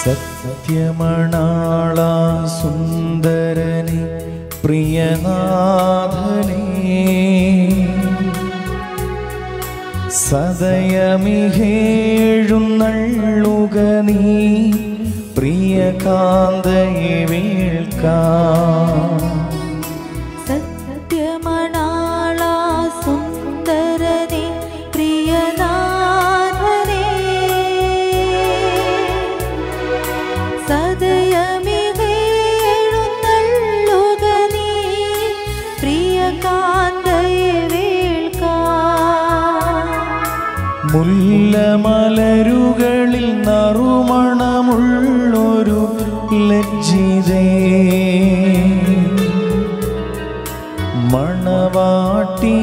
സത്യമണാള സുന്ദരനെ പ്രിയനാഥനേ സദയമിഹേഴുന്നള്ളുക നീ പ്രിയകാന്തയെ വേൾക്കാം സത്യമണാള സുന്ദരനെ പ്രിയനാഥനേ സദയമികേഴുന്നള്ളുക നീ പ്രിയകാന്തയെ വേൾക്കാം മുല്ലമലരുകളിൽ നറുമണമുള്ളൊരു ലജ്ജിതേ മണവാട്ടി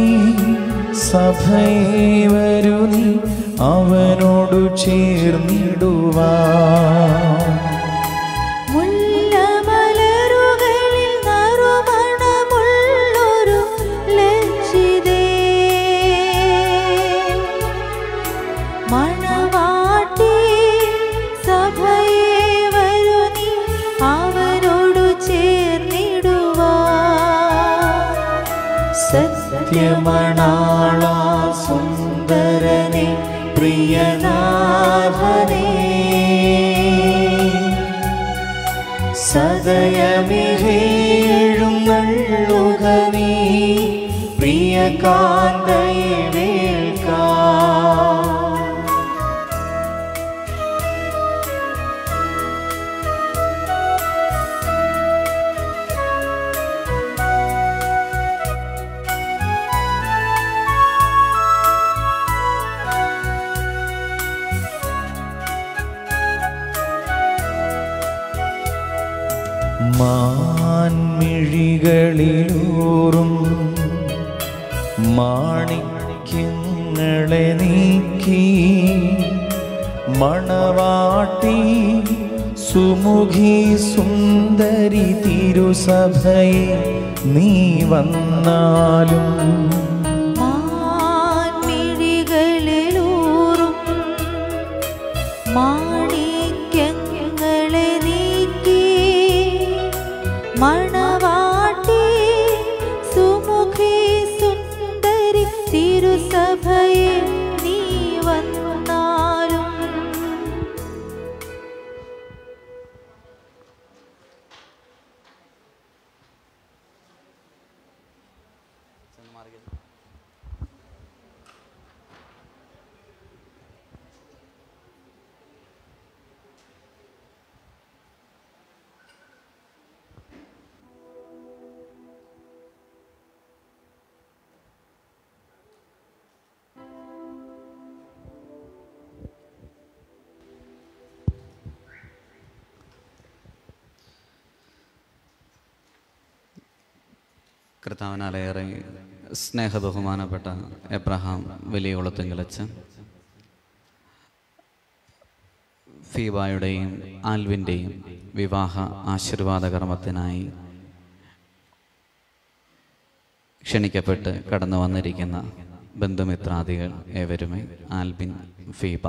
സഭയെ വരു നീ അവനോടു ചേർന്നിടുവാ മുല്ലമലരുകളിൽ നറുമണമുള്ളൊരു ലജ്ജിതേ മണവാട്ടി സഭയെ വരു നീ അവനോടു ചേർന്നിടുവാ സത്യമണാള സുന്ദരനെ പ്രിയനാഥനേ സദയമിഹേഴുന്നള്ളുക നീ പ്രിയകാന്തയെ വേൾക്കാം മാൻമിഴികളിലൂറും മാണിക്യങ്ങളെ നീക്കി മണവാട്ടി സുമുഖി സുന്ദരി തിരുസഭയെ നീ വന്നാലും മാൻമിഴികളിലൂറും മാണിക്യങ്ങളെ നീക്കി മണവാട്ടി സുമുഖി സുന്ദരി തിരുസഭയെ നീ വന്നാലും കർത്താവിനാലേറെ സ്നേഹബഹുമാനപ്പെട്ട എബ്രഹാം വലിയ കുളത്തുങ്കിലച്ചൻ ഫീബായുടെയും ആൽവിൻ്റെയും വിവാഹ ആശീർവാദ കർമ്മത്തിനായി ക്ഷണിക്കപ്പെട്ട് കടന്നു വന്നിരിക്കുന്ന ബന്ധുമിത്രാദികൾ ഏവരുമേ ആൽബിൻ ഫീബ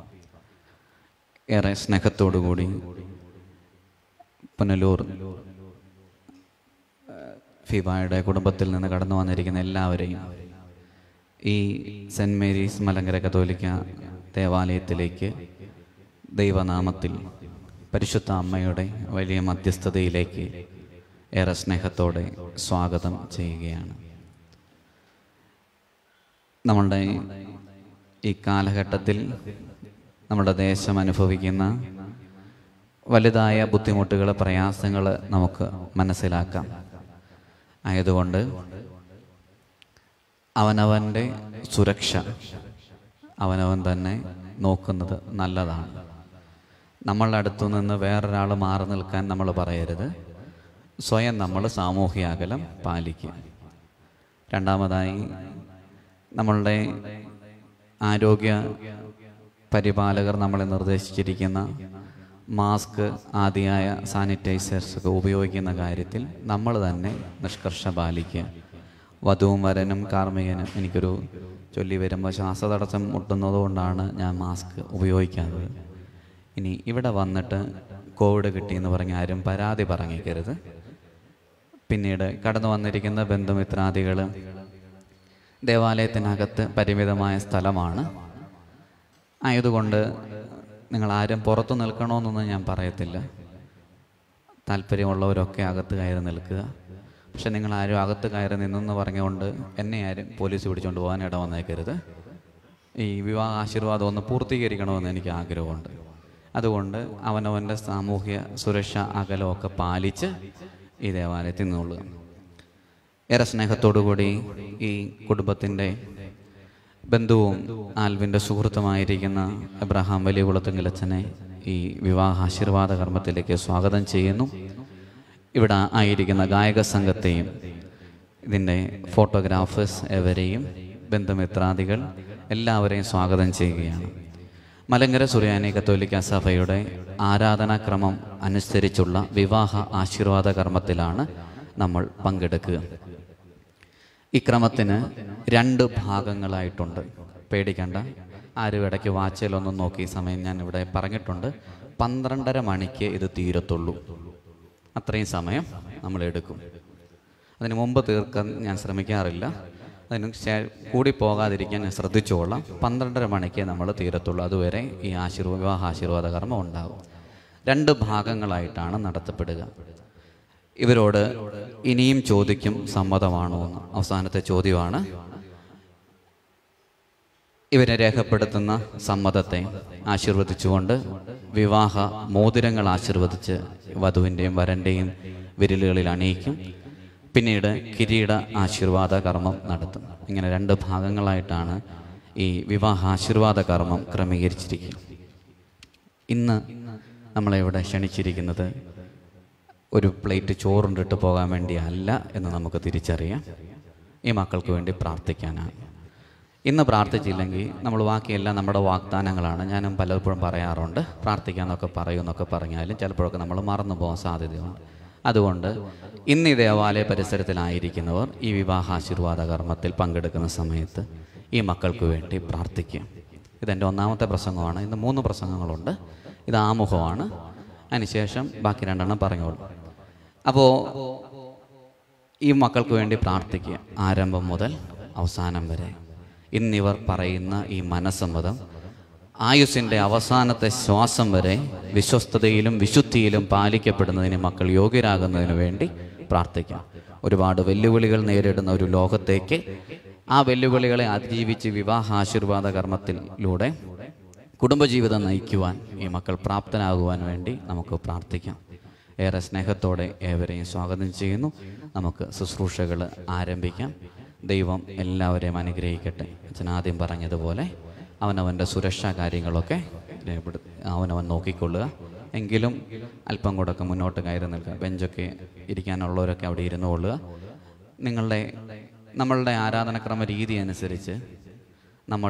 ഏറെ സ്നേഹത്തോടുകൂടി പുനലൂർ ഫിബായുടെ കുടുംബത്തിൽ നിന്ന് കടന്നു വന്നിരിക്കുന്ന എല്ലാവരെയും ഈ സെൻറ് മേരീസ് മലങ്കര കത്തോലിക്ക ദേവാലയത്തിലേക്ക് ദൈവനാമത്തിൽ പരിശുദ്ധ അമ്മയുടെ വലിയ മധ്യസ്ഥതയിലേക്ക് ഏറെ സ്നേഹത്തോടെ സ്വാഗതം ചെയ്യുകയാണ് നമ്മളുടെ ഈ കാലഘട്ടത്തിൽ നമ്മുടെ ദേശം അനുഭവിക്കുന്ന വലുതായ ബുദ്ധിമുട്ടുകൾ പ്രയാസങ്ങൾ നമുക്ക് മനസ്സിലാക്കാം ആയതുകൊണ്ട് അവനവൻ്റെ സുരക്ഷ അവനവൻ തന്നെ നോക്കുന്നത് നല്ലതാണ് നമ്മളുടെ അടുത്തു നിന്ന് വേറൊരാൾ മാറി നിൽക്കാൻ നമ്മൾ പറയരുത് സ്വയം നമ്മൾ സാമൂഹ്യ അകലം പാലിക്കുക രണ്ടാമതായി നമ്മളുടെ ആരോഗ്യ പരിപാലകർ നമ്മളെ നിർദ്ദേശിച്ചിരിക്കുന്ന മാസ്ക് ആദിയായ സാനിറ്റൈസേഴ്സ് ഒക്കെ ഉപയോഗിക്കുന്ന കാര്യത്തിൽ നമ്മൾ തന്നെ നിഷ്കർഷ പാലിക്കുക വധുവും വരനും കാർമ്മികനും എനിക്കൊരു ചൊല്ലി വരുമ്പോൾ ശ്വാസതടസ്സം മുട്ടുന്നത് കൊണ്ടാണ് ഞാൻ മാസ്ക് ഉപയോഗിക്കാത്തത് ഇനി ഇവിടെ വന്നിട്ട് കോവിഡ് കിട്ടിയെന്ന് പറഞ്ഞ് ആരും പരാതി പറഞ്ഞേക്കരുത് പിന്നീട് കടന്നു വന്നിരിക്കുന്ന ബന്ധുമിത്രാദികൾ ദേവാലയത്തിനകത്ത് പരിമിതമായ സ്ഥലമാണ് ആയതുകൊണ്ട് നിങ്ങൾ ആരും പുറത്തു നിൽക്കണമെന്നൊന്നും ഞാൻ പറയത്തില്ല താല്പര്യമുള്ളവരൊക്കെ അകത്ത് കയറി നിൽക്കുക പക്ഷെ നിങ്ങൾ ആരും അകത്ത് കയറി നിന്നെന്ന് പറഞ്ഞുകൊണ്ട് എന്നെ ആരും പോലീസ് പിടിച്ചുകൊണ്ട് പോകാൻ ഇട വന്നേക്കരുത് ഈ വിവാഹ ആശീർവാദം ഒന്ന് പൂർത്തീകരിക്കണമെന്ന് എനിക്ക് ആഗ്രഹമുണ്ട് അതുകൊണ്ട് അവനവൻ്റെ സാമൂഹ്യ സുരക്ഷ അകലമൊക്കെ പാലിച്ച് ഈ ദേവാലയത്തിൽ നിന്നുള്ളൂ ഏറെ സ്നേഹത്തോടുകൂടി ഈ കുടുംബത്തിൻ്റെ ബന്ധുവും ആൽവിൻ്റെ സുഹൃത്തുമായിരിക്കുന്ന എബ്രഹാം വലിയ കുളത്തുങ്കിലച്ഛനെ ഈ വിവാഹ ആശീർവാദ കർമ്മത്തിലേക്ക് സ്വാഗതം ചെയ്യുന്നു ഇവിടെ ആയിരിക്കുന്ന ഗായക സംഘത്തെയും ഇതിൻ്റെ ഫോട്ടോഗ്രാഫേഴ്സ് എവരെയും ബന്ധുമിത്രാദികൾ എല്ലാവരെയും സ്വാഗതം ചെയ്യുകയാണ് മലങ്കര സുറിയാനി കത്തോലിക്ക സഭയുടെ ആരാധനാക്രമം അനുസരിച്ചുള്ള വിവാഹ ആശീർവാദ കർമ്മത്തിലാണ് നമ്മൾ പങ്കെടുക്കുക ഈ ക്രമത്തിന് രണ്ട് ഭാഗങ്ങളായിട്ടുണ്ട് പേടിക്കണ്ട ആരും ഇടയ്ക്ക് വാച്ചിലൊന്നും നോക്കി ഈ സമയം ഞാൻ ഇവിടെ പറഞ്ഞിട്ടുണ്ട് പന്ത്രണ്ടര മണിക്ക് ഇത് തീരത്തുള്ളൂ അത്രയും സമയം നമ്മൾ എടുക്കും അതിന് മുമ്പ് തീർക്കാൻ ഞാൻ ശ്രമിക്കാറില്ല അതിന് ശേ- കൂടി പോകാതിരിക്കാൻ ഞാൻ ശ്രദ്ധിച്ചോളാം പന്ത്രണ്ടര മണിക്ക് നമ്മൾ തീരത്തുള്ളൂ അതുവരെ ഈ ആശീർവ വിവാഹ ആശീർവാദ കർമ്മം ഉണ്ടാകും രണ്ട് ഭാഗങ്ങളായിട്ടാണ് നടത്തപ്പെടുക ഇവരോട് ഇനിയും ചോദിക്കും സമ്മതമാണോ എന്ന് അവസാനത്തെ ചോദ്യമാണ് ഇവരെ രേഖപ്പെടുത്തുന്ന സമ്മതത്തെ ആശീർവദിച്ചുകൊണ്ട് വിവാഹ മോതിരങ്ങൾ ആശീർവദിച്ച് വധുവിൻ്റെയും വരൻ്റെയും വിരലുകളിൽ അണിയിക്കും പിന്നീട് കിരീട ആശീർവാദ കർമ്മം നടത്തും ഇങ്ങനെ രണ്ട് ഭാഗങ്ങളായിട്ടാണ് ഈ വിവാഹ ആശീർവാദ കർമ്മം ക്രമീകരിച്ചിരിക്കുക ഇന്ന് നമ്മളെ ഇവിടെ ക്ഷണിച്ചിരിക്കുന്നത് ഒരു പ്ലേറ്റ് ചോറുണ്ടിട്ട് പോകാൻ വേണ്ടി അല്ല എന്ന് നമുക്ക് തിരിച്ചറിയാം ഈ മക്കൾക്ക് വേണ്ടി പ്രാർത്ഥിക്കാനാണ് ഇന്ന് പ്രാർത്ഥിച്ചില്ലെങ്കിൽ നമ്മൾ ബാക്കിയെല്ലാം നമ്മുടെ വാഗ്ദാനങ്ങളാണ് ഞാനും പലപ്പോഴും പറയാറുണ്ട് പ്രാർത്ഥിക്കാന്നൊക്കെ പറയുമെന്നൊക്കെ പറഞ്ഞാലും ചിലപ്പോഴൊക്കെ നമ്മൾ മറന്നു പോകാൻ സാധ്യതയുണ്ട് അതുകൊണ്ട് ഇന്ന് ഈ ദേവാലയ പരിസരത്തിലായിരിക്കുന്നവർ ഈ വിവാഹ ആശീർവാദ കർമ്മത്തിൽ പങ്കെടുക്കുന്ന സമയത്ത് ഈ മക്കൾക്ക് വേണ്ടി പ്രാർത്ഥിക്കുക ഇതെൻ്റെ ഒന്നാമത്തെ പ്രസംഗമാണ് ഇന്ന് മൂന്ന് പ്രസംഗങ്ങളുണ്ട് ഇത് ആമുഖമാണ് അതിനുശേഷം ബാക്കി രണ്ടെണ്ണം പറഞ്ഞോളൂ അപ്പോൾ ഈ മക്കൾക്ക് വേണ്ടി പ്രാർത്ഥിക്കുക ആരംഭം മുതൽ അവസാനം വരെ ഇന്നിവർ പറയുന്ന ഈ മനസ്സമ്മതം ആയുസിൻ്റെ അവസാനത്തെ ശ്വാസം വരെ വിശ്വസ്തതയിലും വിശുദ്ധിയിലും പാലിക്കപ്പെടുന്നതിന് മക്കൾ യോഗ്യരാകുന്നതിന് വേണ്ടി പ്രാർത്ഥിക്കാം ഒരുപാട് വെല്ലുവിളികൾ നേരിടുന്ന ഒരു ലോകത്തേക്ക് ആ വെല്ലുവിളികളെ അതിജീവിച്ച് വിവാഹ ആശീർവാദ കർമ്മത്തിലൂടെ കുടുംബജീവിതം നയിക്കുവാൻ ഈ മക്കൾ പ്രാപ്തനാകുവാൻ വേണ്ടി നമുക്ക് പ്രാർത്ഥിക്കാം ഏറെ സ്നേഹത്തോടെ ഏവരെയും സ്വാഗതം ചെയ്യുന്നു നമുക്ക് ശുശ്രൂഷകൾ ആരംഭിക്കാം ദൈവം എല്ലാവരെയും അനുഗ്രഹിക്കട്ടെ അച്ഛൻ ആദ്യം പറഞ്ഞതുപോലെ അവനവൻ്റെ സുരക്ഷാ കാര്യങ്ങളൊക്കെ രേഖപ്പെടു അവനവൻ നോക്കിക്കൊള്ളുക എങ്കിലും അല്പം കൂടെയൊക്കെ മുന്നോട്ട് കയറി നിൽക്കുക ബെഞ്ചൊക്കെ ഇരിക്കാനുള്ളവരൊക്കെ അവിടെ ഇരുന്നു കൊള്ളുക നിങ്ങളുടെ നമ്മളുടെ ആരാധനക്രമ രീതി അനുസരിച്ച് നമ്മൾ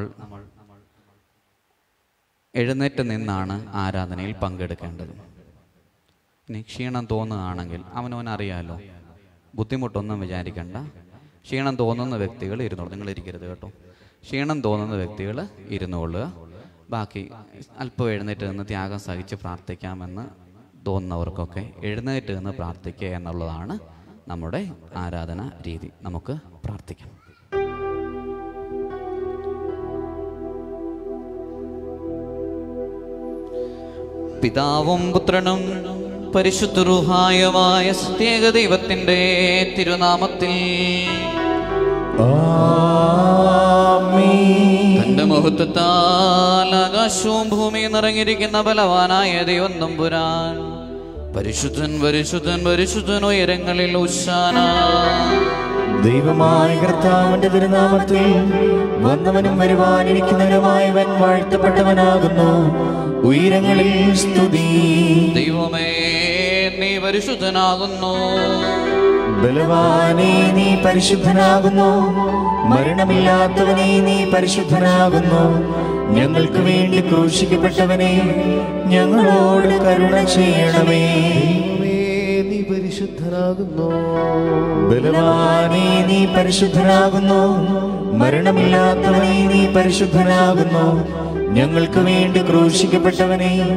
എഴുന്നേറ്റ് നിന്നാണ് ആരാധനയിൽ പങ്കെടുക്കേണ്ടത് ഇനി ക്ഷീണം തോന്നുകയാണെങ്കിൽ അവനവൻ അറിയാലോ ബുദ്ധിമുട്ടൊന്നും വിചാരിക്കണ്ട ക്ഷീണം തോന്നുന്ന വ്യക്തികൾ ഇരുന്നോളൂ നിങ്ങൾ ഇരിക്കരുത് കേട്ടോ ക്ഷീണം തോന്നുന്ന വ്യക്തികൾ ഇരുന്നു കൊള്ളുക ബാക്കി അല്പം എഴുന്നേറ്റ് നിന്ന് ത്യാഗം സഹിച്ച് പ്രാർത്ഥിക്കാമെന്ന് തോന്നുന്നവർക്കൊക്കെ എഴുന്നേറ്റ് നിന്ന് പ്രാർത്ഥിക്കുക എന്നുള്ളതാണ് നമ്മുടെ ആരാധന രീതി നമുക്ക് പ്രാർത്ഥിക്കാം പിതാവും പുത്രനും പരിശുദ്ധറുഹായമായ സ്ത്യേക ദൈവത്തിന്റെ തിരുനാമത്തിൽ തന്റെ മഹത്വത്താൽ ആകാശവും ഭൂമിയും നിറഞ്ഞിരിക്കുന്ന ബലവാനായ ദൈവം തമ്പുരാൻ പരിശുദ്ധൻ പരിശുദ്ധൻ പരിശുദ്ധൻ ഉയരങ്ങളിൽ ഉശാന ദൈവമായ കർത്താവിന്റെ തിരുനാമത്തിൽ വന്നവനും വരുവാനിരിക്കുന്നവനുമായവൻ വാഴ്ത്തപ്പെട്ടവനാകുന്നു ഉയരങ്ങളിൽ സ്തുതി ദൈവമേ നീ പരിശുദ്ധനാകുന്നു ബലവാനേ നീ പരിശുദ്ധനാകുന്നു മരണമില്ലാത്തവനേ നീ പരിശുദ്ധനാകുന്നു ഞങ്ങൾക്ക് വേണ്ടി ക്രൂശിക്കപ്പെട്ടവനെ ഞങ്ങളോട് കരുണ ചെയ്യണമേ നീ പരിശുദ്ധനാകുന്നു ബലവാനേ നീ പരിശുദ്ധനാകുന്നു മരണമില്ലാത്തവനേ നീ പരിശുദ്ധനാകുന്നു ഞങ്ങൾക്ക് വേണ്ടി ക്രൂശിക്കപ്പെട്ടവനെ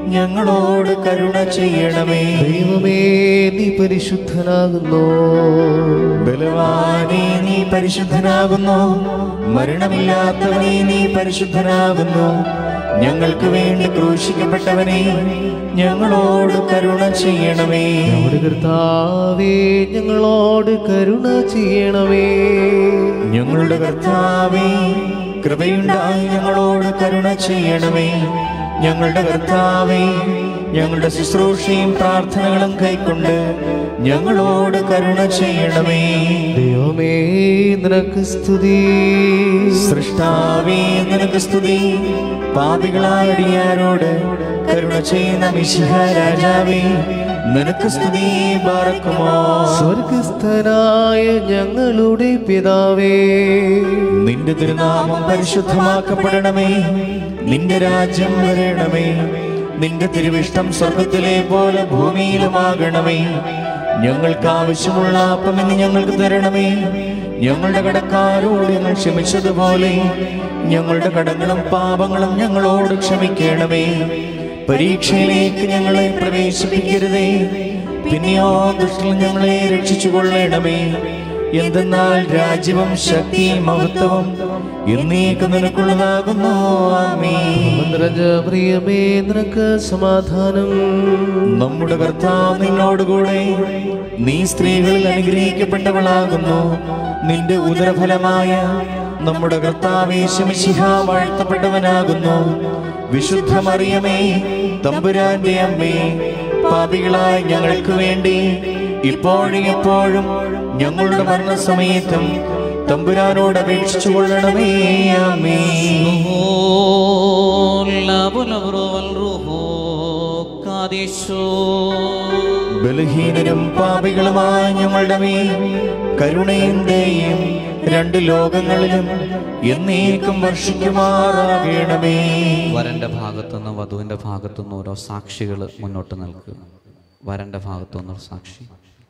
ഞങ്ങളോട് കരുണ ചെയ്യണമേ ദൈവമേ നീ പരിശുദ്ധനാകുന്നു ബലവാനെ നീ പരിശുദ്ധനാകുന്നു മരണമില്ലാത്തവനെ നീ പരിശുദ്ധനാകുന്നു ഞങ്ങൾക്ക് വേണ്ടി ക്രൂശിക്കപ്പെട്ടവനെ ഞങ്ങളോട് കരുണ ചെയ്യണമേ ഞങ്ങളുടെ കർത്താവേ ഞങ്ങളോട് കരുണ ചെയ്യണമേ ഞങ്ങളുടെ കർത്താവേ കൃപയുണ്ടായി ഞങ്ങളോട് കരുണ ചെയ്യണമേ ഞങ്ങളുടെ കർത്താവേ ഞങ്ങളുടെ ശുശ്രൂഷയും പ്രാർത്ഥനകളും കൈക്കൊണ്ട് ഞങ്ങളോട് കരുണ ചെയ്യണമേ ദൈവമേ നിനക്ക് സ്തുതി സൃഷ്ടാവേ നിനക്ക് സ്തുതി പാപികളായ അടിയാരോട് കരുണ ചെയ്യുന്ന മിശിഹ രാജാവേ നിനക്ക് സ്തുതി പാർക്കുമോ സ്വർഗസ്ഥനായ ഞങ്ങളുടെ പിതാവേ നിന്റെ തിരുനാമം പരിശുദ്ധമാക്കപ്പെടണമേ നിന്റെ രാജ്യം വരണമേ നിന്റെ തിരുവിഷ്ടം സ്വർഗത്തിലെ പോലെ ഭൂമിയിലുമാകണമേ ഞങ്ങൾക്ക് ആവശ്യമുള്ള അപ്പം ഇന്ന് ഞങ്ങൾക്ക് തരണമേ ഞങ്ങളുടെ കടക്കാരോട് ഞങ്ങൾ ക്ഷമിച്ചതുപോലെ ഞങ്ങളുടെ കടങ്ങളും പാപങ്ങളും ഞങ്ങളോട് ക്ഷമിക്കണമേ പരീക്ഷയിലേക്ക് ഞങ്ങളെ പ്രവേശിപ്പിക്കരുതേ പിന്നെയോ ദുഷ്ടം ഞങ്ങളെ രക്ഷിച്ചു കൊള്ളണമേ എന്തെന്നാൽ രാജ്യവും ശക്തിയും മഹത്വവും എന്നേക്ക് നിനക്കുള്ളതാകുന്നു ആമേ പ്രിയമേ നിനക്ക് സമാധാനം നമ്മുടെ കർത്താവ് നിന്നോടുകൂടെ നീ സ്ത്രീകളിൽ അനുഗ്രഹിക്കപ്പെട്ടവളാകുന്നു നിന്റെ ഉദരഫലമായ നമ്മുടെ കർത്താവേശമിശിഹ വാഴ്ത്തപ്പെട്ടവനാകുന്നു വിശുദ്ധ മറിയമേ തമ്പുരാന്റെ അമ്മേ പാപികളായ ഞങ്ങൾക്ക് വേണ്ടി ഇപ്പോഴും എപ്പോഴും ഞങ്ങളുടെ മരണസമയത്തും തമ്പുരാനോട് അപേക്ഷിച്ചു കൊള്ളണമേ അമ്മേ ബലഹീനരും പാപികളുമായ ഞങ്ങളുടെ മേൽ കരുണയും ദയയും രണ്ട് ലോകങ്ങളിലും എന്നേക്കും വർഷിക്കുമാറാകണമേ വരന്റെ ഭാഗത്തുനിന്ന് വധുവിന്റെ ഭാഗത്തുനിന്ന് ഓരോ സാക്ഷികൾ മുന്നോട്ട് നിൽക്കുക വരന്റെ ഭാഗത്തുനിന്ന് ഒരു സാക്ഷി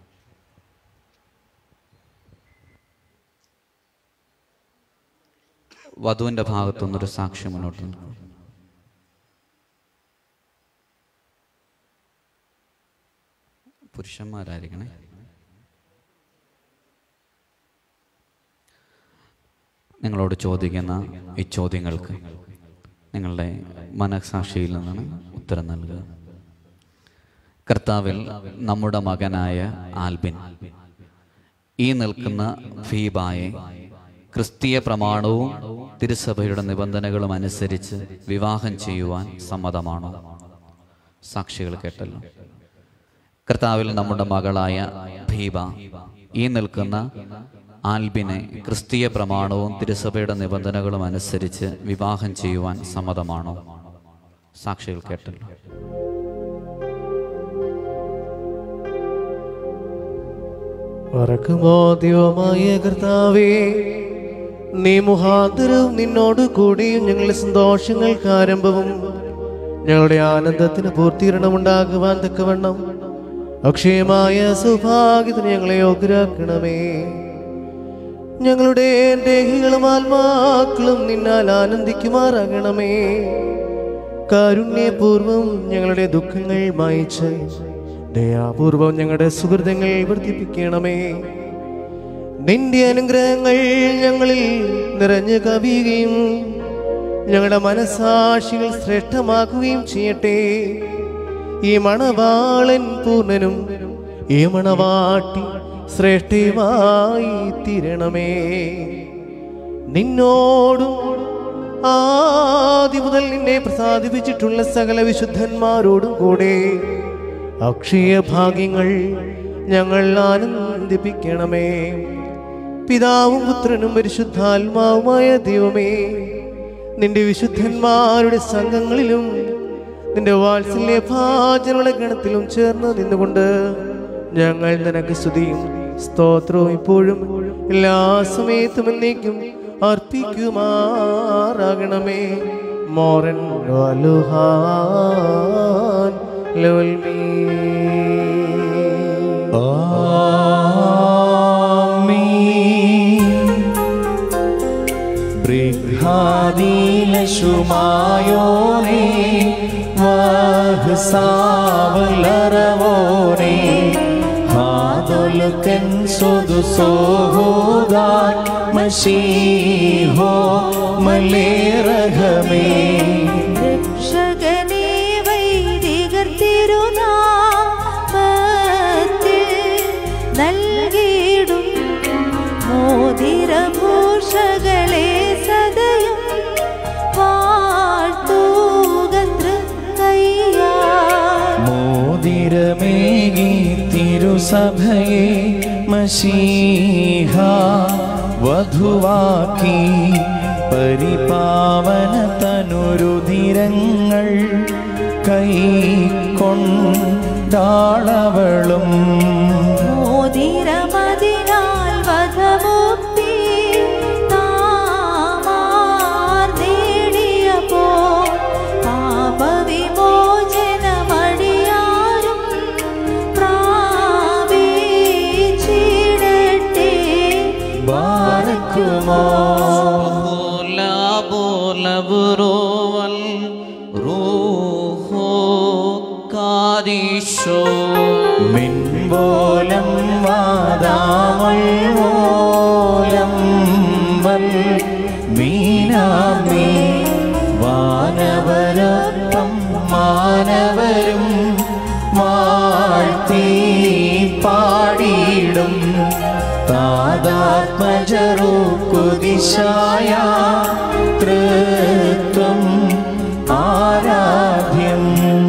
വധുവിന്റെ ഭാഗത്തുനിന്ന് ഒരു സാക്ഷി മുന്നോട്ട് നിൽക്കുക പുരുഷന്മാരായിരിക്കണേ നിങ്ങളോട് ചോദിക്കുന്ന ഈ ചോദ്യങ്ങൾക്ക് നിങ്ങളുടെ മനസാക്ഷിയിൽ നിന്നാണ് ഉത്തരം നൽകുക കർത്താവിൽ നമ്മുടെ മകനായ ആൽബിൻ ഈ നിൽക്കുന്ന ഫീബായെ ക്രിസ്തീയ പ്രമാണവും തിരുസഭയുടെ നിബന്ധനകളും അനുസരിച്ച് വിവാഹം ചെയ്യുവാൻ സമ്മതമാണോ സാക്ഷികൾ കേട്ടല്ലോ കർത്താവിൽ നമ്മുടെ മകളായ ഭീബ ഈ നിൽക്കുന്ന ആൽബിനെ ക്രിസ്തീയ പ്രമാണവും തിരുസഭയുടെ നിബന്ധനകളും അനുസരിച്ച് വിവാഹം ചെയ്യുവാൻ സമ്മതമാണോ സാക്ഷികൾ കേട്ടല്ലോ മറക്കുമോ ദൈവമായ കർത്താവേ നീ മുഹാന്തരവും നിന്നോട് കൂടിയും ഞങ്ങളുടെ സന്തോഷങ്ങൾക്ക് ആരംഭവും ഞങ്ങളുടെ ആനന്ദത്തിന് പൂർത്തീകരണമുണ്ടാകുവാൻ തക്കവണ്ണം അക്ഷയമായ സൗഭാഗ്യത്തിന് ഞങ്ങളെ യോഗ്യരാക്കണമേ ഞങ്ങളുടെ ദേഹികളും ആത്മാക്കളും നിന്നാൽ ആനന്ദിക്കുമാറാകണമേ കാരുണ്യപൂർവം ഞങ്ങളുടെ ദുഃഖങ്ങൾ മായിച്ച് ദയാപൂർവം ഞങ്ങളുടെ സുഹൃതങ്ങൾ വർദ്ധിപ്പിക്കണമേ നിന്റെ അനുഗ്രഹങ്ങൾ ഞങ്ങളിൽ നിറഞ്ഞു കവിയുകയും ഞങ്ങളുടെ മനസാക്ഷികൾ ശ്രേഷ്ഠമാക്കുകയും ചെയ്യട്ടെ ഈ മണവാളൻ പൂർണ്ണനും ഈ മണവാട്ടി ശ്രേഷ്ഠയുമായി തീരണമേ നിന്നോടും ആദ്യ മുതൽ നിന്നെ പ്രസാദിപ്പിച്ചിട്ടുള്ള സകല വിശുദ്ധന്മാരോടും കൂടെ അക്ഷയ ഭാഗ്യങ്ങൾ ഞങ്ങൾ ആനന്ദിപ്പിക്കണമേ പിതാവും പുത്രനും പരിശുദ്ധാത്മാവുമായ ദൈവമേ നിന്റെ വിശുദ്ധന്മാരുടെ സംഘങ്ങളിലും നിന്റെ വാത്സല്യ ഭാജനയുടെ ഗണത്തിലും ചേർന്ന് നിന്നുകൊണ്ട് ഞങ്ങൾ നിനക്ക് സ്തുതിയും സ്തോത്രവും ഇപ്പോഴും എല്ലാ സമയത്തും എന്നേക്കും അർപ്പിക്കുമാറാകണമേ മോറൻ വലുഹാൻ ലവൽ മീ ബൃഹാദീലശുമായോനേ വാ സാവലറവോനെ ഹാദൊലുക്കൻ സുതു സോഹോദാൻ മഷീഹോ മലേറഹമേ രക്ഷകനേ വൈദികർ തിരുനാമത്തിൽ നൽകിയിടും മോതിരഭൂഷകളെ സദയം വാഴ്ത്തൂക തൃക്കയ്യാ മോതിരമേകി തിരുസഭയെ മഷീഹ വധുവാക്കി പരിപാവന തനുരുതിരങ്ങൾ കൈക്കൊണ്ടാളവളും മോതിരമതിനാൽ വധമുക്തി താമാർ നേടിയപ്പോ പാപവിമോചനമടിയാരും പ്രാപിച്ചിടട്ടെ ബാരക്കുമോ بولا بولا بروال روحو قاديشو മിൻപോലം വാദാമൽ മോലം വൽ മീനാമി വാനവരൊപ്പം മാനവരും വാഴ്ത്തി പാടിയിടും താതാത്മജറു കുതിശായ തൃത്വം ആരാധ്യം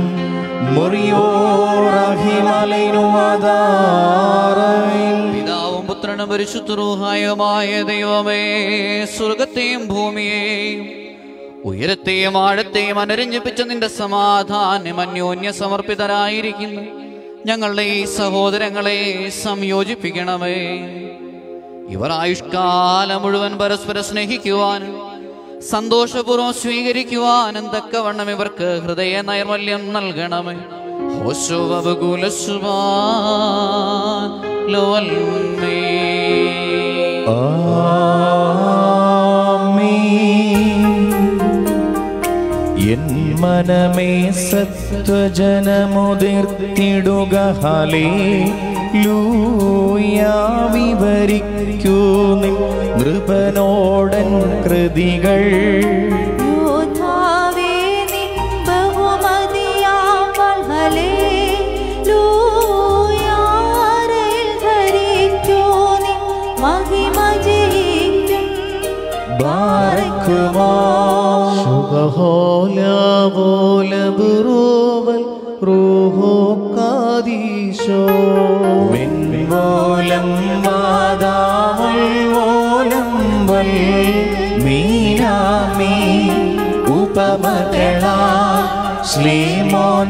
മുറിയോറഹിമലൈനുമതാറൈൻ പിതാവും പുത്രനും പരിശുദ്ധരൂഹായുമായ ദൈവമേ സ്വർഗത്തെയും ഭൂമിയെയും ഉയരത്തെയും ആഴത്തെയും അനുരഞ്ജിപ്പിച്ച നിന്റെ സമാധാനം അന്യോന്യ സമർപ്പിതരായിരിക്കുന്നു ഞങ്ങളുടെ ഈ സഹോദരങ്ങളെ സംയോജിപ്പിക്കണമേ ഇവർ ആയുഷ്കാലം മുഴുവൻ പരസ്പരം സ്നേഹിക്കുവാനും സന്തോഷപൂർവ്വം സ്വീകരിക്കുവാനും തക്കവണ്ണം ഇവർക്ക് ഹൃദയ നൈർമല്യം നൽകണമേ ഹോശോ വബകുലസുബാൻ ലോൽമേ എൻ മനമേ സത്വജനമുതിർത്തിടുക ഹലേ ലൂയാ വിവരിക്കൂ നിൻ നൃപനോടൻ കൃതികൾ യോദ്ധാവേ നിൻ ബഹുമതിയാം വൽഹല്ലേലൂയാരയിൽ ധരിക്കൂ നിൻ മഹിമ ജയിക്കും ബാരക്കുമോ ശുഭഹോലോലബുറോവൽ റൂഹോ കാദീശോ വെൺമൂലം വാദാമൽ മൂലം വൽ മീനാമീ ഉപമകളാ ശ്രീമോൻ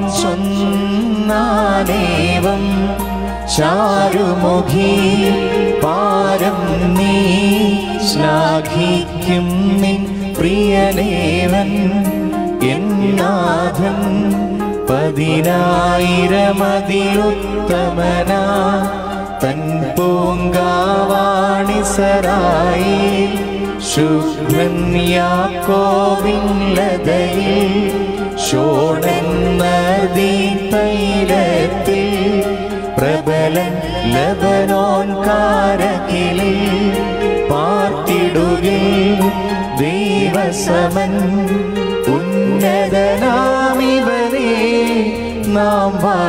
ചൊന്നാനേവം ചാരുമുഖി പാരം നീ ശ്ലാഘിക്കും നിൻ പ്രിയനേവൻ എന്നാഥൻ പതിനായിരമതിലുത്തമന തൻ പൂങ്കാവാണിസരായി ശുഭ്രൻ യാക്കോവിൻ ലതയിൽ ഷോണൻ നദീ തൈലത്തിൽ പ്രബലൻ ലബനോൻ കാരകിലിൽ പാർത്തിടുകിൽ ദൈവസമൻ ഉന്നതനാമിവനെ നാം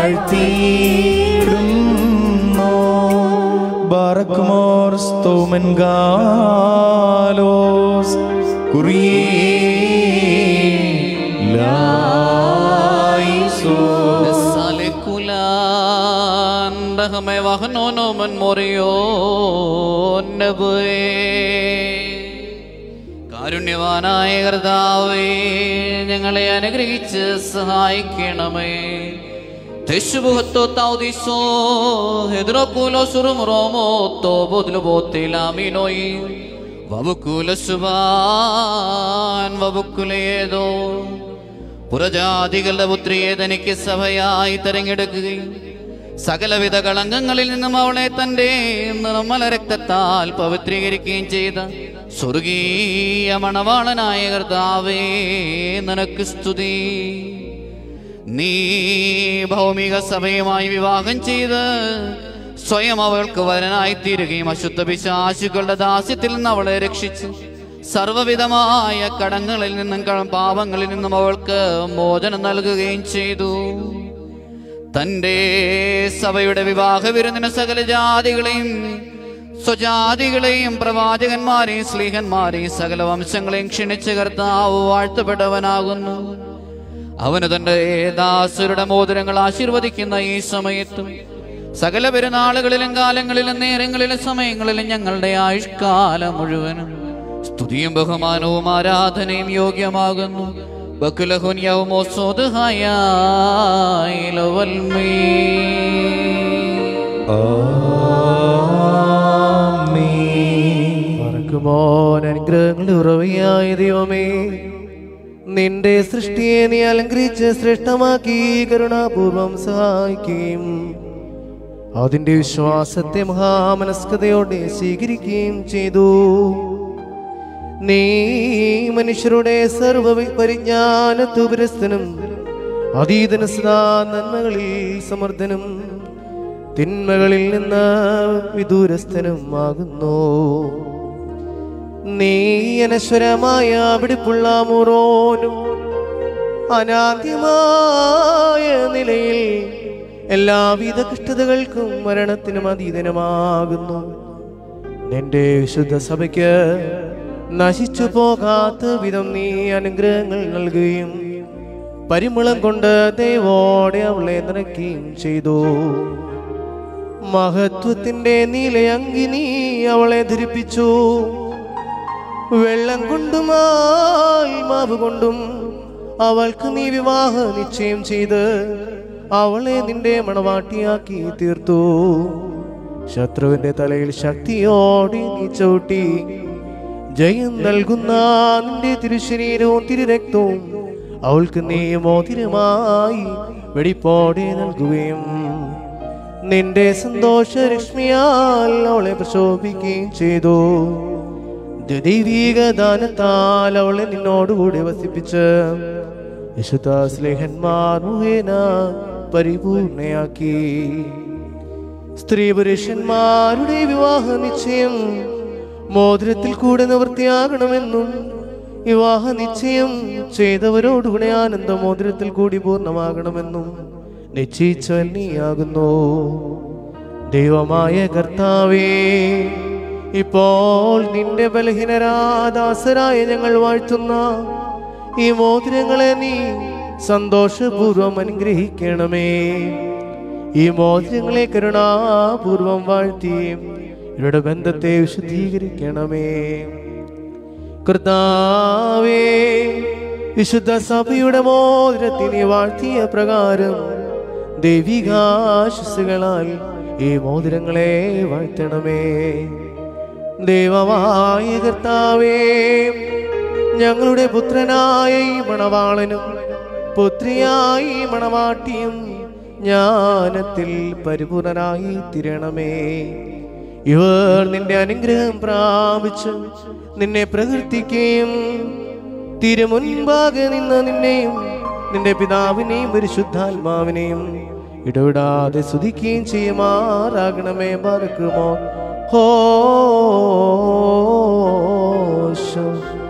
വാഴ്ത്തിയിടുന്നു ബാറക്കുമോർ സ്തോമൻ ഗാലോസ് കുറിയേലായിസോ സലിക്കുലാൻ റഹമെ വഹനോനോ മൻ മൊറിയോ നബുവേ. കാരുണ്യവാനായ കർത്താവേ ഞങ്ങളെ അനുഗ്രഹിച്ച് സഹായിക്കണമേ തെശുബുഹത്തോ തൗദിസോ ഹെദ്രോക്കുലോ സുറുമുറോമോ തോ ബുദ്ലു ബോത്തിലാമിനോയി വബുക്കുല സുബാൻ വബുക്കുലേതോ പുറജാതികളുടെ പുത്രിയെ തനിക്ക് സഭയായി തെരഞ്ഞെടുക്കുകയും സകലവിധ കളങ്കങ്ങളിൽ നിന്നും അവളെ തന്റെ നിർമ്മല രക്തത്താൽ പവിത്രീകരിക്കുകയും ചെയ്ത സ്വർഗീയ മണവാളനായ കർത്താവേ നിനക്ക് സ്തുതി നീ ഭൗമിക സഭയുമായി വിവാഹം ചെയ്ത് സ്വയം അവൾക്ക് വരനായി തീരുകയും അശുദ്ധ പിശാശുക്കളുടെ ദാസ്യത്തിൽ നിന്ന് അവളെ രക്ഷിച്ച് സർവവിധമായ കടങ്ങളിൽ നിന്നും ക- പാപങ്ങളിൽ നിന്നും അവൾക്ക് മോചനം നൽകുകയും ചെയ്തു തന്റെ സഭയുടെ വിവാഹ വിരുന്നിന് സകല ജാതികളെയും സ്വജാതികളെയും പ്രവാചകന്മാരെയും സ്ലീഹന്മാരെയും സകല വംശങ്ങളെയും ക്ഷണിച്ച് കർത്താവ് വാഴ്ത്തപ്പെട്ടവനാകുന്നു അവന് തന്റെ ദാസരുടെ മോതിരങ്ങൾ ആശീർവദിക്കുന്ന ഈ സമയത്തും സകല പെരുന്നാളുകളിലും കാലങ്ങളിലും നേരങ്ങളിലും സമയങ്ങളിലും ഞങ്ങളുടെ ആയുഷ്കാലം മുഴുവനും സ്തുതിയും ബഹുമാനവും ആരാധനയും യോഗ്യമാകുന്നു ബക്കുലഹുൻ യൗമോ സ്വതഹായാലവൽമേ പറക്കുമോൻ അനുഗ്രഹങ്ങളുടെ ഉറവയായ ദൈവമേ നിന്റെ സൃഷ്ടിയെ നീ അലങ്കരിച്ച് ശ്രേഷ്ഠമാക്കി കരുണാപൂർവം സഹായിക്കുകയും അതിന്റെ വിശ്വാസത്തെ മഹാമനസ്കതയോടെ സ്വീകരിക്കുകയും ചെയ്തു നീ മനുഷ്യരുടെ സർവ പരിജ്ഞാനത്തുപുരസ്ഥനും അതീതന സദാ നന്മകളിൽ സമർത്ഥനും തിന്മകളിൽ നിന്ന് വിദൂരസ്ഥനും ആകുന്നു നീ അനശ്വരമായ വെടിപ്പുള്ള മുറോനും അനാദ്യമായ നിലയിൽ എല്ലാവിധ കഷ്ടതകൾക്കും മരണത്തിനും അതീതനുമാകുന്നു നിന്റെ വിശുദ്ധ സഭയ്ക്ക് നശിച്ചു പോകാത്ത വിധം നീ അനുഗ്രഹങ്ങൾ നൽകുകയും പരിമളം കൊണ്ട് ദൈവോടെ അവളെ നിറയ്ക്കുകയും ചെയ്തു മഹത്വത്തിന്റെ നീലയങ്കി നീ അവളെ ധരിപ്പിച്ചു വെള്ളം കൊണ്ടും ആത്മാവ് കൊണ്ടും അവൾക്ക് നീ വിവാഹ നിശ്ചയം ചെയ്ത് അവളെ നിന്റെ മണവാട്ടിയാക്കി തീർത്തു ശത്രുവിന്റെ തലയിൽ ശക്തിയോടെ നീ ചവിട്ടി ജയം നൽകുന്ന നിന്റെ തിരുശരീരവും തിരുരക്തവും അവൾക്ക് നീ മോതിരമായി വെടിപ്പോടെ നൽകുകയും നിന്റെ സന്തോഷ രശ്മിയാൽ അവളെ പ്രശോഭിക്കുകയും ചെയ്തു ദൈവീക ദാനത്താൽ അവളെ നിന്നോടുകൂടി വസിപ്പിച്ച് വിശുദ്ധ സ്ലേഹന്മാർ മുഖേന പരിപൂർണയാക്കി സ്ത്രീ പുരുഷന്മാരുടെ വിവാഹ നിശ്ചയം മോതിരത്തിൽ കൂടെ നിവൃത്തിയാകണമെന്നും വിവാഹ നിശ്ചയം ചെയ്തവരോടുകൂടെ ആനന്ദ മോതിരത്തിൽ കൂടി പൂർണ്ണമാകണമെന്നും നിശ്ചയിച്ചവൻ നീയാകുന്നു ദൈവമായ കർത്താവേ ഇപ്പോൾ നിന്റെ ബലഹീനരാദാസരായ ഞങ്ങൾ വാഴ്ത്തുന്ന ഈ മോതിരങ്ങളെ നീ സന്തോഷപൂർവം അനുഗ്രഹിക്കണമേ ഈ മോതിരങ്ങളെ കരുണാപൂർവം വാഴ്ത്തി ഇവരുടെ ബന്ധത്തെ വിശുദ്ധീകരിക്കണമേ കർത്താവേ വിശുദ്ധ സഭയുടെ മോതിരത്തിനെ വാഴ്ത്തിയ പ്രകാരം ദൈവികാശസ്സുകളാൽ ഈ മോതിരങ്ങളെ വാഴ്ത്തണമേ ദൈവമായ കർത്താവേ ഞങ്ങളുടെ പുത്രനായ ഈ മണവാളനും പുത്രിയായി ഈ മണവാട്ടിയും ജ്ഞാനത്തിൽ പരിപൂർണനായി തിരണമേ ഇവർ നിന്റെ അനുഗ്രഹം പ്രാപിച്ച് നിന്നെ പ്രകീർത്തിക്കുകയും തിരുമുൻപാകെ നിന്ന് നിന്നെയും നിന്റെ പിതാവിനെയും പരിശുദ്ധാത്മാവിനെയും ഇടവിടാതെ സ്തുതിക്കുകയും ചെയ്യുമാറാകണമേ പാർക്കുമോ ഹോശോ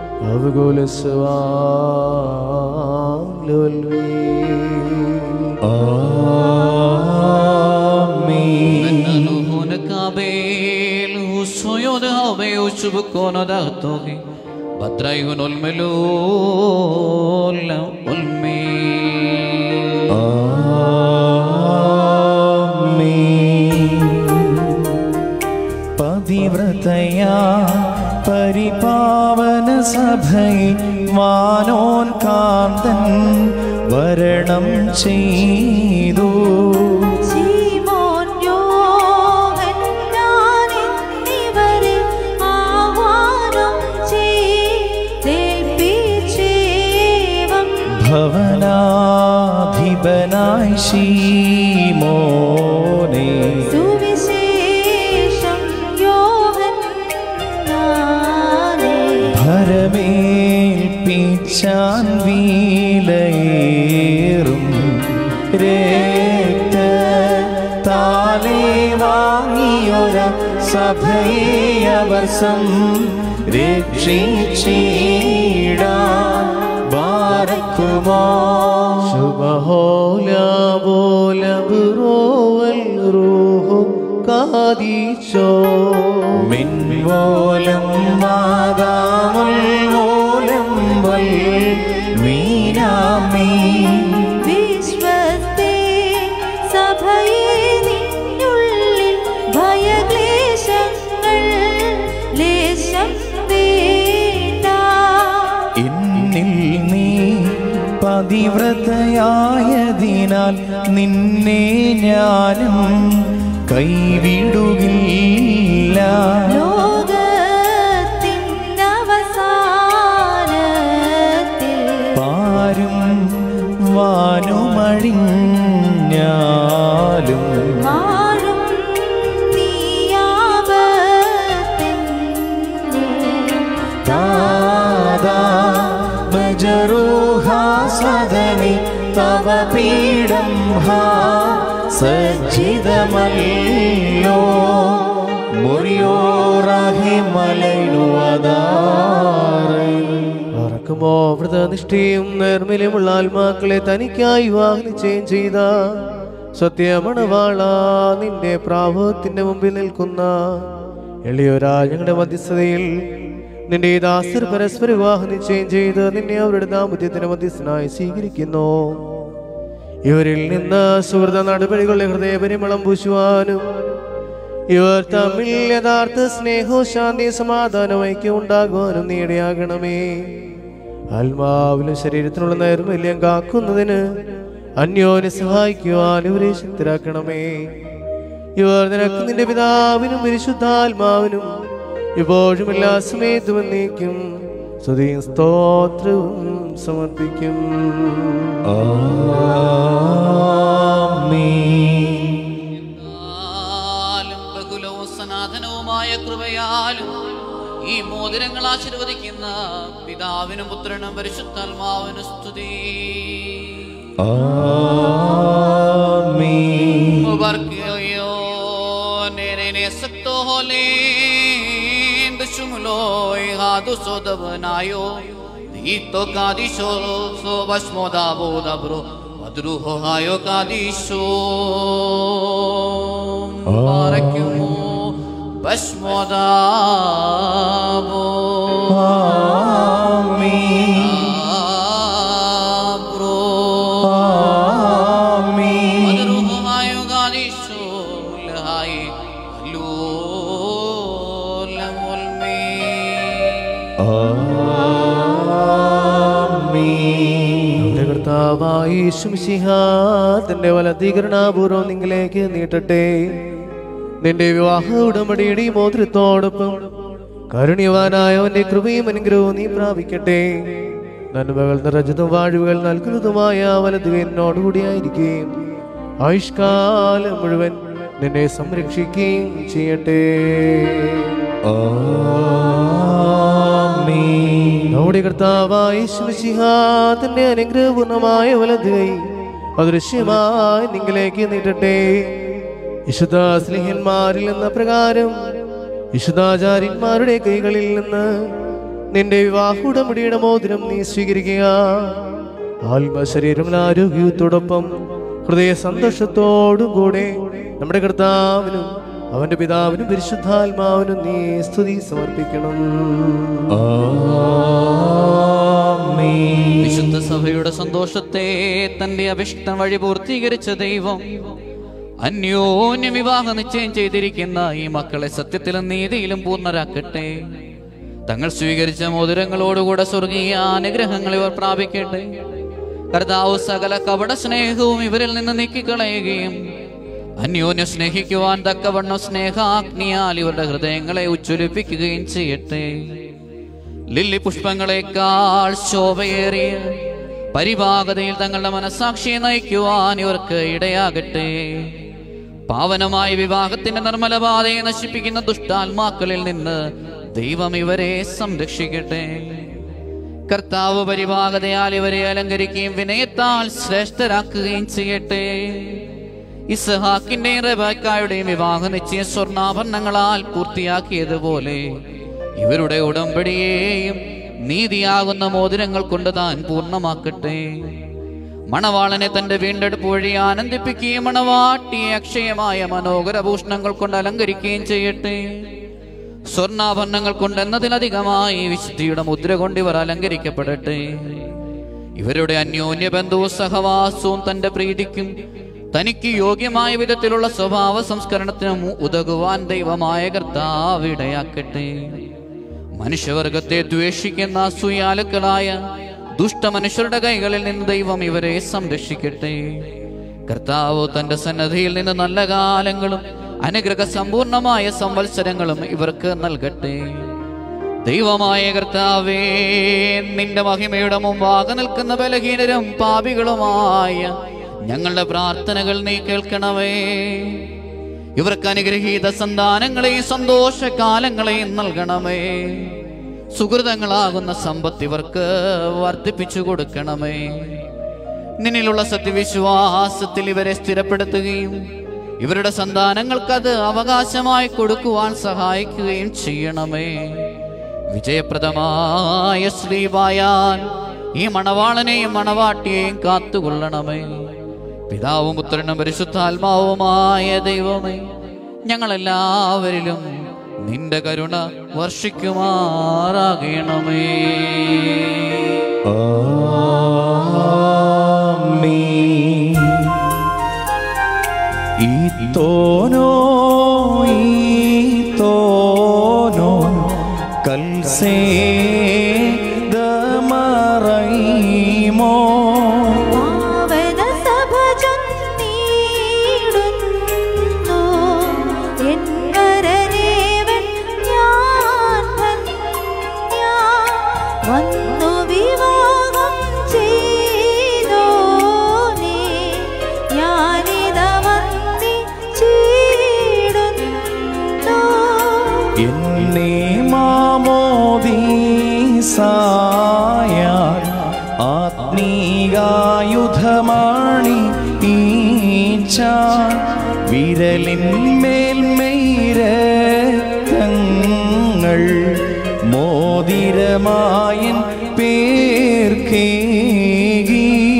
ننالوهونكابيل وصيودها وشبكون دغتوغي بطريهن الملول والمين പതിവ്രതയാ പരിപാവന സഭയെ വാനോൻ കാന്തൻ വരണം ചെയ്തു ശീമോൻ യോഹന്നാൻ എന്നിവരെ ആഹ്വാനം ചെയ്തേൽപ്പിച്ചേവം ഭവനാധിപനായി ശീമോനെ സുവിശേഷം യോഹന്നാനെ ഭരമേൽപ്പിച്ചാൻ വീലയേറും യോര സഭയെ അവർ സംരക്ഷിച്ചിടാൻ ബാരക്കുമോ ശുഭഹോല ബോല ബുറോവൽ റൂഹു കാദീശോ മിൻമൂലം മാതാമുൽ മൂലം വൽ മീനാമീ വിശ്വസ്തേ സഭയെ നിന്നുള്ളിൽ ഭയക്ലേശങ്ങൾ ലേശം വേണ്ട എന്നിൽ നീ പതിവ്രതയായതിനാൽ നിന്നെ ഞാനും കൈവിടുകില്ല ലോകത്തിനവസാനത്തിൽ പാരും വാനുമഴിഞ്ഞാലും മാറും നീയാപത്തിൻ്റെ ദാദാ ബജറൂഹാ സദനി തവ പീഠം ഹാ സജ്ജിതമല്ലോ മുറിയോറാഹി മലൈനുവതാറൈ പറക്കുമോ വ്രതനിഷ്ഠയും നേർമല്യമുള്ള ആത്മാക്കളെ തനിക്കായി വാഹനിച്ചേം ചെയ്ത സത്യമണവാള നിന്റെ പ്രാഭവത്തിന്റെ മുമ്പിൽ നിൽക്കുന്ന എളിയൊരാ ഞങ്ങളുടെ മധ്യസ്ഥതയിൽ നിന്റെ ഈ ദാസർ പരസ്പര വിവാഹ നിശ്ചയം ചെയ്ത് നിന്നെ അവരുടെ ദാമ്പത്യത്തിന് മധ്യസ്ഥനായി സ്വീകരിക്കുന്നു ഇവരിൽ നിന്ന് സുഹൃത നടപടികളുടെ ഹൃദയപരിമളം പൂശുവാനും ഇവർ തമ്മിൽ യഥാർത്ഥ സ്നേഹവും ശാന്തി സമാധാനം ഐക്യം ഉണ്ടാകുവാനും നീടയാകണമേ ആത്മാവിലും ശരീരത്തിനുള്ള നൈർമല്യം കാക്കുന്നതിന് അന്യോനെ സഹായിക്കുവാൻ ഇവരെ ശക്തരാക്കണമേ ഇവർ നിനക്ക് നിന്റെ പിതാവിനും പരിശുദ്ധാത്മാവിനും ഇപ്പോഴും എല്ലാ സമയത്തും എന്നേക്കും സ്തുതിയും സ്തോത്രവും സമർപ്പിക്കും ആലും ബഹുലവും സനാതനവുമായ കൃപയാലും ഈ മോതിരങ്ങൾ ആശീർവദിക്കുന്ന പിതാവിനും പുത്രനും പരിശുദ്ധാത്മാവിനും സ്തുതി മുബർക്കയോ നേരെ സക്തോ ഹോലേൻ ബശുമുലോയ് ഹാദു സോദവനായോ Ito kadisho so bashmoda boda bro madruho hayo kadisho barakumo bashmoda bo bro madruho hayo kadisho lahai lo lamulmi നമ്മുടെ കർത്താവായ യേശുമിശിഹ തന്റെ വലതീകരണപൂർവ്വം നിങ്ങളിലേക്ക് നീട്ടട്ടെ നിന്റെ വിവാഹ ഉടമ്പടിയുടെ ഈ മോതിരത്തോടൊപ്പം കരുണ്യവാനായവന്റെ കൃപയും അനുഗ്രഹവും നീ പ്രാപിക്കട്ടെ നന്മകൾ നിറഞ്ഞതും വാഴുകൾ നൽകുന്നതുമായ വലത് എന്നോടുകൂടിയായിരിക്കുകയും ആയുഷ്കാലം മുഴുവൻ നിന്നെ സംരക്ഷിക്കുകയും ചെയ്യട്ടെ നമ്മുടെ കർത്താവായ യേശുമിശിഹാത്തിന്റെ അനുഗ്രഹപൂർണമായ വലത് കൈ അദൃശ്യമായി നിങ്ങളിലേക്ക് നീട്ടട്ടെ വിശുദ്ധ സ്ലിഹന്മാരിൽ എന്ന പ്രകാരം വിശുദ്ധാചാര്യന്മാരുടെ കൈകളിൽ നിന്ന് നിന്റെ വിവാഹ ഉടമ്പടിയുടെ മോതിരം നീ സ്വീകരിക്കുക ആത്മശരീരം ആരോഗ്യത്തോടൊപ്പം ഹൃദയ സന്തോഷത്തോടും കൂടെ നമ്മുടെ കർത്താവിനും അവന്റെ പിതാവിനും പരിശുദ്ധാത്മാവിനും നീ സ്തുതി സമർപ്പിക്കണം വിശുദ്ധ സഭയുടെ സന്തോഷത്തെ തന്റെ അഭിഷിക്തം വഴി പൂർത്തീകരിച്ച ദൈവം അന്യോന്യ വിവാഹ നിശ്ചയം ചെയ്തിരിക്കുന്ന ഈ മക്കളെ സത്യത്തിലും നീതിയിലും പൂർണ്ണരാക്കട്ടെ തങ്ങൾ സ്വീകരിച്ച മോതിരങ്ങളോടുകൂടെ സ്വർഗീയ അനുഗ്രഹങ്ങൾ ഇവർ പ്രാപിക്കട്ടെ കർത്താവ് സകല കപട സ്നേഹവും ഇവരിൽ നിന്ന് നീക്കിക്കളയുകയും അന്യോന്യം സ്നേഹിക്കുവാൻ തക്കവണ്ണം സ്നേഹാഗ്നിയാൽ ഇവരുടെ ഹൃദയങ്ങളെ ഉജ്ജ്വലിപ്പിക്കുകയും ചെയ്യട്ടെ ലില്ലി പുഷ്പങ്ങളെക്കാൾ ശോഭയേറിയ പരിഭാഗതയിൽ തങ്ങളുടെ മനസാക്ഷിയെ നയിക്കുവാൻ ഇവർക്ക് ഇടയാകട്ടെ പാവനമായ വിവാഹത്തിന്റെ നിർമ്മല പാതയെ നശിപ്പിക്കുന്ന ദുഷ്ടാത്മാക്കളിൽ നിന്ന് ദൈവം ഇവരെ സംരക്ഷിക്കട്ടെ കർത്താവ് പരിഭാഗതയാൽ ഇവരെ അലങ്കരിക്കുകയും വിനയത്താൽ ശ്രേഷ്ഠരാക്കുകയും ചെയ്യട്ടെ ഇസ്ഹാക്കിന്റെയും റബക്കായുടെയും വിവാഹ നിശ്ചയ സ്വർണ്ണാഭരണങ്ങളാൽ പൂർത്തിയാക്കിയതുപോലെ ഇവരുടെ ഉടമ്പടിയെയും നീതിയാകുന്ന മോതിരങ്ങൾ കൊണ്ട് താൻ പൂർണ്ണമാക്കട്ടെ മണവാളനെ തന്റെ വീണ്ടെടുപ്പ് വഴി ആനന്ദിപ്പിക്കുകയും മണവാട്ടിയെ അക്ഷയമായ മനോഹര ഭൂഷണങ്ങൾ കൊണ്ട് അലങ്കരിക്കുകയും ചെയ്യട്ടെ സ്വർണ്ണാഭരണങ്ങൾ കൊണ്ട് എന്നതിലധികമായി വിശുദ്ധിയുടെ മുദ്ര കൊണ്ട് ഇവർ അലങ്കരിക്കപ്പെടട്ടെ ഇവരുടെ അന്യോന്യ ബന്ധുവും സഹവാസവും തന്റെ പ്രീതിക്കും തനിക്ക് യോഗ്യമായ വിധത്തിലുള്ള സ്വഭാവ സംസ്കരണത്തിനും ഉതകുവാൻ ദൈവമായ കർത്താവ് ഇടയാക്കട്ടെ മനുഷ്യവർഗത്തെ ദ്വേഷിക്കുന്ന അസൂയാലുക്കളായ ദുഷ്ടമനുഷ്യരുടെ കൈകളിൽ നിന്ന് ദൈവം ഇവരെ സംരക്ഷിക്കട്ടെ കർത്താവ് തന്റെ സന്നദ്ധിയിൽ നിന്ന് നല്ല കാലങ്ങളും അനുഗ്രഹ സമ്പൂർണമായ സംവത്സരങ്ങളും ഇവർക്ക് നൽകട്ടെ ദൈവമായ കർത്താവേ നിന്റെ മഹിമയുടെ മുമ്പാകെ നിൽക്കുന്ന ബലഹീനരും പാപികളുമായ ഞങ്ങളുടെ പ്രാർത്ഥനകൾ നീ കേൾക്കണമേ ഇവർക്ക് അനുഗ്രഹീത സന്താനങ്ങളെയും സന്തോഷകാലങ്ങളെയും നൽകണമേ സുഹൃതങ്ങളാകുന്ന സമ്പത്ത് ഇവർക്ക് വർദ്ധിപ്പിച്ചു കൊടുക്കണമേ നിന്നിലുള്ള സത്യവിശ്വാസത്തിൽ ഇവരെ സ്ഥിരപ്പെടുത്തുകയും ഇവരുടെ സന്താനങ്ങൾക്ക് അത് അവകാശമായി കൊടുക്കുവാൻ സഹായിക്കുകയും ചെയ്യണമേ വിജയപ്രദമായ ശ്രീവായാൽ ഈ മണവാളനെയും മണവാട്ടിയെയും കാത്തുകൊള്ളണമേ പിതാവും പുത്രനും പരിശുദ്ധാത്മാവുമായ ദൈവമേ ഞങ്ങളെല്ലാവരിലും നിന്റെ കരുണ വർഷിക്കുമാറാകണമേ ആമീൻ. ഈത്തോനോ ഈത്തോനോ കൽസേ ദമറൈമോ പാവന സഭ ചൊന്നീടുന്നു എൻ വരനേവൻ ഞാൻ ധന്യ വന്നു വിവാഹം ചെയ്തോനേ ഞാനിത വന്ദിച്ചിടുന്നു എന്നെ മാമോദീസായ ആത്മീകായുധമാണി ഈച്ച വിരലിന്മേൽമൈരങ്ങൾ മോതിരമായൻ പേർക്കേകി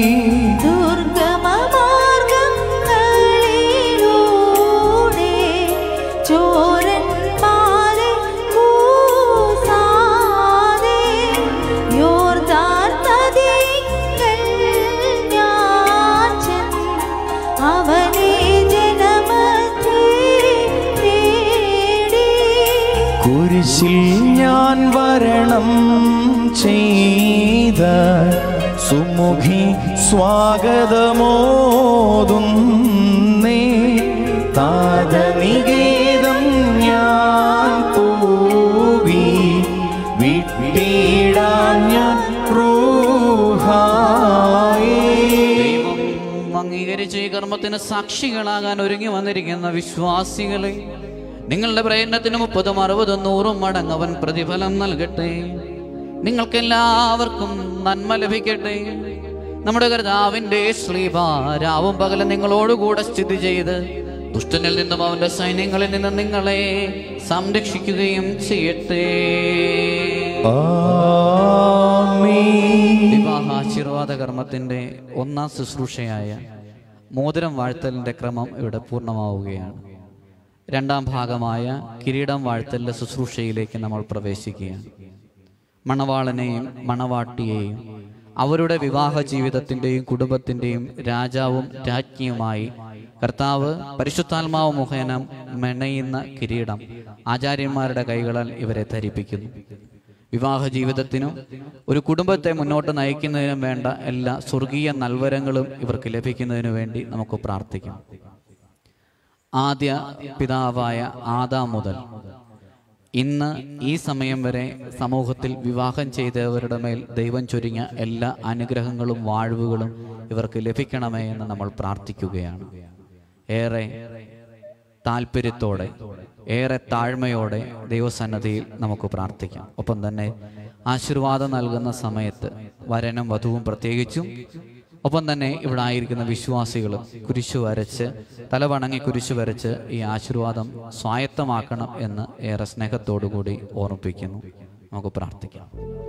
ദുർഗമമാർഗങ്ങളിലൂടെ ചോരന്മാരെ കൂസാതെ യോർദാൻ നദിയിങ്കൽ ഞാൻ ചെന്ന് അവനെ ജനമധ്യേ തേടി കുരിശിൽ ഞാൻ വരണം ചെയ്ത സുമുഖി സ്വാഗതമോതുന്നേ താതനികേതം ഞാൻ പോകി വിട്ടിടാൻ ഞാൻ ക്രൂഹായേ ദൈവം അംഗീകരിച്ച ഈ കർമ്മത്തിന് സാക്ഷികളാകാൻ ഒരുങ്ങി വന്നിരിക്കുന്ന വിശ്വാസികളെ നിങ്ങളുടെ പ്രയത്നത്തിന് മുപ്പതും അറുപതും നൂറും മടങ്ങ് അവൻ പ്രതിഫലം നൽകട്ടെ നിങ്ങൾക്കെല്ലാവർക്കും നന്മ ലഭിക്കട്ടെ നമ്മുടെ കർത്താവിന്റെ ശ്രീഭ രാവും പകലും നിങ്ങളോടുകൂടെ സ്ഥിതി ചെയ്ത് ദുഷ്ടനിൽ നിന്നും അവന്റെ സൈന്യങ്ങളിൽ നിന്നും നിങ്ങളെ സംരക്ഷിക്കുകയും ചെയ്യട്ടെ ആമീൻ വിവാഹാശീർവാദ കർമ്മത്തിന്റെ ഒന്നാം ശുശ്രൂഷയായ മോതിരം വാഴ്ത്തലിന്റെ ക്രമം ഇവിടെ പൂർണ്ണമാവുകയാണ് രണ്ടാം ഭാഗമായ കിരീടം വാഴ്ത്തലിന്റെ ശുശ്രൂഷയിലേക്ക് നമ്മൾ പ്രവേശിക്കുകയാണ് മണവാളനെയും മണവാട്ടിയെയും അവരുടെ വിവാഹ ജീവിതത്തിന്റെയും കുടുംബത്തിന്റെയും രാജാവും രാജ്ഞിയുമായി കർത്താവ് പരിശുദ്ധാത്മാവ് മുഖേന മെണയുന്ന കിരീടം ആചാര്യന്മാരുടെ കൈകളാൽ ഇവരെ ധരിപ്പിക്കുന്നു വിവാഹ ജീവിതത്തിനും ഒരു കുടുംബത്തെ മുന്നോട്ട് നയിക്കുന്നതിനും വേണ്ട എല്ലാ സ്വർഗീയ നൽവരങ്ങളും ഇവർക്ക് ലഭിക്കുന്നതിനു വേണ്ടി നമുക്ക് പ്രാർത്ഥിക്കാം ആദ്യ പിതാവായ ആദാം മുതൽ ഇന്ന് ഈ സമയം വരെ സമൂഹത്തിൽ വിവാഹം ചെയ്തവരുടെ മേൽ ദൈവം ചൊരിഞ്ഞ എല്ലാ അനുഗ്രഹങ്ങളും വാഴ്വുകളും ഇവർക്ക് ലഭിക്കണമേ എന്ന് നമ്മൾ പ്രാർത്ഥിക്കുകയാണ് ഏറെ താല്പര്യത്തോടെ ഏറെ താഴ്മയോടെ ദൈവസന്നദ്ധിയിൽ നമുക്ക് പ്രാർത്ഥിക്കാം ഒപ്പം തന്നെ ആശീർവാദം നൽകുന്ന സമയത്ത് വരനും വധുവും പ്രത്യേകിച്ചും ഒപ്പം തന്നെ ഇവിടെ ആയിരിക്കുന്ന വിശ്വാസികൾ കുരിശു വരച്ച് തലവണങ്ങി കുരിശു വരച്ച് ഈ ആശീർവാദം സ്വായത്തമാക്കണം എന്ന് ഏറെ സ്നേഹത്തോടു കൂടി ഓർമ്മിപ്പിക്കുന്നു നമുക്ക് പ്രാർത്ഥിക്കാം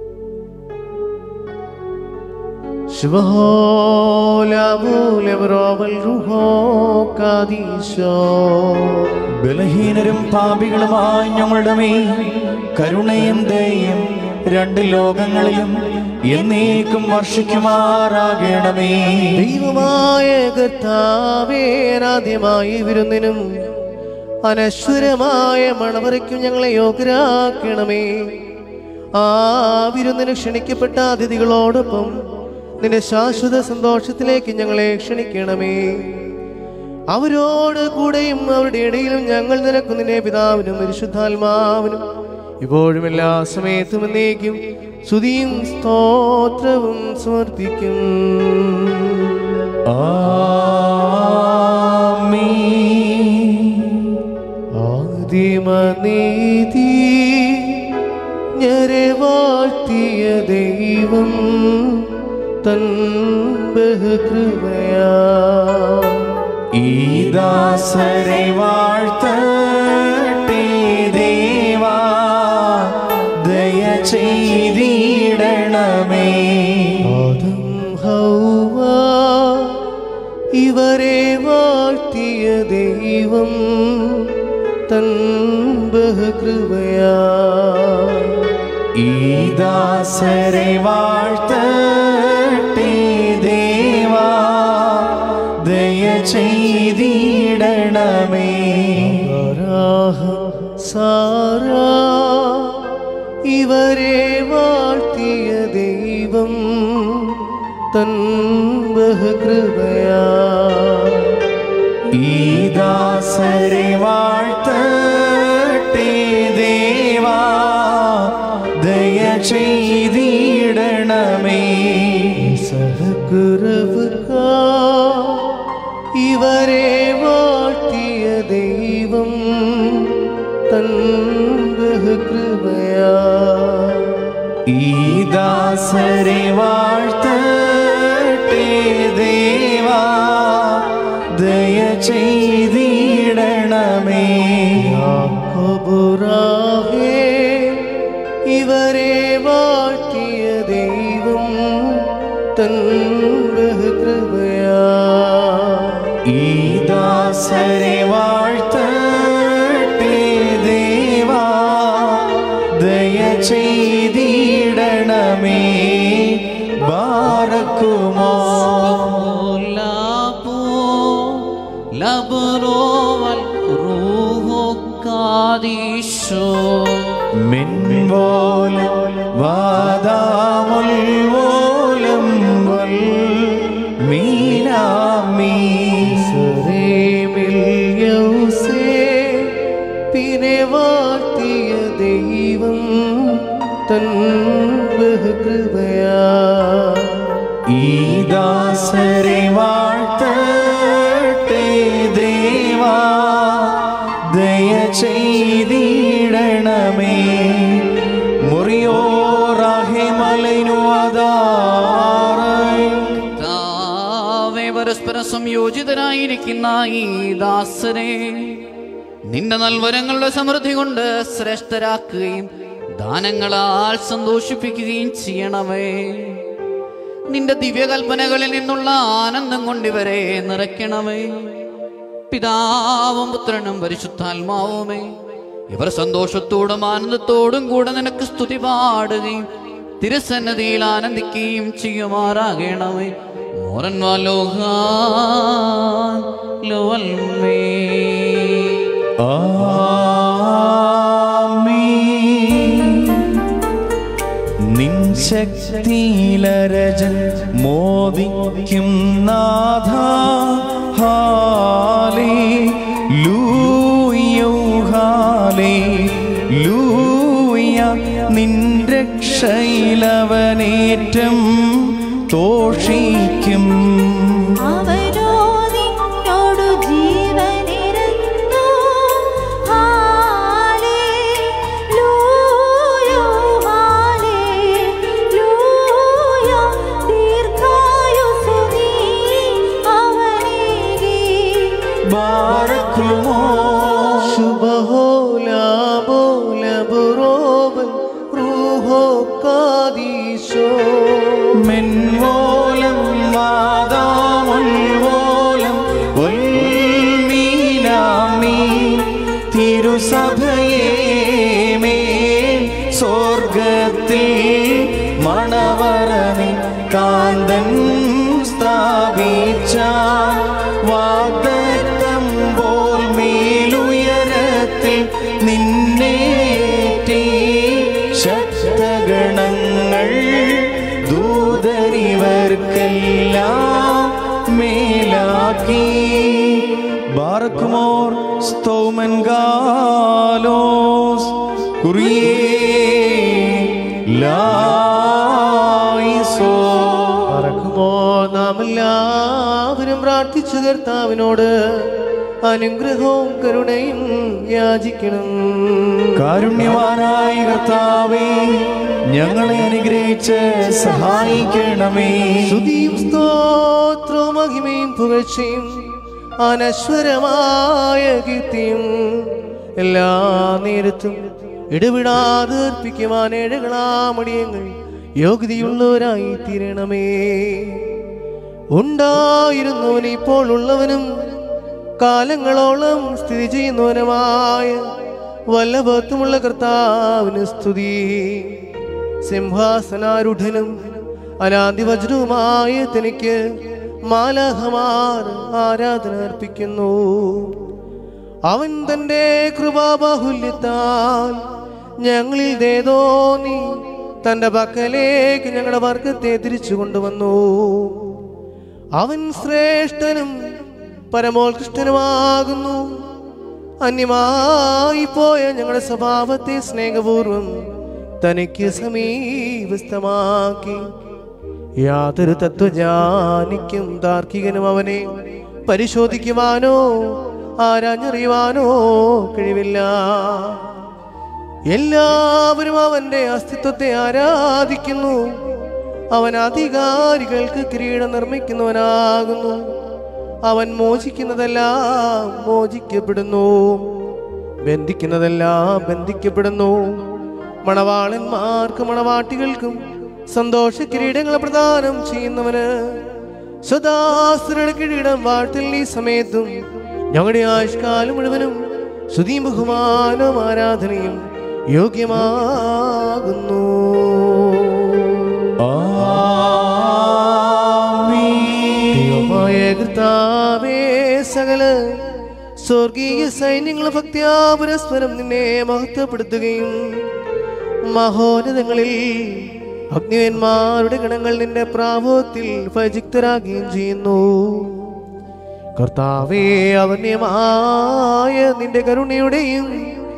ബലഹീനരും പാപികളുമായി ഞങ്ങളുടെ മേൽ കരുണയും ദയും രണ്ട് ലോകങ്ങളിലും എന്നേക്കും വർഷിക്കുമാറാകണമേ ദൈവമായ കർത്താവേ ആദ്യമായി വിരുന്നിനും അനശ്വരമായ മണവരയ്ക്കും ഞങ്ങളെ യോഗ്യരാക്കണമേ ആ വിരുന്നിന് ക്ഷണിക്കപ്പെട്ട അതിഥികളോടൊപ്പം നിന്റെ ശാശ്വത സന്തോഷത്തിലേക്ക് ഞങ്ങളെ ക്ഷണിക്കണമേ അവരോട് കൂടെയും അവരുടെ ഇടയിലും ഞങ്ങൾ നിനക്ക് നിന്റെ പിതാവിനും പരിശുദ്ധാത്മാവിനും ഇപ്പോഴും എല്ലാ സമയത്തും എന്നേക്കും സ്തുതിയും സ്തോത്രവും സമർപ്പിക്കും ആമീൻ ആദിമനീതി ഞരെ വാഴ്ത്തിയ ദൈവം തൻ ബഹുകൃപയാ ഈ ദാസരെ വാഴ്ത്തട്ടെ ദേവാ ദയ ചെയ്തിടണമേ ആദം ഹൗവ ഇവരെ വാഴ്ത്തിയ ദൈവം തൻ ബഹുകൃപയാ ഈ ദാസരെ വാഴ്ത്തട്ടെ ദേവാ ദയ ചെയ്തിടണമേ ആരാഹം സാരാ ഇവരെ വാഴ്ത്തിയ ദൈവം തൻ ബഹുകൃപയാ ഈ ദാസരെ വാഴ്ത്തട്ടെ ദേവാ ദയ ചെയ്തിടണമേ സഹകുരവുകാ ഇവരെ വാഴ്ത്തിയ ദൈവം തൻ ബഹുകൃപയാ ഈ ദാസരെ വാഴ്ത്തട്ടെ ദേവാ ദയ ചെയ്തിടണമേ യാക്കോബുറാഹേ ഇവരെ വാഴ്ത്തിയ ദൈവം തൻ ബഹുകൃപയാ ഈ ദാസരെ വാഴ്ത്തട്ടെ ദേവാ ദയ ചെയ്തിടണമേ ബാറക്കുമോ മിൻവോലം വാദാമുൽ വോലം വൽ മീനാമീ സരേമിൽ യൗസേ പിന്നെ വാഴ്ത്തിയ ദൈവം തൻ ബഹുകൃപയാ ഈ ദാസരെ വാഴ്ത്തട്ടെ ദേവാ ദയ ചെയ്തിടണമേ മുറിയോ റാഹിമലൈനു അതാറൈ കർത്താവേ, പരസ്പരം സംയോജിതരായിരിക്കുന്ന ഈ ദാസനെ നിന്റെ നൽവരങ്ങളുടെ സമൃദ്ധി കൊണ്ട് ശ്രേഷ്ഠരാക്കുകയും ദാനങ്ങളാൽ സന്തോഷിപ്പിക്കുകയും ചെയ്യണമേ നിന്റെ ദിവ്യകൽപ്പനകളിൽ നിന്നുള്ള ആനന്ദം കൊണ്ട് ഇവരെ നിറയ്ക്കണമേ പിതാവും പുത്രനും പരിശുദ്ധാത്മാവുമേ ഇവർ സന്തോഷത്തോടും ആനന്ദത്തോടും കൂടെ നിനക്ക് സ്തുതി പാടുകയും തിരുസന്നതിയിൽ ആനന്ദിക്കുകയും ചെയ്യുമാറാകണമേ മോറൻ വാലോഹാൻ ലോവൽമേ ആമീൻ. നിൻ ശക്തിയിലരജൻ മോദിക്കും നാഥ ഹാലേ ലൂയോ ഹാലേ ലൂയ നിൻ രക്ഷയിലവനേറ്റം തോഷിക്കും അവനോ നിന്നോടു ജീവനിരുന്നു ഹാലേലൂയ ഹാലേലൂയ ദീർഘായുസ്സു നീ ലാബോലബുറോബൻ റൂഹോ കാദീശോ മെൻവോലം മാതാമുൽവോലം ഉൽമീനാമീ തിരുസഭയെ മേൽ സ്വർഗത്തിൽ മണവറനി കാന്തൻ സ്ഥാപിച്ച വാഗ്ദത്തം പോൽ മേലുയരത്തിൽ നിന്നേറ്റി ശക്തഗണങ്ങൾ ദൂതരിവർക്കെല്ലാം മേലാക്കി ബാറക്കുമോർ സ്തോമൻ ഗാലോസ് കുറിയേ ലായിസോ പറക്കുമോ നാം എല്ലാവരും പ്രാർത്ഥിച്ചു കർത്താവിനോട് അനുഗ്രഹവും കരുണയും യാചിക്കണം കാരുണ്യവാനായ കർത്താവേ ഞങ്ങളെ അനുഗ്രഹിച്ച് സഹായിക്കണമേ സ്തുതിയും സ്തോത്രവും മഹിമയും പുകഴ്ചയും അനശ്വരമായ കീർത്തിയും എല്ലാ നേരത്തും ഇടവിടാതെ അർപ്പിക്കുവാൻ ഏഴകളാമടിയങ്ങൾ യോഗ്യതയുള്ളവരായി തീരണമേ ഉണ്ടായിരുന്നവൻ ഇപ്പോൾ ഉള്ളവനും കാലങ്ങളോളം സ്ഥിതി ചെയ്യുന്നവനുമായ വല്ലഭത്വമുള്ള കർത്താവിന് സ്തുതി സിംഹാസനാരൂഢനും അനാദിവജ്രവുമായ തനിക്ക് മാലാഹമാർ ആരാധന അർപ്പിക്കുന്നു അവൻ തന്റെ കൃപാബാഹുല്യത്താൽ ഞങ്ങളിൽ ദേതോന്നി തന്റെ പക്കലേക്ക് ഞങ്ങളുടെ വർഗത്തെ തിരിച്ചു കൊണ്ടുവന്നു അവൻ ശ്രേഷ്ഠനും പരമോത്കൃഷ്ടനുമാകുന്നു അന്യമായി പോയ ഞങ്ങളുടെ സ്വഭാവത്തെ സ്നേഹപൂർവം തനിക്ക് സമീപസ്ഥമാക്കി യാതൊരു തത്വജ്ഞാനിക്കും താർക്കികനും അവനെ പരിശോധിക്കുവാനോ ആരാഞ്ഞറിയുവാനോ കഴിവില്ല എല്ലാവരും അവന്റെ അസ്തിത്വത്തെ ആരാധിക്കുന്നു അവൻ അധികാരികൾക്ക് കിരീടം നിർമ്മിക്കുന്നവനാകുന്നു അവൻ മോചിക്കുന്നതെല്ലാം മോചിക്കപ്പെടുന്നു ബന്ധിക്കുന്നതെല്ലാം ബന്ധിക്കപ്പെടുന്നു മണവാളന്മാർക്ക് മണവാട്ടികൾക്കും സന്തോഷ കിരീടങ്ങൾ പ്രദാനം ചെയ്യുന്നവന് സദാസുരുടെ കിരീടം വാഴ്ത്തൽ ഈ സമയത്തും ഞങ്ങളുടെ ആയുഷ്കാലം മുഴുവനും സ്തുതിയും ബഹുമാനവും ആരാധനയും യോഗ്യമാകുന്നു ദൈവമായ കർത്താവേ സകല സ്വർഗീയ സൈന്യങ്ങൾ ഭക്തിയാ പരസ്പരം നിന്നെ മഹത്വപ്പെടുത്തുകയും മഹോന്നതങ്ങളിൽ അഗ്നിവന്മാരുടെ ഗണങ്ങൾ നിന്റെ പ്രാഭവത്തിൽ ഭജിക്തരാകുകയും ചെയ്യുന്നു കർത്താവേ അവർണ്യമായ നിന്റെ കരുണയുടെയും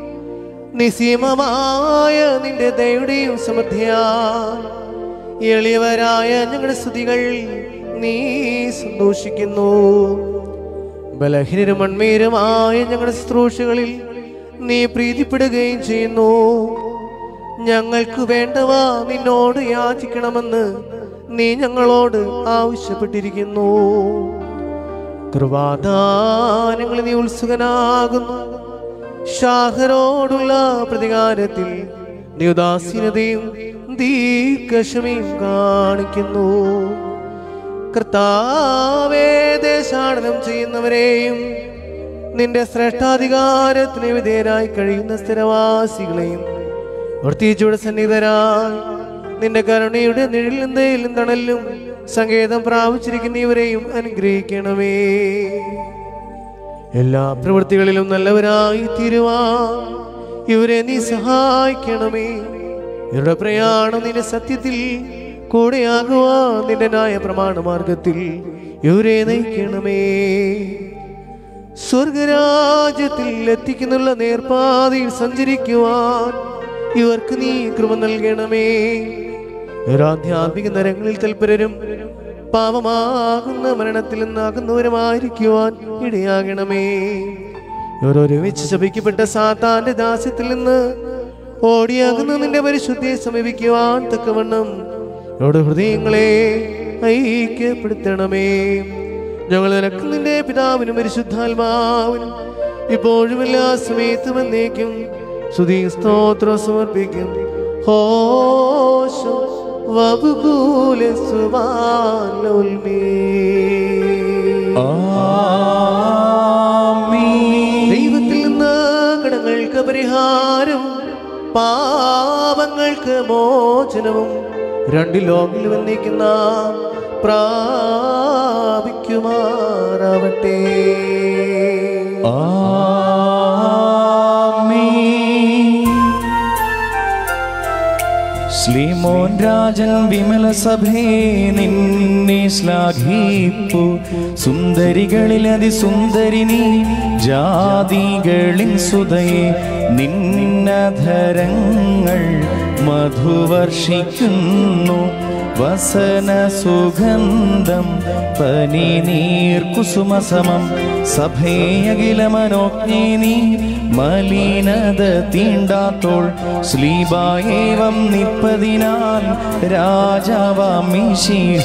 നിസീമമായ നിന്റെ ദയുടെയും സമൃദ്ധിയാ എളിയവരായ ഞങ്ങളുടെ സ്തുതികൾ നീ സന്തോഷിക്കുന്നു ബലഹീനരും മൺമീരുമായ ഞങ്ങളുടെ ശുശ്രൂഷകളിൽ നീ പ്രീതിപ്പെടുകയും ചെയ്യുന്നു ഞങ്ങൾക്ക് വേണ്ടവ നിന്നോട് യാചിക്കണമെന്ന് നീ ഞങ്ങളോട് ആവശ്യപ്പെട്ടിരിക്കുന്നു കൃപാദാനങ്ങൾ നീ ഉത്സുകനാകുന്നു ഷാഹരോടുള്ള പ്രതികാരത്തിൽ നീ ഉദാസീനതയും ദീർഘക്ഷമയും കാണിക്കുന്നു കർത്താവേ ദേശാടനം ചെയ്യുന്നവരെയും നിന്റെ ശ്രേഷ്ഠാധികാരത്തിന് വിധേയരായി കഴിയുന്ന സ്ഥിരവാസികളെയും വർത്തിച്ചൂടെ സന്നിധരായി നിന്റെ കരുണയുടെ നിഴലും തേയിലും തണലും സങ്കേതം പ്രാപിച്ചിരിക്കുന്ന ഇവരെയും അനുഗ്രഹിക്കണമേ എല്ലാ പ്രവൃത്തികളിലും നല്ലവരായി തീരുവാൻ ഇവരെ നീ സഹായിക്കണമേ ഇവരുടെ പ്രയാണം നിന്റെ സത്യത്തിൽ കൂടെയാകുവാൻ നിന്റെ ന്യായ പ്രമാണ മാർഗത്തിൽ ഇവരെ നയിക്കണമേ സ്വർഗരാജ്യത്തിൽ എത്തിക്കുന്നുള്ള നേർപ്പാതയിൽ സഞ്ചരിക്കുവാൻ ഇവർക്ക് നീ കൃപ നൽകണമേ ആധ്യാത്മിക നരങ്ങളിൽ തൽപരരും പാപമാകുന്ന മരണത്തിൽ നിന്നാകുന്നവരുമായിരിക്കുവാൻ ഇടയാകണമേ ഇവരൊരുമിച്ച് ശപിക്കപ്പെട്ട സാത്താന്റെ ദാസ്യത്തിൽ നിന്ന് ഓടിയാകുന്ന നിന്റെ പരിശുദ്ധിയെ സമീപിക്കുവാൻ തക്കവണ്ണം ഇവിടെ ഹൃദയങ്ങളെ ഐക്യപ്പെടുത്തണമേ ഞങ്ങൾ നിനക്ക് നിന്റെ പിതാവിനും പരിശുദ്ധാത്മാവിനും ഇപ്പോഴും എല്ലാ സമയത്തും എന്നേക്കും സ്തുതി സ്തോത്രം സമർപ്പിക്കും ഹോശോ വബുകൂല സുബാനുൽമീ ആമീൻ. ദൈവത്തിൽ നിന്ന് കടങ്ങൾക്ക് പരിഹാരം പാപങ്ങൾക്ക് മോചനവും രണ്ട് ലോകിൽ വന്നിരിക്കുന്ന പ്രാപിക്കുമാറാവട്ടെ ആമീൻ. ശ്രീമോൻ രാജൻ വിമല സഭേ നിന്നെ ശ്ലാഘിപ്പു സുന്ദരികളിൽ അതിസുന്ദരിനി ജാതികളിൻ സുതയെ നിന്നധരങ്ങൾ മധുവർഷിക്കുന്നു വസന സുഗന്ധം പനി നീർ കുസുമസമം സഭയകില മനോജ്ഞേ നീ മലിനത തീണ്ടാത്തോൾ ശ്ലീബായേവം നിപ്പതിനാൽ രാജാവാമിഷിഹ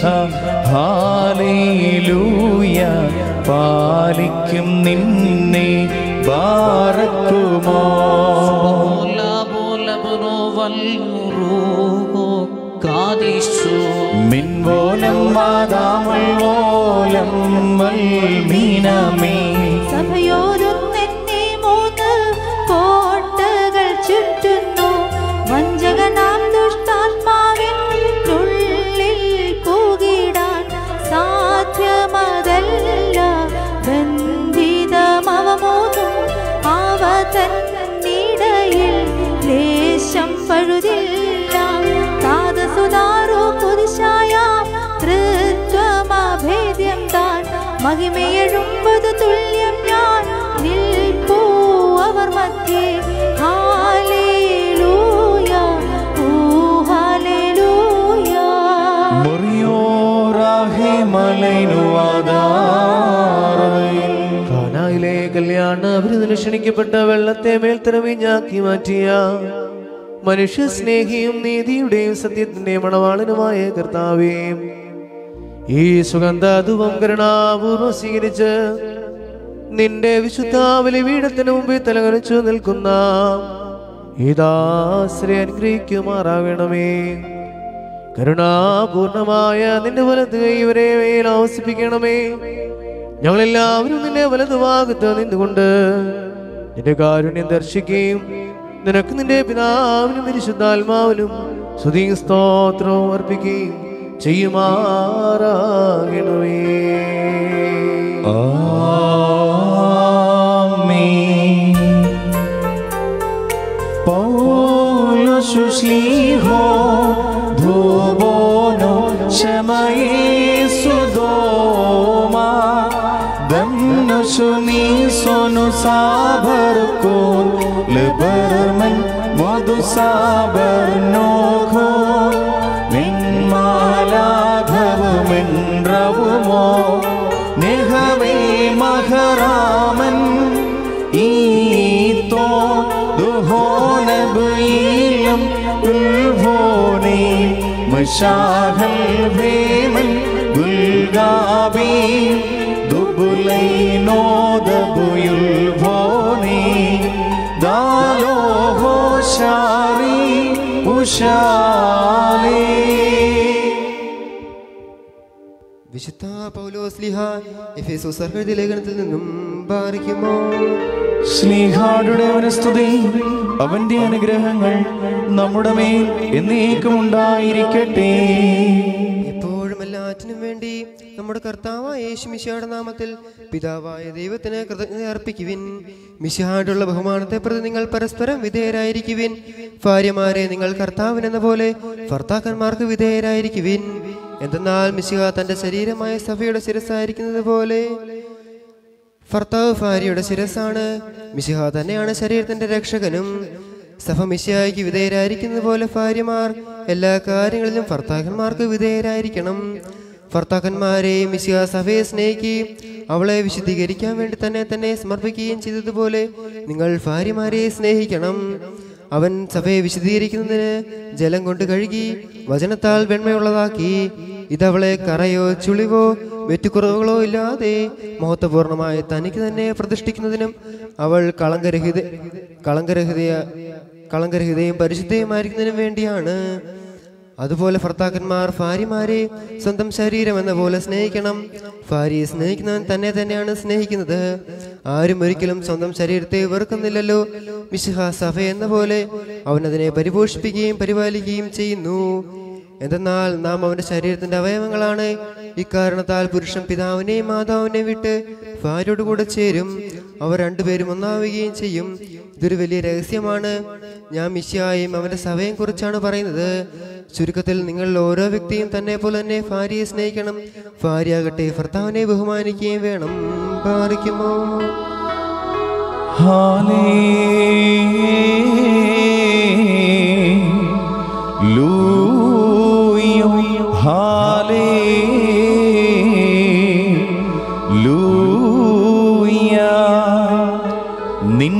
ഹാലേലൂയ പാലിക്കും നിന്നെ ബാറക്കുമോ മിൻവോലം വാദാമൾ വോലം വൽമീനമേ സഭയോരൊന്നെന്നെ മൂന്ന് കോട്ടകൾ ചുറ്റുന്നു വഞ്ചകനാം ദുഷ്ടാത്മാവിൻ ഉള്ളിൽ പൂകിടാൻ സാധ്യമതല്ല ബന്ധിതമവമോതും അവ തന്നിടയിൽ ലേശം പഴുതില്ല താതസുതാരോ കുരിശായാം തൃത്വമഭേദ്യം താൻ മഹിമയെഴുമ്പത് തുല്യം ഞാൻ നിൽപ്പൂ അവർ മധ്യേ ഹാലേലൂയ ഓ ഹാലേലൂയ മുറിയോറാഹെ മലൈനുവാദാറേ കാനായിലെ കല്യാണ വിരുന്നിന് ക്ഷണിക്കപ്പെട്ട വെള്ളത്തെ മേൽത്തരവിഞ്ഞാക്കി മാറ്റിയ മനുഷ്യ സ്നേഹിയും നീതിയുടെയും സത്യത്തിന്റെയും മണവാളനുമായ കർത്താവേ ഈ സുഗന്ധധുവം കരുണാപൂർവം സ്വീകരിച്ച് നിന്റെ വിശുദ്ധ ബലിപീഠത്തിന് മുമ്പിൽ തലകരച്ചു നിൽക്കുന്ന ഇതാശ്രയ അനുഗ്രഹിക്കുമാറാകണമേ കരുണാപൂർണമായ നിന്റെ വലത് കൈ ഇവരെ മേൽ ആവസിപ്പിക്കണമേ ഞങ്ങളെല്ലാവരും നിന്റെ വലതുഭാഗത്ത് നിന്നുകൊണ്ട് നിന്റെ കാരുണ്യം ദർശിക്കുകയും നിനക്ക് നിന്റെ പിതാവിനും പരിശുദ്ധാത്മാവിനും സ്തുതി സ്തോത്രവും അർപ്പിക്കുകയും ചെയ്യുമാറാകണമേ ആമേൻ പൗലോസു ശ്ലീഹോ ധൂപോനോ ശമയേസു ദോമാ ദന്നുഷു നീസോനു സാബർക്കോൻ ലബർമൻ മധു സാബർനോഖോ നിന്മാലാഘവുമെൻറവുമോ നിഹവേ മഹരാമൻ ഈത്തോ ദുഹോനബയിലും ഉൽഭോനെ മഷാഹൽ വേമൻ ഗുൽഗാബി ദുബുലൈനോ ദബുയുൽഭോനെ ദാലോഹോ ഷാരി ഉഷാലേ വിശുദ്ധ പൗലോസ്ലിഹ എഫേസോസ് സർഹൃദയ ലേഖനത്തിൽ നിന്നും പാലിക്കുമോ സ്നേഹാടുടെ സ്തുതി അവന്റെ അനുഗ്രഹങ്ങൾ നമ്മുടെ മേൽ എന്നേക്കും ഉണ്ടായിരിക്കട്ടെ എപ്പോഴും എല്ലാറ്റിനും വേണ്ടി നമ്മുടെ കർത്താവായ യേശു മിശിഹായുടെ നാമത്തിൽ പിതാവായ ദൈവത്തിന് കൃതജ്ഞത അർപ്പിക്കുവിൻ മിശിഹാടുള്ള ബഹുമാനത്തെ പ്രതി നിങ്ങൾ പരസ്പരം വിധേയരായിരിക്കുവിൻ ഭാര്യമാരെ നിങ്ങൾ കർത്താവിനെന്ന പോലെ ഭർത്താക്കന്മാർക്ക് വിധേയരായിരിക്കുവിൻ എന്തെന്നാൽ മിശിഹ തന്റെ ശരീരമായ സഭയുടെ ശിരസായിരിക്കുന്നത് പോലെ ഭർത്താവ് ഭാര്യയുടെ ശിരസാണ് മിശിഹ തന്നെയാണ് ശരീരത്തിന്റെ രക്ഷകനും സഭ മിശിഹായ്ക്ക് വിധേയരായിരിക്കുന്നത് പോലെ ഭാര്യമാർ എല്ലാ കാര്യങ്ങളിലും ഭർത്താക്കന്മാർക്ക് വിധേയരായിരിക്കണം ഭർത്താക്കന്മാരെയും മിശിഹ സഭയെ സ്നേഹിക്കുകയും അവളെ വിശുദ്ധീകരിക്കാൻ വേണ്ടി തന്നെ തന്നെ സമർപ്പിക്കുകയും ചെയ്തതുപോലെ നിങ്ങൾ ഭാര്യമാരെ സ്നേഹിക്കണം അവൻ സഭയെ വിശദീകരിക്കുന്നതിന് ജലം കൊണ്ട് കഴുകി വചനത്താൽ വെണ്മയുള്ളതാക്കി ഇതവളെ കറയോ ചുളിവോ വെറ്റുകുറവുകളോ ഇല്ലാതെ മഹത്വപൂർണമായി തനിക്ക് തന്നെ പ്രതിഷ്ഠിക്കുന്നതിനും അവൾ കളങ്കരഹിത കളങ്കരഹിതയ കളങ്കരഹിതയും പരിശുദ്ധയുമായിരിക്കുന്നതിനും വേണ്ടിയാണ് അതുപോലെ ഭർത്താക്കന്മാർ ഭാര്യമാരെ സ്വന്തം ശരീരം എന്ന പോലെ സ്നേഹിക്കണം ഭാര്യയെ സ്നേഹിക്കുന്നവൻ തന്നെ തന്നെയാണ് സ്നേഹിക്കുന്നത് ആരും ഒരിക്കലും സ്വന്തം ശരീരത്തെ വെറുക്കുന്നില്ലല്ലോ മിശിഹ സഭ എന്ന പോലെ അവൻ അതിനെ പരിപോഷിപ്പിക്കുകയും പരിപാലിക്കുകയും ചെയ്യുന്നു എന്തെന്നാൽ നാം അവന്റെ ശരീരത്തിന്റെ അവയവങ്ങളാണ് ഇക്കാരണത്താൽ പുരുഷൻ പിതാവിനെയും മാതാവിനെയും വിട്ട് ഭാര്യയോട് കൂടെ ചേരും അവർ രണ്ടുപേരും ഒന്നാവുകയും ചെയ്യും ഇതൊരു വലിയ രഹസ്യമാണ് ഞാൻ മിശ്യായും അവന്റെ സഭയും കുറിച്ചാണ് പറയുന്നത് ചുരുക്കത്തിൽ നിങ്ങൾ ഓരോ വ്യക്തിയും തന്നെ പോലെ തന്നെ ഭാര്യയെ സ്നേഹിക്കണം ഭാര്യയാകട്ടെ ഭർത്താവിനെ ബഹുമാനിക്കുകയും വേണം പാലിക്കുമോ നിൻ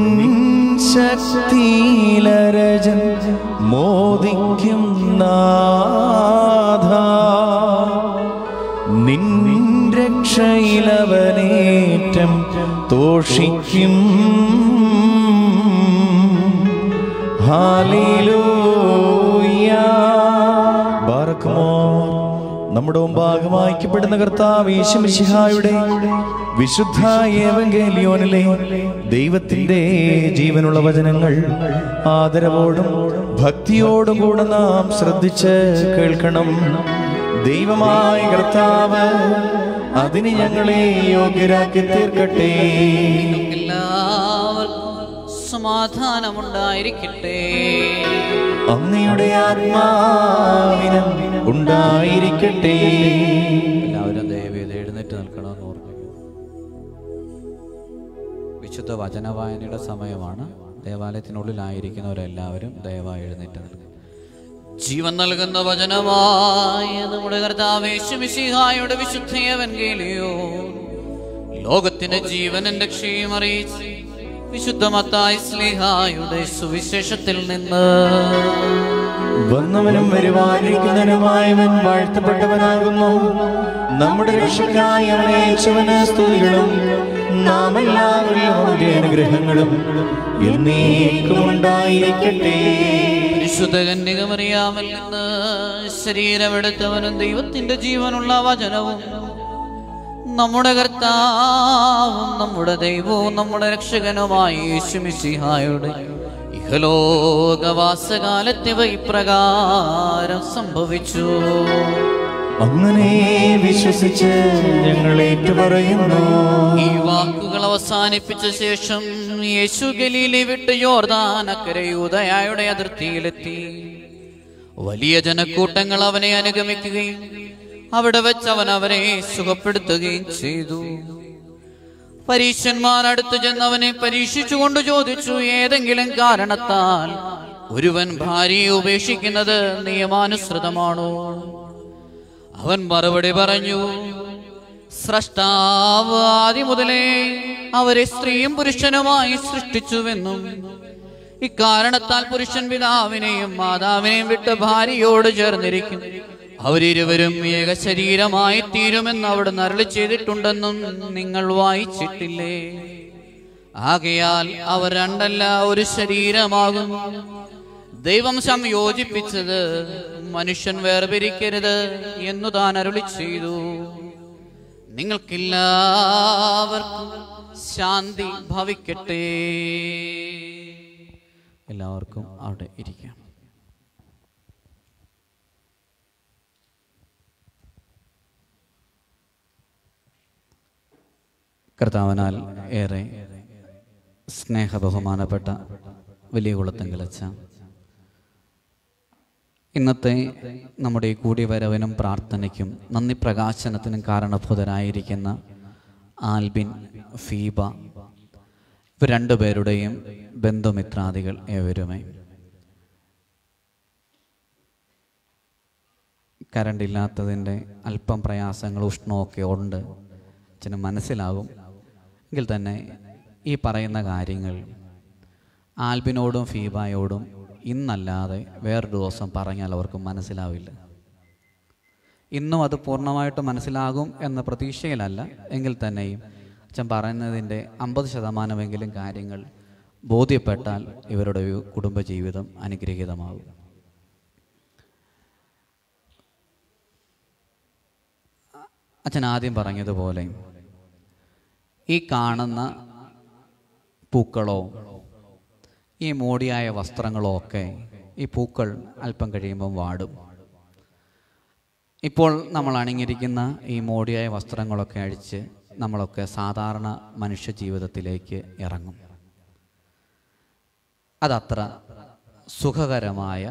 ശക്തിയിലരജൻ മോദിക്കും നാഥ നിൻ രക്ഷയിലവനേറ്റം തോഷിക്കും ഹാലേലൂയ ബാറക്കുമോ നമ്മുടെ മുമ്പാകെ വായിക്കപ്പെടുന്ന കർത്താവ് യേശുമിശിഹായുടെ വിശുദ്ധ ഏവങ്കേലിയോനിലെ ദൈവത്തിന്റെ ജീവനുള്ള വചനങ്ങൾ ആദരവോടും ഭക്തിയോടും കൂടെ നാം ശ്രദ്ധിച്ച് കേൾക്കണം ദൈവമായ കർത്താവ് അതിന് ഞങ്ങളെ യോഗ്യരാക്കി തീർക്കട്ടെ എല്ലാവർക്കും സമാധാനമുണ്ടായിരിക്കട്ടെ അങ്ങയുടെ ആത്മാവിനും ഉണ്ടായിരിക്കട്ടെ എല്ലാവരും ദയവേത് എഴുന്നേറ്റ് നിൽക്കണമെന്ന് ഓർമ്മിക്കും വിശുദ്ധ വചനവായനയുടെ സമയമാണ് ദേവാലയത്തിനുള്ളിലായിരിക്കുന്നവരെല്ലാവരും ദയവായി എഴുന്നേറ്റ് നിൽക്കും ജീവൻ നൽകുന്ന വചനമായ നമ്മുടെ കർത്താവേശുമിശിഹായുടെ വിശുദ്ധയവൻകേലിയോ ലോകത്തിന്റെ ജീവനും രക്ഷയും അറിയിച്ച് വിശുദ്ധമത്തായി സ്ലിഹായുടെ സുവിശേഷത്തിൽ നിന്ന് വന്നവനും വരുവാനിരിക്കുന്നവനുമായവൻ വാഴ്ത്തപ്പെട്ടവനാകുന്നു നമ്മുടെ രക്ഷയ്ക്കായി അവനെ അയച്ചവന് സ്തുതികളും നാം എല്ലാവരിലും അവന്റെ അനുഗ്രഹങ്ങളും എന്നേക്കും ഉണ്ടായിരിക്കട്ടെ പരിശുദ്ധ കന്യകമറിയാമൽ നിന്ന് ശരീരമെടുത്തവനും ദൈവത്തിന്റെ ജീവനുള്ള വചനവും നമ്മുടെ കർത്താവും നമ്മുടെ ദൈവവും നമ്മുടെ രക്ഷകനുമായ യേശുമിശിഹായുടെ ഇഹലോകവാസകാലത്തെ ഇപ്രകാരം സംഭവിച്ചു അങ്ങനെ വിശ്വസിച്ച് ഞങ്ങൾ ഏറ്റുപറയുന്നു ഈ വാക്കുകൾ അവസാനിപ്പിച്ച ശേഷം യേശു ഗലീലെ വിട്ട് യോർദാൻ അക്കരെ യൂദയായുടെ അതിർത്തിയിലെത്തി വലിയ ജനക്കൂട്ടങ്ങൾ അവനെ അനുഗമിക്കുകയും അവിടെ വെച്ച് അവൻ അവരെ സുഖപ്പെടുത്തുകയും ചെയ്തു പരീക്ഷന്മാർ അടുത്തു ചെന്ന് അവനെ പരീക്ഷിച്ചുകൊണ്ട് ചോദിച്ചു ഏതെങ്കിലും കാരണത്താൽ ഒരുവൻ ഭാര്യയെ ഉപേക്ഷിക്കുന്നത് നിയമാനുസൃതമാണോ അവൻ മറുപടി പറഞ്ഞു സ്രഷ്ടാവ് ആദ്യം മുതലേ അവരെ സ്ത്രീയും പുരുഷനുമായി സൃഷ്ടിച്ചുവെന്നും ഇക്കാരണത്താൽ പുരുഷൻ പിതാവിനെയും മാതാവിനെയും വിട്ട് ഭാര്യയോട് ചേർന്നിരിക്കും അവരിരുവരും ഏക ശരീരമായി തീരുമെന്ന് അവിടെ നരളി ചെയ്തിട്ടുണ്ടെന്നും നിങ്ങൾ വായിച്ചിട്ടില്ലേ ആകയാൽ അവർ രണ്ടല്ല ഒരു ശരീരമാകും ദൈവം സംയോജിപ്പിച്ചത് മനുഷ്യൻ വേർപിരിക്കരുത് എന്നു താൻ അരുളി ചെയ്തു നിങ്ങൾക്കെല്ലാവർക്കും ശാന്തി ഭവിക്കട്ടെ എല്ലാവർക്കും അവിടെ ഇരിക്കാം കർത്താവിനാൽ ഏറെ സ്നേഹബഹുമാനപ്പെട്ട വലിയ കുളത്തെങ്കിലച്ച ഇന്നത്തെ നമ്മുടെ ഈ കൂടിവരവിനും പ്രാർത്ഥനയ്ക്കും നന്ദി പ്രകാശനത്തിനും കാരണഭൂതരായിരിക്കുന്ന ആൽബിൻ ഫീബ ഇവർ രണ്ടുപേരുടെയും ബന്ധുമിത്രാദികൾ ഏവരുമേ കറണ്ട് ഇല്ലാത്തതിൻ്റെ അല്പം പ്രയാസങ്ങൾ ഉഷ്ണമൊക്കെ ഉണ്ട് അച്ഛന് മനസ്സിലാകും എങ്കിൽ തന്നെ ഈ പറയുന്ന കാര്യങ്ങൾ ആൽബിനോടും ഫീബായോടും ഇന്നല്ലാതെ വേറൊരു ദിവസം പറഞ്ഞാൽ അവർക്ക് മനസ്സിലാവില്ല ഇന്നും അത് പൂർണ്ണമായിട്ട് മനസ്സിലാകും എന്ന പ്രതീക്ഷയിലല്ല എങ്കിൽ തന്നെയും അച്ഛൻ പറയുന്നതിൻ്റെ അമ്പത് ശതമാനമെങ്കിലും കാര്യങ്ങൾ ബോധ്യപ്പെട്ടാൽ ഇവരുടെ ഒരു കുടുംബജീവിതം അനുഗ്രഹീതമാകും അച്ഛൻ ആദ്യം പറഞ്ഞതുപോലെ ഈ കാണുന്ന പൂക്കളോ ഈ മോടിയായ വസ്ത്രങ്ങളോ ഒക്കെ ഈ പൂക്കൾ അല്പം കഴിയുമ്പം വാടും ഇപ്പോൾ നമ്മൾ അണിഞ്ഞിരിക്കുന്ന ഈ മോടിയായ വസ്ത്രങ്ങളൊക്കെ അഴിച്ച് നമ്മളൊക്കെ സാധാരണ മനുഷ്യ ജീവിതത്തിലേക്ക് ഇറങ്ങും അതത്ര സുഖകരമായ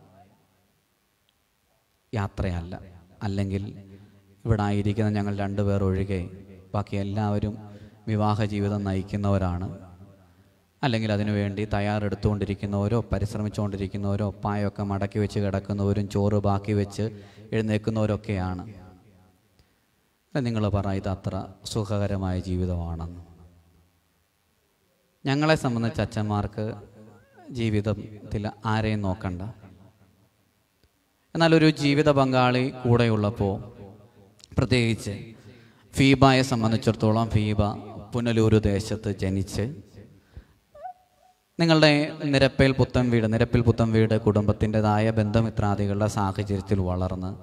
യാത്രയല്ല അല്ലെങ്കിൽ ഇവിടെ ആയിരിക്കുന്ന ഞങ്ങൾ രണ്ടുപേർ ഒഴികെ ബാക്കി എല്ലാവരും വിവാഹ ജീവിതം നയിക്കുന്നവരാണ് അല്ലെങ്കിൽ അതിനുവേണ്ടി തയ്യാറെടുത്തുകൊണ്ടിരിക്കുന്നവരോ പരിശ്രമിച്ചുകൊണ്ടിരിക്കുന്നവരോ പായൊക്കെ മടക്കി വെച്ച് കിടക്കുന്നവരും ചോറ് ബാക്കി വെച്ച് എഴുന്നേൽക്കുന്നവരൊക്കെയാണ് നിങ്ങൾ പറ ഇത് അത്ര സുഖകരമായ ജീവിതമാണെന്ന് ഞങ്ങളെ സംബന്ധിച്ച് അച്ഛന്മാർക്ക് ജീവിതത്തിൽ ആരെയും നോക്കണ്ട എന്നാൽ ഒരു ജീവിത പങ്കാളി കൂടെയുള്ളപ്പോൾ പ്രത്യേകിച്ച് ഫീബയെ സംബന്ധിച്ചിടത്തോളം ഫീബ പുനലൂർ ദേശത്ത് ജനിച്ച് നിങ്ങളുടെ നിരപ്പേൽ പുത്തൻ വീട് നിരപ്പിൽ പുത്തൻ വീട് കുടുംബത്തിൻ്റെതായ ബന്ധമിത്രാദികളുടെ സാഹചര്യത്തിൽ വളർന്ന്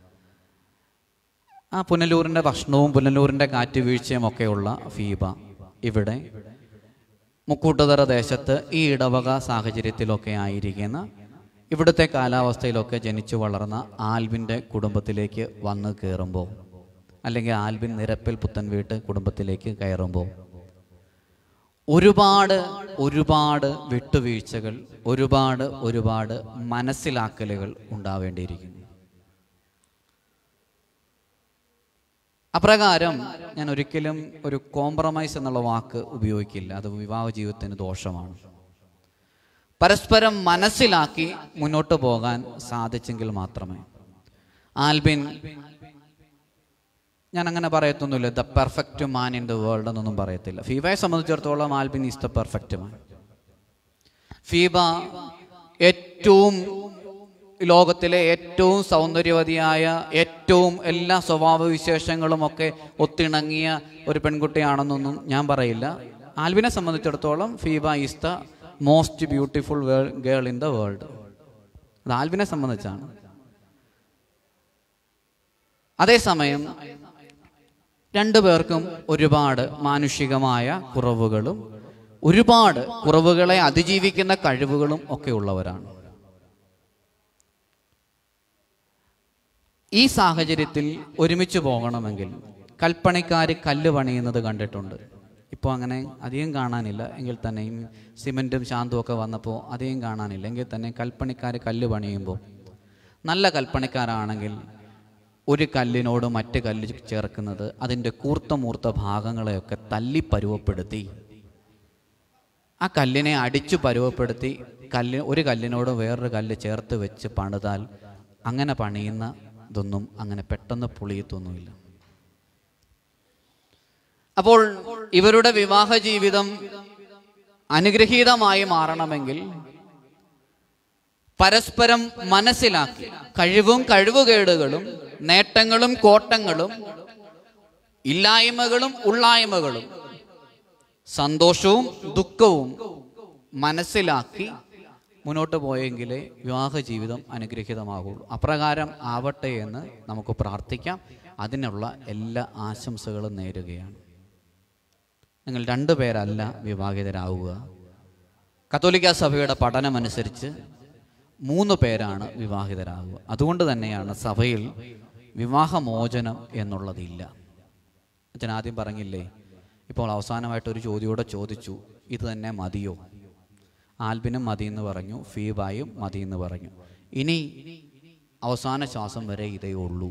ആ പുനലൂരിൻ്റെ ഭക്ഷണവും പുനലൂരിൻ്റെ കാറ്റുവീഴ്ചയും ഒക്കെയുള്ള ഫീബ ഇവിടെ മുക്കൂട്ടുതറ ദേശത്ത് ഈ ഇടവക സാഹചര്യത്തിലൊക്കെ ആയിരിക്കുന്ന ഇവിടുത്തെ കാലാവസ്ഥയിലൊക്കെ ജനിച്ചു വളർന്ന ആൽവിൻ്റെ കുടുംബത്തിലേക്ക് വന്ന് കയറുമ്പോൾ അല്ലെങ്കിൽ ആൽവിൻ നിരപ്പിൽ പുത്തൻ വീട്ട് കുടുംബത്തിലേക്ക് കയറുമ്പോൾ ഒരുപാട് ഒരുപാട് വിട്ടുവീഴ്ചകൾ ഒരുപാട് ഒരുപാട് മനസ്സിലാക്കലുകൾ ഉണ്ടാവേണ്ടിയിരിക്കുന്നു അപ്രകാരം ഞാൻ ഒരിക്കലും ഒരു കോംപ്രമൈസ് എന്നുള്ള വാക്ക് ഉപയോഗിക്കില്ല അത് വിവാഹ ജീവിതത്തിന് ദോഷമാണ് പരസ്പരം മനസ്സിലാക്കി മുന്നോട്ട് പോകാൻ സാധിച്ചെങ്കിൽ മാത്രമേ ആൽബിൻ ഞാൻ അങ്ങനെ പറയത്തൊന്നുമില്ല the perfect man in the world എന്നൊന്നും പറയത്തില്ല ഫീബയെ സംബന്ധിച്ചിടത്തോളം Albin is the perfect man Feba ഏറ്റവും ലോകത്തിലെ ഏറ്റവും സൗന്ദര്യവതിയായ ഏറ്റവും എല്ലാ സ്വഭാവ വിശേഷങ്ങളും ഒക്കെ ഒത്തിണങ്ങിയ ഒരു പെൺകുട്ടിയാണെന്നൊന്നും ഞാൻ പറയില്ല ആൽബിനെ സംബന്ധിച്ചിടത്തോളം Feba is the most beautiful girl in the world അത് ആൽബിനെ സംബന്ധിച്ചാണ് അതേസമയം രണ്ടു പേർക്കും ഒരുപാട് മാനുഷികമായ കുറവുകളും ഒരുപാട് കുറവുകളെ അതിജീവിക്കുന്ന കഴിവുകളും ഒക്കെ ഉള്ളവരാണ് ഈ സാഹചര്യത്തിൽ ഒരുമിച്ച് പോകണമെങ്കിൽ കൽപ്പണിക്കാർ കല്ല് പണിയുന്നത് കണ്ടിട്ടുണ്ട് ഇപ്പോൾ അങ്ങനെ അധികം കാണാനില്ല എങ്കിൽ തന്നെയും സിമെൻറ്റും ശാന്തും ഒക്കെ വന്നപ്പോൾ അധികം കാണാനില്ല എങ്കിൽ തന്നെ കൽപ്പണിക്കാർ കല്ല് പണിയുമ്പോൾ നല്ല കൽപ്പണിക്കാരാണെങ്കിൽ ഒരു കല്ലിനോട് മറ്റ് കല്ല് ചേർക്കുന്നത് അതിൻ്റെ കൂർത്ത മൂർത്ത ഭാഗങ്ങളെയൊക്കെ തല്ലി പരുവപ്പെടുത്തി ആ കല്ലിനെ അടിച്ചു പരുവപ്പെടുത്തി കല്ല് ഒരു കല്ലിനോട് വേറൊരു കല്ല് ചേർത്ത് വെച്ച് പണിതാൽ അങ്ങനെ പണിയുന്ന ഇതൊന്നും അങ്ങനെ പെട്ടെന്ന് പൊളിയത്തൊന്നുമില്ല അപ്പോൾ ഇവരുടെ വിവാഹ ജീവിതം അനുഗ്രഹീതമായി മാറണമെങ്കിൽ പരസ്പരം മനസ്സിലാക്കി കഴിവും കഴിവുകേടുകളും നേട്ടങ്ങളും കോട്ടങ്ങളും ഇല്ലായ്മകളും ഉള്ളായ്മകളും സന്തോഷവും ദുഃഖവും മനസ്സിലാക്കി മുന്നോട്ട് പോയെങ്കിലേ വിവാഹ ജീവിതം അനുഗ്രഹീതമാകുള്ളൂ അപ്രകാരം ആവട്ടെ എന്ന് നമുക്ക് പ്രാർത്ഥിക്കാം അതിനുള്ള എല്ലാ ആശംസകളും നേരുകയാണ് നിങ്ങൾ രണ്ടുപേരല്ല വിവാഹിതരാവുക കത്തോലിക്ക സഭയുടെ പഠനമനുസരിച്ച് മൂന്ന് പേരാണ് വിവാഹിതരാകുക അതുകൊണ്ട് തന്നെയാണ് സഭയിൽ വിവാഹമോചനം എന്നുള്ളതില്ല അച്ഛൻ ആദ്യം പറഞ്ഞില്ലേ ഇപ്പോൾ അവസാനമായിട്ട് ഒരു ചോദ്യോടെ ചോദിച്ചു ഇത് തന്നെ മതിയോ ആൽബിനും മതി എന്ന് പറഞ്ഞു ഫീബായും മതി എന്ന് പറഞ്ഞു ഇനി അവസാന ശ്വാസം വരെ ഇതേ ഉള്ളൂ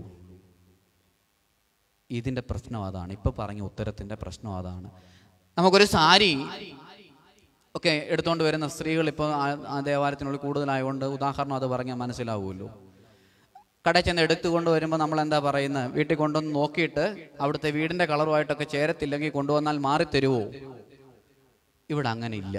ഇതിൻ്റെ പ്രശ്നം അതാണ് ഇപ്പൊ പറഞ്ഞ ഉത്തരത്തിൻ്റെ പ്രശ്നം അതാണ് നമുക്കൊരു സാരി ഒക്കെ എടുത്തുകൊണ്ട് വരുന്ന സ്ത്രീകൾ ഇപ്പോൾ ആ ദേവാലയത്തിനുള്ളിൽ കൂടുതലായതുകൊണ്ട് ഉദാഹരണം അത് പറഞ്ഞാൽ മനസ്സിലാവുമല്ലോ കടയിൽ ചെന്ന് എടുത്തുകൊണ്ട് വരുമ്പോൾ നമ്മൾ എന്താ പറയുന്നത് വീട്ടിൽ കൊണ്ടുവന്ന് നോക്കിയിട്ട് അവിടുത്തെ വീടിന്റെ കളറുമായിട്ടൊക്കെ ചേരത്തില്ലെങ്കിൽ കൊണ്ടുവന്നാൽ മാറിത്തരുവോ ഇവിടെ അങ്ങനെ ഇല്ല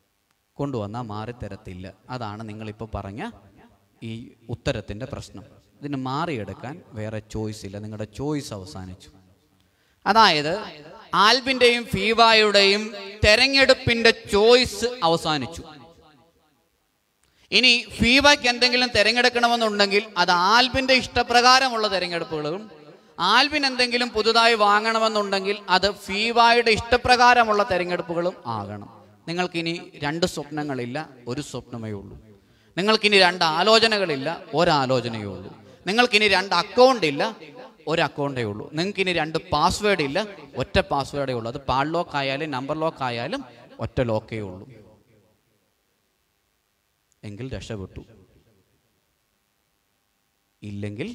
കൊണ്ടുവന്നാൽ മാറിത്തരത്തില്ല അതാണ് നിങ്ങളിപ്പോൾ പറഞ്ഞ ഈ ഉത്തരത്തിൻ്റെ പ്രശ്നം ഇതിന് മാറിയെടുക്കാൻ വേറെ ചോയ്സ് ഇല്ല നിങ്ങളുടെ ചോയ്സ് അവസാനിച്ചു അതായത് ആൽബിന്റെയും ഫീബായുടെയും തെരഞ്ഞെടുപ്പിന്റെ ചോയ്സ് അവസാനിച്ചു ഇനി ഫീബയ്ക്ക് എന്തെങ്കിലും തിരഞ്ഞെടുക്കണമെന്നുണ്ടെങ്കിൽ അത് ആൽബിന്റെ ഇഷ്ടപ്രകാരമുള്ള തിരഞ്ഞെടുപ്പുകളും ആൽബിൻ എന്തെങ്കിലും പുതുതായി വാങ്ങണമെന്നുണ്ടെങ്കിൽ അത് ഫീബായുടെ ഇഷ്ടപ്രകാരമുള്ള തിരഞ്ഞെടുപ്പുകളും ആകണം നിങ്ങൾക്കിനി രണ്ട് സ്വപ്നങ്ങളില്ല ഒരു സ്വപ്നമേ ഉള്ളൂ നിങ്ങൾക്കിനി രണ്ട് ആലോചനകളില്ല ഒരാലോചനയേ ഉള്ളൂ നിങ്ങൾക്കിനി രണ്ട് അക്കൗണ്ട് ഇല്ല ഒരു അക്കൗണ്ടേ ഉള്ളൂ നിങ്ങൾക്കിനി രണ്ട് പാസ്വേഡ് ഇല്ല ഒറ്റ പാസ്വേഡേ ഉള്ളൂ അത് പാഡ് ലോക്ക് ആയാലും നമ്പർ ലോക്ക് ആയാലും ഒറ്റ ലോക്കേ ഉള്ളൂ എങ്കിൽ രക്ഷപ്പെട്ടു ഇല്ലെങ്കിൽ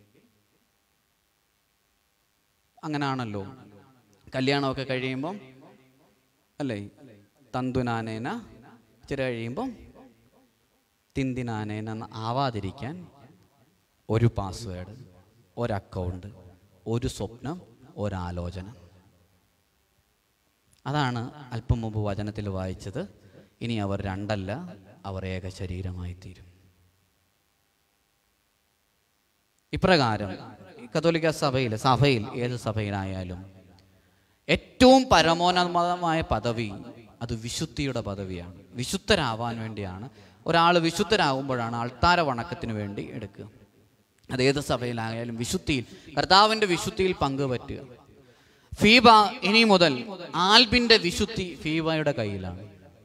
അങ്ങനാണല്ലോ കല്യാണമൊക്കെ കഴിയുമ്പം അല്ലേ തന്തുനാനേന ഇച്ചിരി കഴിയുമ്പം തിന്തിനാനേന എന്ന് ആവാതിരിക്കാൻ ഒരു പാസ്വേഡ് ഒരു അക്കൗണ്ട് ഒരു സ്വപ്നം ഒരാലോചന അതാണ് അല്പം മുമ്പ് വചനത്തിൽ വായിച്ചത് ഇനി അവർ രണ്ടല്ല അവർ ഏക ശരീരമായി തീരും ഇപ്രകാരം ഈ കത്തോലിക്ക സഭയിൽ സഭയിൽ ഏത് സഭയിലായാലും ഏറ്റവും പരമോന്നതമായ പദവി അത് വിശുദ്ധിയുടെ പദവിയാണ് വിശുദ്ധരാവാൻ വേണ്ടിയാണ് ഒരാൾ വിശുദ്ധരാകുമ്പോഴാണ് അൾത്താര വണക്കത്തിന് വേണ്ടി എടുക്കുക അത് ഏത് സഭയിലായാലും വിശുദ്ധിയിൽ കർത്താവിന്റെ വിശുദ്ധിയിൽ പങ്കുപറ്റുക ഫീബ ഇനി മുതൽ ആൽബിന്റെ വിശുദ്ധി ഫീബയുടെ കയ്യിലാണ്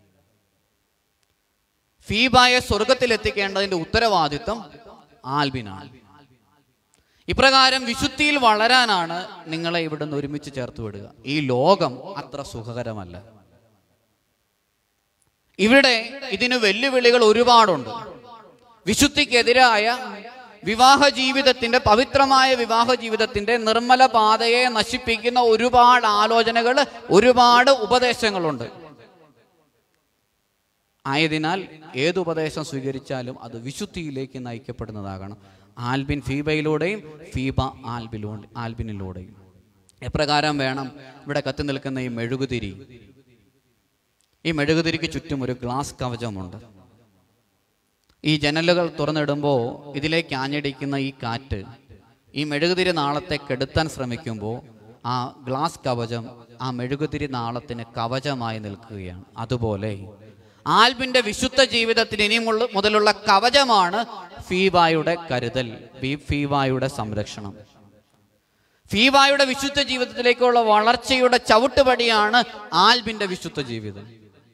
ഫീബായെ സ്വർഗത്തിൽ എത്തിക്കേണ്ടതിന്റെ ഉത്തരവാദിത്വം ആൽബിനാണ് ഇപ്രകാരം വിശുദ്ധിയിൽ വളരാനാണ് നിങ്ങളെ ഇവിടുന്ന് ഒരുമിച്ച് ചേർത്ത് വിടുക ഈ ലോകം അത്ര സുഖകരമല്ല ഇവിടെ ഇതിന് വെല്ലുവിളികൾ ഒരുപാടുണ്ട് വിശുദ്ധിക്കെതിരായ വിവാഹ ജീവിതത്തിന്റെ പവിത്രമായ വിവാഹ ജീവിതത്തിന്റെ നിർമ്മല പാതയെ നശിപ്പിക്കുന്ന ഒരുപാട് ആലോചനകൾ ഒരുപാട് ഉപദേശങ്ങളുണ്ട് ആയതിനാൽ ഏത് ഉപദേശം സ്വീകരിച്ചാലും അത് വിശുദ്ധിയിലേക്ക് നയിക്കപ്പെടുന്നതാകണം ആൽബിൻ ഫീബയിലൂടെയും ഫീബ ആൽബിലൂടെ ആൽബിനിലൂടെയും എപ്രകാരം വേണം ഇവിടെ കത്തി നിൽക്കുന്ന ഈ മെഴുകുതിരി ഈ മെഴുകുതിരിക്ക് ചുറ്റും ഒരു ഗ്ലാസ് കവചമുണ്ട് ഈ ജനലുകൾ തുറന്നിടുമ്പോൾ ഇതിലേക്ക് ആഞ്ഞടിക്കുന്ന ഈ കാറ്റ് ഈ മെഴുകുതിരി നാളത്തെ കെടുത്താൻ ശ്രമിക്കുമ്പോൾ ആ ഗ്ലാസ് കവചം ആ മെഴുകുതിരി നാളത്തിന് കവചമായി നിൽക്കുകയാണ് അതുപോലെ ആൽബിന്റെ വിശുദ്ധ ജീവിതത്തിന് ഇനി മുള്ള- മുതലുള്ള കവചമാണ് ഫീബായുടെ കരുതൽ ഫീ- ഫീബായുടെ സംരക്ഷണം ഫീബായുടെ വിശുദ്ധ ജീവിതത്തിലേക്കുള്ള വളർച്ചയുടെ ചവിട്ടുപടിയാണ് ആൽബിന്റെ വിശുദ്ധ ജീവിതം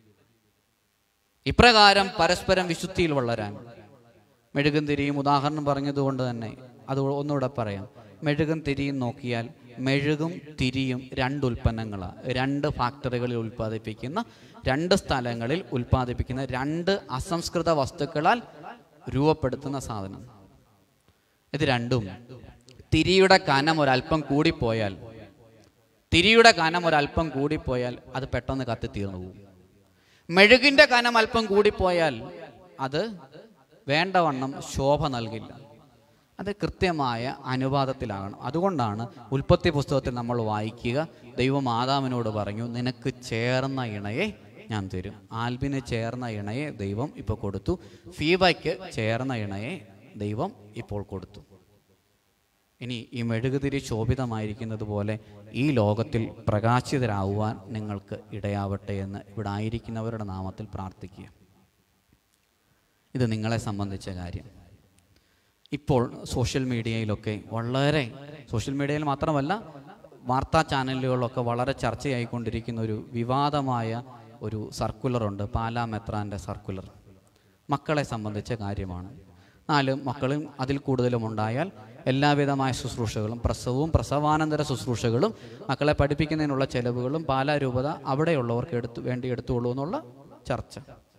ഇപ്രകാരം പരസ്പരം വിശുദ്ധിയിൽ വളരാൻ മെഴുകും തിരിയും ഉദാഹരണം പറഞ്ഞതുകൊണ്ട് തന്നെ അത് ഒന്നുകൂടെ പറയാം മെഴുകും തിരിയും നോക്കിയാൽ മെഴുകും തിരിയും രണ്ട് ഉൽപ്പന്നങ്ങളാണ് രണ്ട് ഫാക്ടറികളിൽ ഉൽപ്പാദിപ്പിക്കുന്ന രണ്ട് സ്ഥലങ്ങളിൽ ഉൽപ്പാദിപ്പിക്കുന്ന രണ്ട് അസംസ്കൃത വസ്തുക്കളാൽ രൂപപ്പെടുത്തുന്ന സാധനം ഇത് രണ്ടും തിരിയുടെ കനം ഒരല്പം കൂടിപ്പോയാൽ തിരിയുടെ കനം ഒരല്പം കൂടിപ്പോയാൽ അത് പെട്ടെന്ന് കത്തിത്തീർന്നു പോകും മെഴുകിന്റെ കനം അല്പം കൂടിപ്പോയാൽ അത് വേണ്ടവണ്ണം ശോഭ നൽകില്ല അത് കൃത്യമായ അനുപാതത്തിലാകണം അതുകൊണ്ടാണ് ഉൽപ്പത്തി പുസ്തകത്തിൽ നമ്മൾ വായിക്കുക ദൈവം ആദാമിനോട് പറഞ്ഞു നിനക്ക് ചേർന്ന ഇണയെ ഞാൻ തരും ആൽബിന് ചേർന്ന ഇണയെ ദൈവം ഇപ്പോൾ കൊടുത്തു ഫീബയ്ക്ക് ചേർന്ന ഇണയെ ദൈവം ഇപ്പോൾ കൊടുത്തു ഇനി ഈ മെഴുകുതിരി ശോഭിതമായിരിക്കുന്നത് പോലെ ഈ ലോകത്തിൽ പ്രകാശിതരാകുവാൻ നിങ്ങൾക്ക് ഇടയാവട്ടെ എന്ന് ഇവിടെ ആയിരിക്കുന്നവരുടെ നാമത്തിൽ പ്രാർത്ഥിക്കുക ഇത് നിങ്ങളെ സംബന്ധിച്ച കാര്യം ഇപ്പോൾ സോഷ്യൽ മീഡിയയിലൊക്കെ വളരെ സോഷ്യൽ മീഡിയയിൽ മാത്രമല്ല വാർത്താ ചാനലുകളിലൊക്കെ വളരെ ചർച്ചയായിക്കൊണ്ടിരിക്കുന്ന ഒരു വിവാദമായ ഒരു സർക്കുലറുണ്ട് പാലാ മെത്രാൻ്റെ സർക്കുലർ മക്കളെ സംബന്ധിച്ച കാര്യമാണ് നാല് മക്കളും അതിൽ കൂടുതലും ഉണ്ടായാൽ എല്ലാവിധമായ ശുശ്രൂഷകളും പ്രസവവും പ്രസവാനന്തര ശുശ്രൂഷകളും മക്കളെ പഠിപ്പിക്കുന്നതിനുള്ള ചെലവുകളും പാലാ രൂപത അവിടെയുള്ളവർക്ക് എടുത്തു വേണ്ടി എടുത്തുകൊള്ളൂ എന്നുള്ള ചർച്ച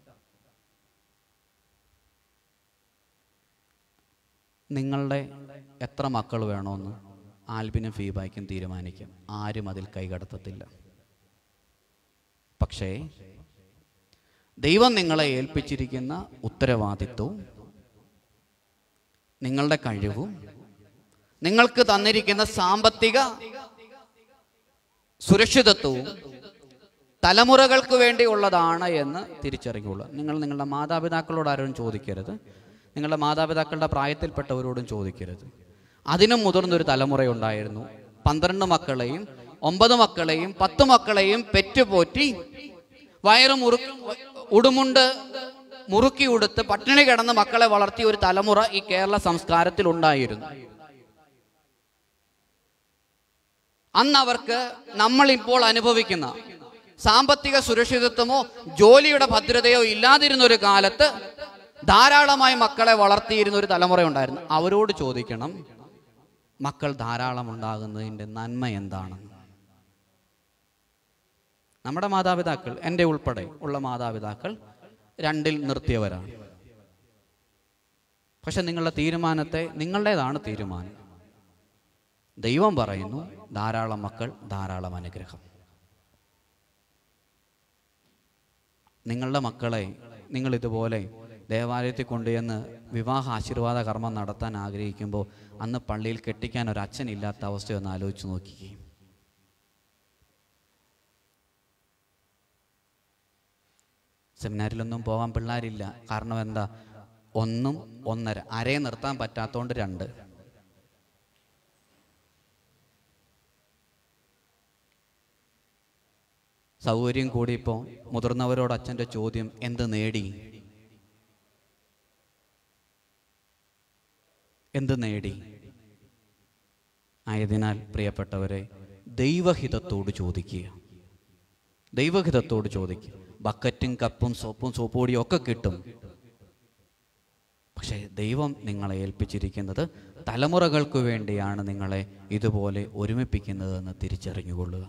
നിങ്ങളുടെ എത്ര മക്കൾ വേണമെന്ന് ആൽബിനും ഫീബായ്ക്കും തീരുമാനിക്കാം ആരും അതിൽ കൈകടത്തത്തില്ല പക്ഷേ ദൈവം നിങ്ങളെ ഏൽപ്പിച്ചിരിക്കുന്ന ഉത്തരവാദിത്വവും നിങ്ങളുടെ കഴിവും നിങ്ങൾക്ക് തന്നിരിക്കുന്ന സാമ്പത്തിക സുരക്ഷിതത്വവും തലമുറകൾക്ക് വേണ്ടിയുള്ളതാണ് എന്ന് തിരിച്ചറിയുള്ളൂ നിങ്ങൾ നിങ്ങളുടെ മാതാപിതാക്കളോട് ആരും ചോദിക്കരുത് നിങ്ങളുടെ മാതാപിതാക്കളുടെ പ്രായത്തിൽപ്പെട്ടവരോടും ചോദിക്കരുത് അതിനും മുതിർന്നൊരു തലമുറയുണ്ടായിരുന്നു പന്ത്രണ്ട് മക്കളെയും ഒമ്പത് മക്കളെയും പത്ത് മക്കളെയും പെറ്റുപോറ്റി വയറ് മുറു ഉടുമുണ്ട് മുറുക്കി ഉടുത്ത് പട്ടിണി കിടന്ന് മക്കളെ വളർത്തിയ ഒരു തലമുറ ഈ കേരള സംസ്കാരത്തിൽ ഉണ്ടായിരുന്നു അന്ന് അവർക്ക് നമ്മൾ ഇപ്പോൾ അനുഭവിക്കുന്ന സാമ്പത്തിക സുരക്ഷിതത്വമോ ജോലിയുടെ ഭദ്രതയോ ഇല്ലാതിരുന്ന ഒരു കാലത്ത് ധാരാളമായി മക്കളെ വളർത്തിയിരുന്ന ഒരു തലമുറ ഉണ്ടായിരുന്നു അവരോട് ചോദിക്കണം മക്കൾ ധാരാളം ഉണ്ടാകുന്നതിൻ്റെ നന്മ എന്താണെന്ന് നമ്മുടെ മാതാപിതാക്കൾ എൻ്റെ ഉൾപ്പെടെ ഉള്ള മാതാപിതാക്കൾ രണ്ടിൽ നിർത്തിയവരാണ് പക്ഷെ നിങ്ങളുടെ തീരുമാനത്തെ നിങ്ങളുടേതാണ് തീരുമാനം ദൈവം പറയുന്നു ധാരാളം മക്കൾ ധാരാളം അനുഗ്രഹം നിങ്ങളുടെ മക്കളെ നിങ്ങൾ ഇതുപോലെ ദേവാലയത്തിൽ കൊണ്ടുചെന്ന് വിവാഹ ആശീർവാദ കർമ്മം നടത്താൻ ആഗ്രഹിക്കുമ്പോൾ അന്ന് പള്ളിയിൽ കെട്ടിക്കാൻ ഒരു അച്ഛനില്ലാത്ത അവസ്ഥയൊന്ന് ആലോചിച്ച് നോക്കിക്കേ സെമിനാരിലൊന്നും പോകാൻ പിള്ളേരില്ല കാരണം എന്താ ഒന്നും ഒന്നര അരയെ നിർത്താൻ പറ്റാത്തോണ്ട് രണ്ട് സൗകര്യം കൂടിയപ്പോൾ മുതിർന്നവരോട് അച്ഛൻ്റെ ചോദ്യം എന്ത് നേടി എന്ത് നേടി ആയതിനാൽ പ്രിയപ്പെട്ടവരെ ദൈവഹിതത്തോട് ചോദിക്കുക ദൈവഹിതത്തോട് ചോദിക്കുക ബക്കറ്റും കപ്പും സോപ്പും സോപ്പുപൊടിയും ഒക്കെ കിട്ടും പക്ഷേ ദൈവം നിങ്ങളെ ഏൽപ്പിച്ചിരിക്കുന്നത് തലമുറകൾക്ക് വേണ്ടിയാണ് നിങ്ങളെ ഇതുപോലെ ഒരുമിപ്പിക്കുന്നതെന്ന് തിരിച്ചറിഞ്ഞുകൊള്ളുക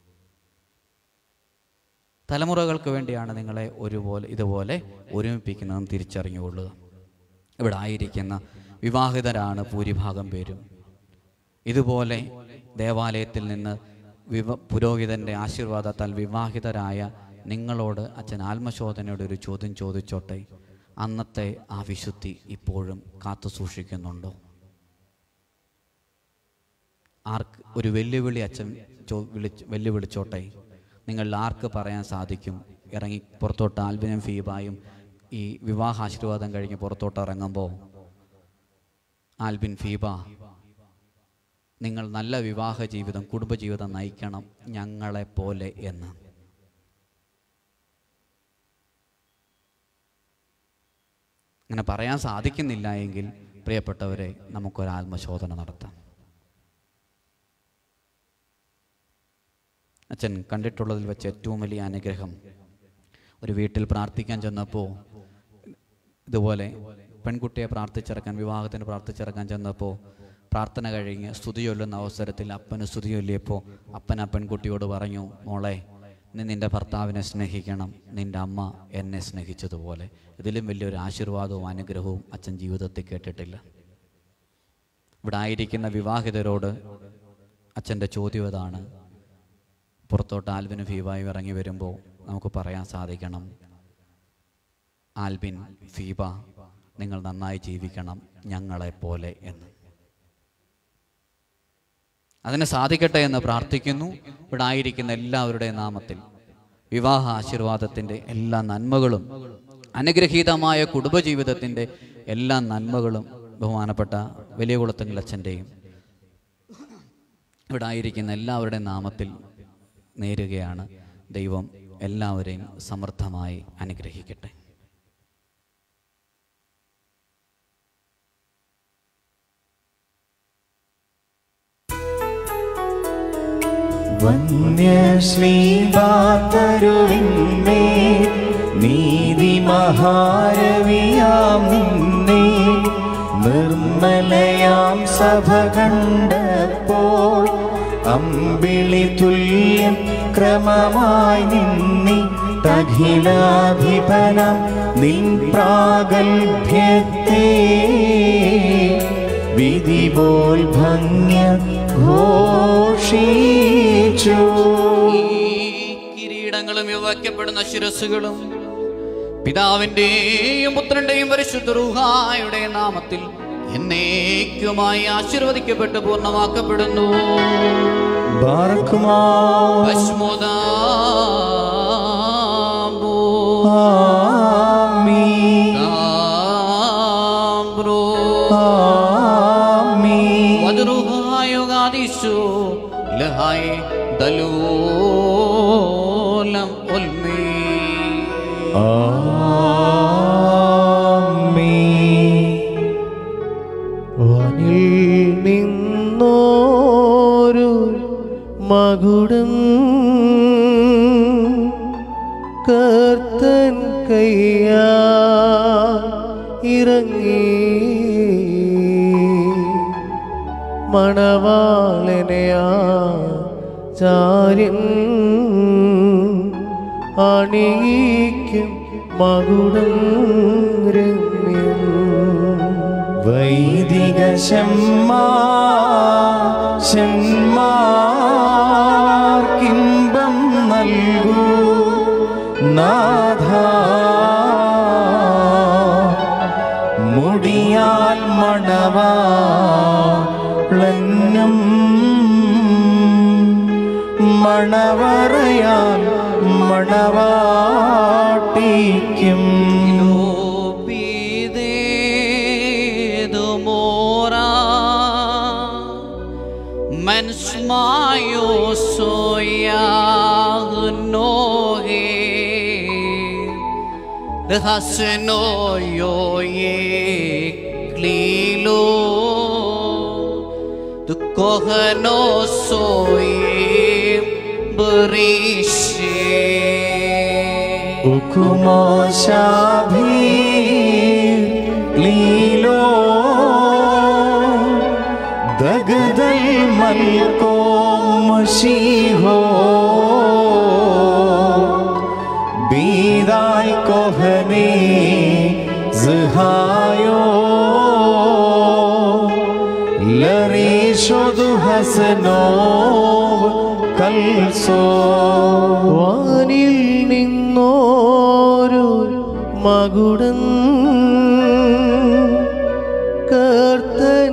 തലമുറകൾക്ക് വേണ്ടിയാണ് നിങ്ങളെ ഒരുപോലെ ഇതുപോലെ ഒരുമിപ്പിക്കുന്നതെന്ന് തിരിച്ചറിഞ്ഞുകൊള്ളുക ഇവിടെ ആയിരിക്കുന്ന വിവാഹിതരാണ് ഭൂരിഭാഗം പേരും ഇതുപോലെ ദേവാലയത്തിൽ നിന്ന് വിവ പുരോഹിതൻ്റെ ആശീർവാദത്താൽ വിവാഹിതരായ നിങ്ങളോട് അച്ഛൻ ആത്മശോധനയുടെ ഒരു ചോദ്യം ചോദിച്ചോട്ടെ അന്നത്തെ ആ വിശുദ്ധി ഇപ്പോഴും കാത്തു സൂക്ഷിക്കുന്നുണ്ടോ ആർക്ക് ഒരു വെല്ലുവിളി അച്ഛൻ ചോ വിളിച്ച് വെല്ലുവിളിച്ചോട്ടെ നിങ്ങളിൽ ആർക്ക് പറയാൻ സാധിക്കും ഇറങ്ങി പുറത്തോട്ട് ആൽബിനും ഫീബായും ഈ വിവാഹ ആശീർവാദം കഴിഞ്ഞ് പുറത്തോട്ട് ഇറങ്ങുമ്പോൾ ആൽബിൻ ഫീബ നിങ്ങൾ നല്ല വിവാഹ ജീവിതം കുടുംബജീവിതം നയിക്കണം ഞങ്ങളെ പോലെ എന്ന് അങ്ങനെ പറയാൻ സാധിക്കുന്നില്ല എങ്കിൽ പ്രിയപ്പെട്ടവരെ നമുക്കൊരു ആത്മശോധന നടത്താം അച്ഛൻ കണ്ടിട്ടുള്ളതിൽ വെച്ച് ഏറ്റവും വലിയ അനുഗ്രഹം ഒരു വീട്ടിൽ പ്രാർത്ഥിക്കാൻ ചെന്നപ്പോൾ ഇതുപോലെ പെൺകുട്ടിയെ പ്രാർത്ഥിച്ചിറക്കാൻ വിവാഹത്തിന് പ്രാർത്ഥിച്ചിറക്കാൻ ചെന്നപ്പോൾ പ്രാർത്ഥന കഴിഞ്ഞ് സ്തുതി ചൊല്ലുന്ന അവസരത്തിൽ അപ്പന് സ്തുതി ചൊല്ലിയപ്പോൾ അപ്പൻ ആ പെൺകുട്ടിയോട് പറഞ്ഞു മോളെ നീ നിൻ്റെ ഭർത്താവിനെ സ്നേഹിക്കണം നിൻ്റെ അമ്മ എന്നെ സ്നേഹിച്ചതുപോലെ ഇതിലും വലിയൊരു ആശീർവാദവും അനുഗ്രഹവും അച്ഛൻ ജീവിതത്തിൽ കേട്ടിട്ടില്ല ഇവിടെ ആയിരിക്കുന്ന വിവാഹിതരോട് അച്ഛൻ്റെ ചോദ്യം ഇതാണ് പുറത്തോട്ട് ആൽബിനും ഫീബായും ഇറങ്ങി വരുമ്പോൾ നമുക്ക് പറയാൻ സാധിക്കണം ആൽബിൻ ഫീബ നിങ്ങൾ നന്നായി ജീവിക്കണം ഞങ്ങളെപ്പോലെ എന്ന് അതിന് സാധിക്കട്ടെ എന്ന് പ്രാർത്ഥിക്കുന്നു ഇവിടെ ആയിരിക്കുന്ന എല്ലാവരുടെയും നാമത്തിൽ വിവാഹ ആശീർവാദത്തിൻ്റെ എല്ലാ നന്മകളും അനുഗ്രഹീതമായ കുടുംബജീവിതത്തിൻ്റെ എല്ലാ നന്മകളും ബഹുമാനപ്പെട്ട വലിയ കുളത്തുങ്കൽ അച്ഛൻ്റെയും ഇവിടെ ആയിരിക്കുന്ന എല്ലാവരുടെയും നാമത്തിൽ നേരുകയാണ് ദൈവം എല്ലാവരെയും സമൃദ്ധമായി അനുഗ്രഹിക്കട്ടെ വന്യശ്രീബാതരുവിന്മേ നീതി മഹാരവിയാം നിന്നെ നിർമ്മലയാം സഭ കണ്ടപ്പോൾ അമ്പിളി തുല്യം ക്രമമായി നിന്നി തഖിലാധിപനം നിൻ പ്രാഗൽഭ്യത്തെ വിധി പോൽ ഭംഗ്യ ഘോഷിച്ചു ഈ കിരീടങ്ങളും യുവക്കപ്പെടുന്ന ശിരസുകളും പിതാവിന്റെയും പുത്രന്റെയും പരിശുദ്ധ റൂഹായുടെ നാമത്തിൽ എന്നേക്കുമായി ആശീർവദിക്കപ്പെട്ട് പൂർണ്ണമാക്കപ്പെടുന്നു ബാർക്കുമാ ഭസ്മോദാബോ ആമീൻ ദാബോ هاي دلولم ألمي ആമീൻ വാനിൽ നിന്നോരു മകുടം കർത്തൻ കയ്യാ ഇറങ്ങി മണവാളനയാ ചാര്യൻ അണിയിക്കും മകുടം രമ്യം വൈദിക ശന്മാർക്കിമ്പം നൽകൂ നാഥ മുടിയാൽ മണവാളനും മണവറയാൽ മണവാട്ടിക്കും Pidedo mora Mens mayo soya nohe Hasno yo ye klilo Tu kohano soye berishe ഉക്കുമോശാഭി ലീലോ ദഗദൽ മൽക്കോ മഷീഹോ ബീദായ് കൊഹനെ സഹായോ ലറീഷൊതു ഹസനോ കൽസോ വാനിൽ നിന്നോരു മകുടൻ കർത്തൻ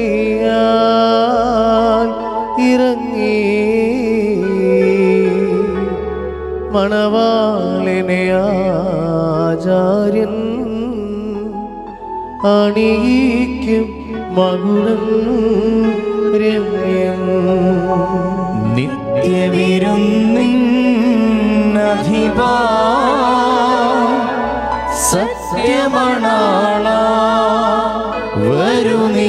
കയ്യാൽ ഇറങ്ങി മണവാളിനെയാചാര്യൻ അണിയിക്കും മകുടൻ രമ്യം നിത്യവിരുന്നിന്നധിപ സത്യമണാള വരു നീ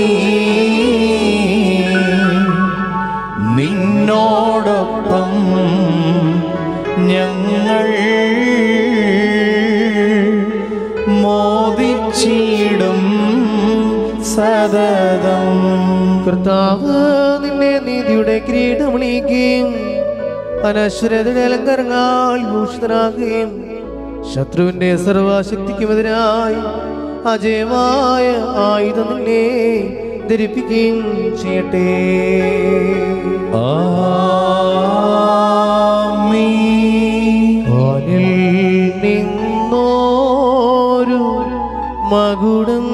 നിന്നോടൊപ്പം ഞങ്ങൾ മോദിച്ചിടും സതതം കർത്താവ് നിന്നെ നീതിയുടെ കിരീടമണിയിക്കുകയും അനശ്വരതയുടെ അലങ്കാരങ്ങൾ ഭൂഷിതനാക്കുകയും ശത്രുവിന്റെ സർവശക്തിക്കുമെതിരായി അജയമായ ആയുധം നിന്നെ ധരിപ്പിക്കുകയും ചെയ്യട്ടെ ആമീൻ വാനിൽ നിന്നോരു മകുടം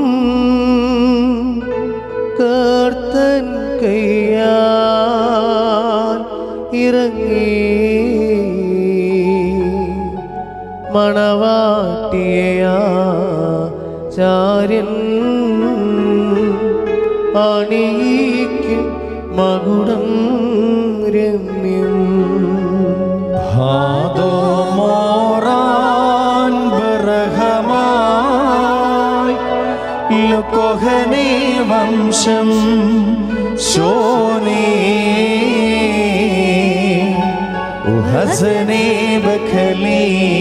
കർത്തൻ കയ്യാൽ ഇറങ്ങി മണവാട്ടിയയാ ചാര്യൻ അണിയിക്കും മകുടം രമ്യം ഹാദോ മോറാൻ ബറഹമായി ലുകൊഹനെ വംശം ശോനേ ഉഹസനെ ബഖലി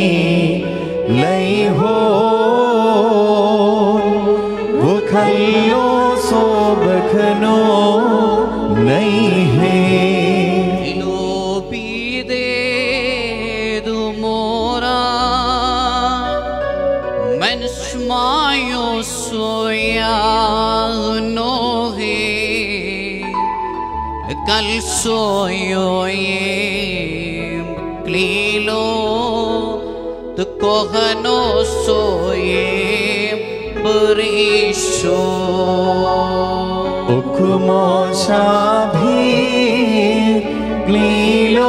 ലൈഹോ ബഖല്ലോ സോ ബഖനോ നൈഹേ Lo pidedo mora Mens mayo soya nohe Kal soyo yem klilo Tu kohano soyem berisho ഉക്കുമോശാഭി ഗ്ലീലോ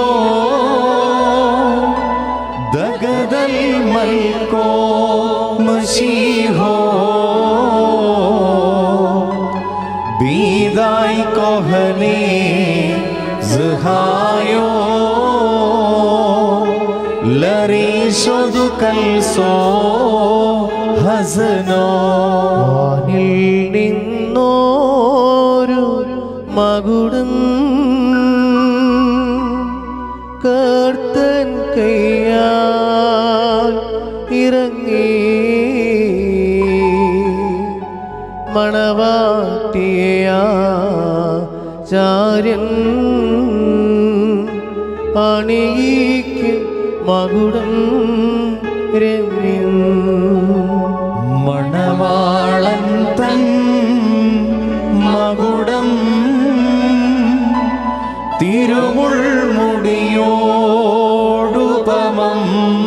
ദഗദൽ മൽക്കോ മഷീഹോ ബീദായി കൊഹനെ hayo Larisho du kalso hazno വാനിൽ നിന്നോരു മകുടം കർത്തൻ കയ്യാൽ ഇറങ്ങി മണവാട്ടിയ ചാര്യൻ അണിയിക്ക് മകുടം രമ്യം മണവാളൻ തൻ മകുടം തിരുമുൾമുടിയോടുപമം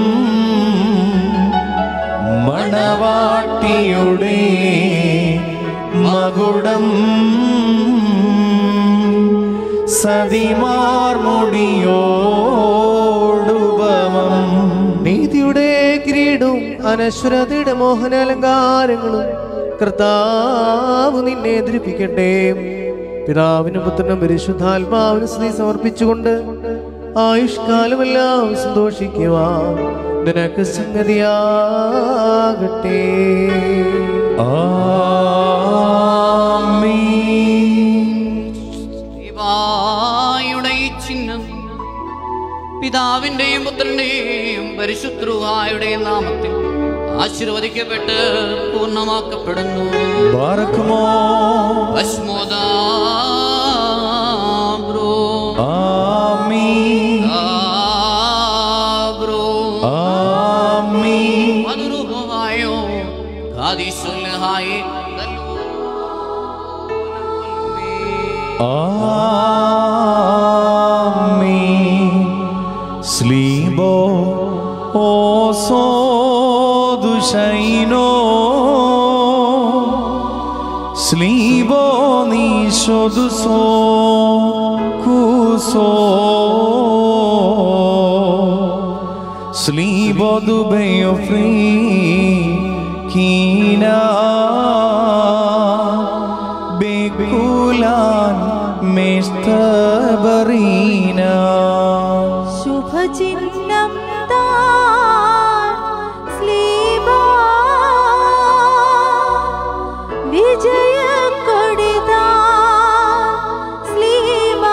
മണവാട്ടിയുടെ മകുടം സതിമാർമുടിയോടുപമം നീതിയുടെ കിരീടവും അനശ്വരതയുടെ മോഹനാലങ്കാരങ്ങളും കർത്താവ് നിന്നെ ധരിപ്പിക്കട്ടെ പിതാവിനും പുത്രനും പരിശുദ്ധാത്മാവിനും സ്ത്രീ സമർപ്പിച്ചുകൊണ്ട് ആയുഷ്കാലമെല്ലാം സന്തോഷിക്കുക നിനക്ക് സംഗതിയാകട്ടെ ആമീൻ ദൈവായുടെ ഈ ചിഹ്നം പിതാവിന്റെയും പുത്രന്റെയും പരിശുദ്ധായുടെയും നാമത്തിൽ ആശീർവദിക്കപ്പെട്ട് പൂർണ്ണമാക്കപ്പെടുന്നു ബാറക്കുമോ ഭസ്മോദാബ്രോ ആമീൻ ആബ്രോ ആമീൻ മധുരൂപമായോ ഹായ് ആമീൻ സ്ലീബോ ഓസോ ദുശൈനോ സ്ലീബോ നീശോ ദുസോ കുസോ സ്ലീബോ ദുബയോ ഫ്രീ കീന ബേക്കുലാൻ മെസ്തബറീന ശുഭചിഹ്നം താൻ സ്ലീബാ വിജയക്കൊടി താൻ സ്ലീബാ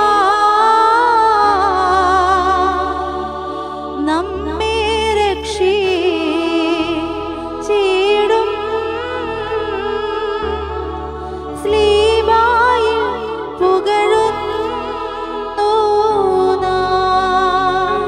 നമ്മെ രക്ഷിച്ചിടും സ്ലീബായിൽ പുകഴുന്നു നാം.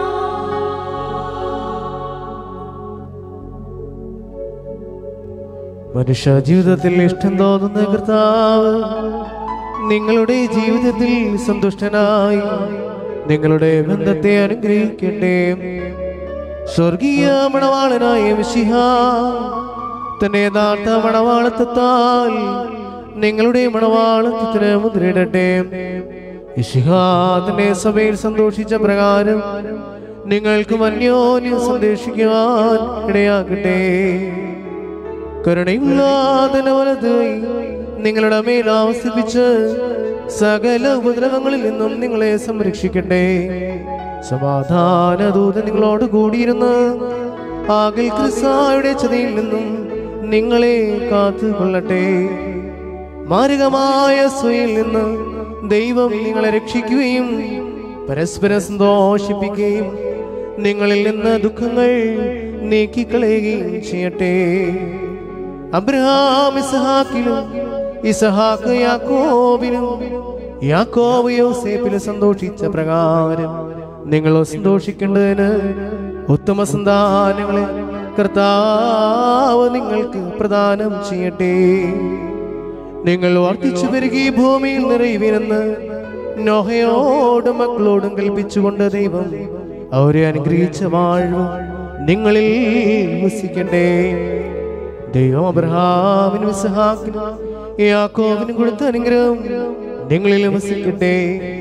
മനുഷ്യ ജീവിതത്തിൽ ഇഷ്ടം തോന്നുന്ന കർത്താവ് നിങ്ങളുടെ ജീവിതത്തിൽ സന്തുഷ്ടനായി നിങ്ങളുടെ ബന്ധത്തെ അനുഗ്രഹിക്കട്ടെ സ്വർഗീയ മണവാളനായ മിശിഹ തന്റെ യഥാർത്ഥ മണവാളത്വത്താൽ നിങ്ങളുടെ മണവാളത്വത്തിന് മുദ്രയിടട്ടെ ഇഷിഹാദിന്റെ സഭയിൽ സന്തോഷിച്ച പ്രകാരം നിങ്ങൾക്കും അന്യോന്യം സന്ദേശിക്കുവാൻ ഇടയാക്കട്ടെ കരുണയില്ലാതെ വലതുകൈ നിങ്ങളുടെ മേൽ ആവസിപ്പിച്ച് സകല ഉപദ്രവങ്ങളിൽ നിന്നും നിങ്ങളെ സംരക്ഷിക്കട്ടെ സമാധാന ദൂതൻ നിങ്ങളോട് കൂടിയിരുന്ന് ആകിൽ ക്രിസായുടെ ചതിയിൽ നിന്നും നിങ്ങളെ കാത്തുകൊള്ളട്ടെ മാരകമായ സ്വയിൽ നിന്ന് ദൈവം നിങ്ങളെ രക്ഷിക്കുകയും പരസ്പരം സന്തോഷിപ്പിക്കുകയും നിങ്ങളിൽ നിന്ന് ദുഃഖങ്ങൾ നീക്കിക്കളയുകയും ചെയ്യട്ടെ അബ്രഹാം ഇസഹാക്കിലും ഇസഹാക്ക് യാക്കോബിനും യാക്കോബ് യോസേപ്പിലും സന്തോഷിച്ച പ്രകാരം നിങ്ങൾ സന്തോഷിക്കേണ്ടതിന് ഉത്തമ സന്താനങ്ങളെ കർത്താവ് നിങ്ങൾക്ക് പ്രദാനം ചെയ്യട്ടെ നിങ്ങൾ വർദ്ധിച്ചു പെരുകി ഭൂമിയിൽ നിറയുവിനെന്ന് നോഹയോടും മക്കളോടും കൽപ്പിച്ചുകൊണ്ട് ദൈവം അവരെ അനുഗ്രഹിച്ച വാഴ്വ് നിങ്ങളിൽ വസിക്കട്ടെ ദൈവം അബ്രഹാമിനും ഇസഹാക്കിനും യാക്കോബിനും കൊടുത്ത അനുഗ്രഹം നിങ്ങളിൽ വസിക്കട്ടെ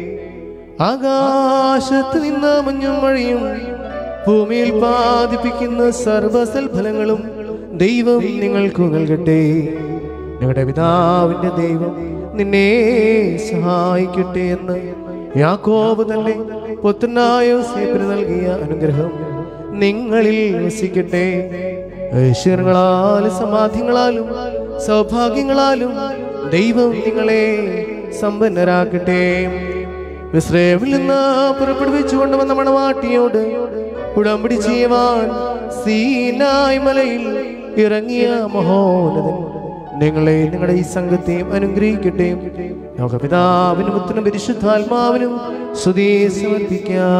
ആകാശത്ത് നിന്ന് മഞ്ഞും മഴയും ഭൂമിയിൽ പാതിപ്പിക്കുന്ന സർവസൽഫലങ്ങളും ദൈവം നിങ്ങൾക്ക് നൽകട്ടെ ഞങ്ങളുടെ പിതാവിന്റെ ദൈവം നിന്നെ സഹായിക്കട്ടെ എന്ന് യാക്കോബ് തന്റെ പുത്രനായ യോസേപ്പിന് നൽകിയ അനുഗ്രഹം നിങ്ങളിൽ വസിക്കട്ടെ ഐശ്വര്യങ്ങളാലും സമാധികളാലും സൗഭാഗ്യങ്ങളാലും ദൈവം നിങ്ങളെ സമ്പന്നരാക്കട്ടെ മിശ്രമിൽ നിന്ന് പുറപ്പെടുവിച്ചു കൊണ്ടുവന്ന മണവാട്ടിയോട് ഉടമ്പടി ചെയ്യുവാൻ സീനായ് മലയിൽ ഇറങ്ങിയ മഹോന്നതൻ നിങ്ങളെ നിങ്ങളുടെ ഈ സംഘത്തെയും അനുഗ്രഹിക്കട്ടെ നമുക്ക് പിതാവിനും പുത്രനും പരിശുദ്ധാത്മാവിനും സ്തുതി സമർപ്പിക്കാം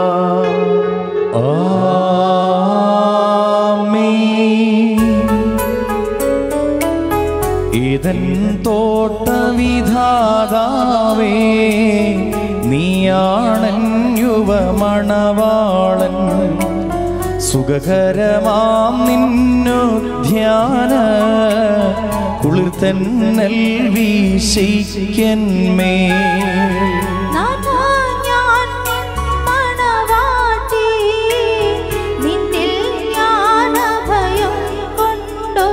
ആമേൻ. ഇതൻ തോട്ടവിധാതാവേ നീയാണൻ യുവമണവാളൻ സുഖകരമാം നിന്നു ധ്യാന കുളിർത്തന്നൽ വീശിക്കന്മേ നാഥാ ഞാൻ നിൻ മണവാട്ടി നിന്നിൽ ഞാൻ അഭയം കൊണ്ടോ